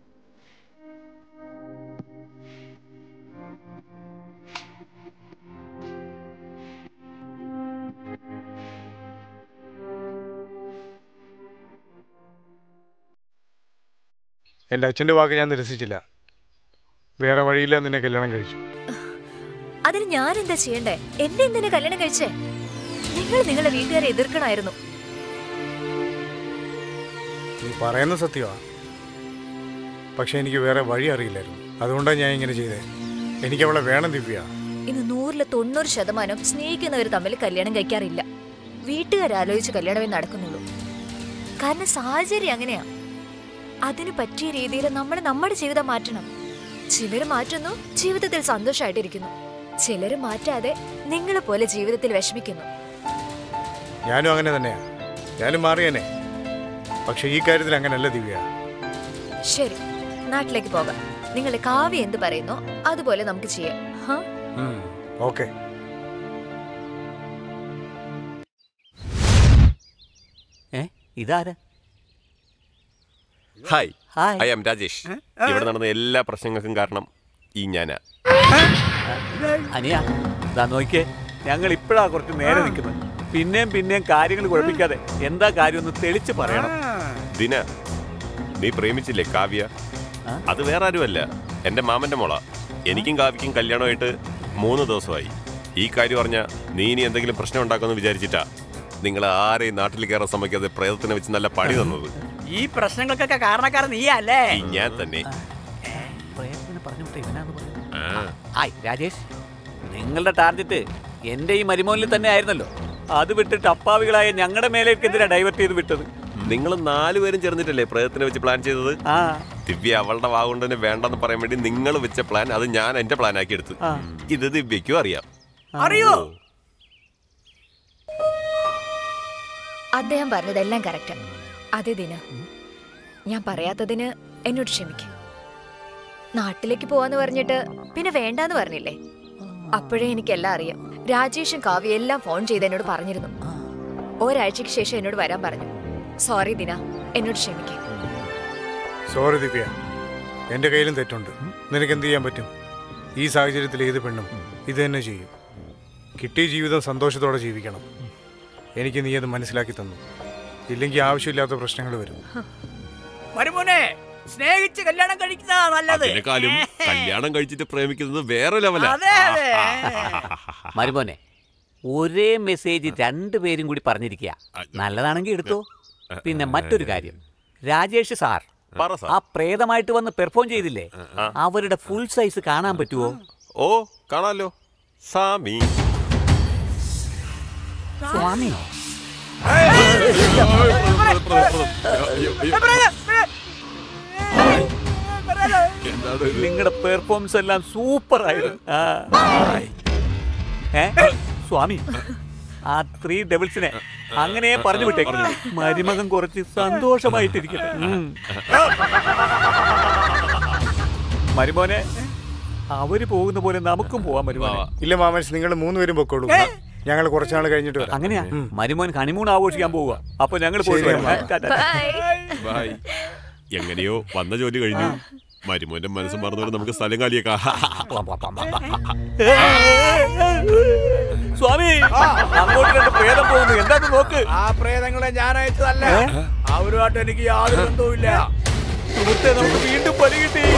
എൻ്റെ അച്ഛൻ്റെ വാക്ക് ഞാൻ നിരസിച്ചില്ല വേറെ വഴിയില്ല നിന്നെ കല്യാണം കഴിച്ചു അതിന് ഞാൻ എന്താ ചെയ്യണ്ടേ എന്നെ എന്തിനാ കല്യാണം കഴിച്ചേ നിങ്ങൾ നിങ്ങളുടെ വീട്ടുകാരെ എതിർക്കണമായിരുന്നു നീ പറയുന്ന സത്യമാണ് പക്ഷെ എനിക്ക് വേറെ വഴി അറിയില്ലായിരുന്നു അതുകൊണ്ടാണ് ഞാൻ ഇങ്ങനെ ചെയ്തത് എനിക്ക് അവളെ വേണം ദിവ്യ ഇന്ന് നൂറില് തൊണ്ണൂറ് ശതമാനം സ്നേഹിക്കുന്നവർ തമ്മിൽ കല്യാണം കഴിക്കാറില്ല വീട്ടുകാരാലോചിച്ച് കല്യാണമേ നടക്കുന്നുള്ളൂ കാരണം സാഹചര്യം അങ്ങനെയാ അതിന് പറ്റിയ രീതിയിൽ നമ്മൾ നമ്മുടെ ജീവിതം മാറ്റണം ചിലര് മാറ്റുന്നു ജീവിതത്തിൽ സന്തോഷമായിട്ടിരിക്കുന്നു ചിലര് മാറ്റാതെ നിങ്ങളെ പോലെ ജീവിതത്തിൽ വിഷമിക്കുന്നു ഞാനും അങ്ങനെ തന്നെയാ ഞാനും മാറിയനെ പക്ഷെ ഈ കാര്യത്തിൽ അങ്ങനെയല്ല ദിവ്യ ശരി നാട്ടിലേക്ക് പോകാം നിങ്ങളുടെ കാവ്യ എന്ത് പറയുന്നോ അതുപോലെ നമുക്ക് ചെയ്യാം ഹാ ഓക്കെ ഏ ഇതാരാ hi hi. I am Rajesh ഇവിടെ നടന്ന എല്ലാ പ്രശ്നങ്ങൾക്കും കാരണം ഈ ഞാനാ അനിയ ഇതാ നോക്കിയേ ഞങ്ങൾ ഇപ്പോഴാ കുറച്ച് നേരെ നിൽക്കുന്നത് പിന്നെയും പിന്നെയും കാര്യങ്ങൾ കുഴപ്പിക്കാതെ എന്താ കാര്യം ഒന്ന് തെളിച്ച് പറയണം ദിന നീ പ്രേമിച്ചില്ലേ കാവ്യ അത് വേറെ ആരുമല്ല എന്റെ മാമന്റെ മോള എനിക്കും കാവ്യക്കും കല്യാണമായിട്ട് മൂന്ന് ദിവസമായി ഈ കാര്യം പറഞ്ഞ നീ ഇനി എന്തെങ്കിലും പ്രശ്നം ഉണ്ടാക്കുമെന്ന് വിചാരിച്ചിട്ടാ നിങ്ങൾ ആരെയും നാട്ടിൽ കയറാൻ സമ്മതിക്കാതെ പ്രേതത്തിനെ വെച്ച് നല്ല പണി തന്നത് ഈ പ്രശ്നങ്ങൾക്കൊക്കെ കാരണക്കാരൻ നീയല്ലേ ഈ ഞാൻ തന്നെ പ്രേതത്തിനെ പറഞ്ഞു വിട്ട ഇവനാന്ന് പറഞ്ഞു ആ ഹായ് രാജേഷ് നിങ്ങളുടെ ടാർഗറ്റ് എന്റെ ഈ മരുമോനിൽ തന്നെ ആയിരുന്നല്ലോ അത് വിട്ടിട്ട് അപ്പാവികളായ ഞങ്ങളുടെ മേലേക്ക് എന്തിനാ ഡൈവേർട്ട് ചെയ്ത് വിട്ടത് നിങ്ങൾ നാലുപേരും ചേർന്നിട്ടല്ലേ പ്രേതത്തിനെ വെച്ച് പ്ലാൻ ചെയ്തത് ആ ദിവ്യ അവളുടെ വാഗുകൊണ്ട് തന്നെ വേണ്ടെന്ന് പറയാൻ വേണ്ടി നിങ്ങൾ വെച്ച പ്ലാൻ അത് ഞാൻ എന്റെ പ്ലാൻ ആക്കി എടുത്തു ആ. ഇത് ദിവ്യക്കും അറിയാം അറിയോ അദ്ദേഹം പറഞ്ഞതെല്ലാം കറക്റ്റ് അതെ ദിന ഞാൻ പറയാത്തതിന് എന്നോട് ക്ഷമിക്കും നാട്ടിലേക്ക് പോവാന്ന് പറഞ്ഞിട്ട് പിന്നെ വേണ്ടാന്ന് പറഞ്ഞില്ലേ അപ്പോഴേ എനിക്കെല്ലാം അറിയാം രാജേഷും കാവ്യ എല്ലാം ഫോൺ ചെയ്ത് എന്നോട് പറഞ്ഞിരുന്നു ഒരാഴ്ചക്ക് ശേഷം എന്നോട് വരാൻ പറഞ്ഞു സോറി ദിന എന്നോട് ക്ഷമിക്കും സോറി ദിവ്യ എൻ്റെ കയ്യിലും തെറ്റുണ്ട് നിനക്ക് എന്ത് ചെയ്യാൻ പറ്റും ഈ സാഹചര്യത്തിൽ ഏത് പെണ്ണും ഇത് തന്നെ ചെയ്യും കിട്ടിയ ജീവിതം സന്തോഷത്തോടെ ജീവിക്കണം എനിക്ക് നീ അത് മനസ്സിലാക്കി തന്നു ഇല്ലെങ്കിൽ ആവശ്യമില്ലാത്ത പ്രശ്നങ്ങൾ വരും മരുമോനെ സ്നേഹിച്ച് കല്യാണം കഴിക്കുന്നതാ നല്ലത് അതിനെക്കാളും കല്യാണം കഴിച്ചിട്ട് പ്രേമിക്കുന്നത് വേറെ ലെവലാ അതെ അതെ മരുമോനെ ഒരേ മെസ്സേജ് രണ്ടുപേരും കൂടി പറഞ്ഞിരിക്കുക നല്ലതാണെങ്കിൽ എടുത്തോ പിന്നെ മറ്റൊരു കാര്യം രാജേഷ് സാർ പറ സാർ. ആ പ്രേതമായിട്ട് വന്ന് പെർഫോം ചെയ്തില്ലേ അവരുടെ ഫുൾ സൈസ് കാണാൻ പറ്റുമോ ഓ കാണാലോ സാമി സ്വാമി നിങ്ങളുടെ പെർഫോമൻസ് എല്ലാം സൂപ്പർ ആയിരുന്നു ആ. ഏ? സ്വാമി ആ ത്രീ ഡബിൾസിനെ അങ്ങനെ പറഞ്ഞു വിട്ടേക്ക് മരുമകൻ കുറച്ച് സന്തോഷമായിട്ടിരിക്കട്ടെ ഉം. മരുമോനെ അവര് പോകുന്ന പോലെ നമുക്കും പോവാൻ മരുമോനെ ഇല്ല മാമൻസ് നിങ്ങൾ മൂന്നുപേരും പൊക്കോളൂ ഞങ്ങൾ കുറച്ചാൾ കഴിഞ്ഞിട്ട് വരാം അങ്ങനെയാ മരുമോൻ ഹണിമൂൺ ആഘോഷിക്കാൻ പോവുക അപ്പൊ ഞങ്ങൾ പോയിട്ട് ശരി, വരാം. അമ്മ. ടാ, ടാ, ടാ. ബൈ എങ്ങനെയോ വന്ന ജോലി കഴിഞ്ഞു മരുമോന്റെ മനസ്സ് മറന്നോടെ നമുക്ക് സ്ഥലം കാലിയേക്കാ സ്വാമി അങ്ങോട്ട് രണ്ട് പ്രേതം പോകുന്നു എന്താന്ന് നോക്ക് ആ പ്രേതങ്ങളെ ഞാൻ അയച്ചതല്ല അവരുമായിട്ട് എനിക്ക് യാതൊരു ബന്ധവുമില്ല സുഹൃത്തെ നമുക്ക് വീണ്ടും പണി കിട്ടി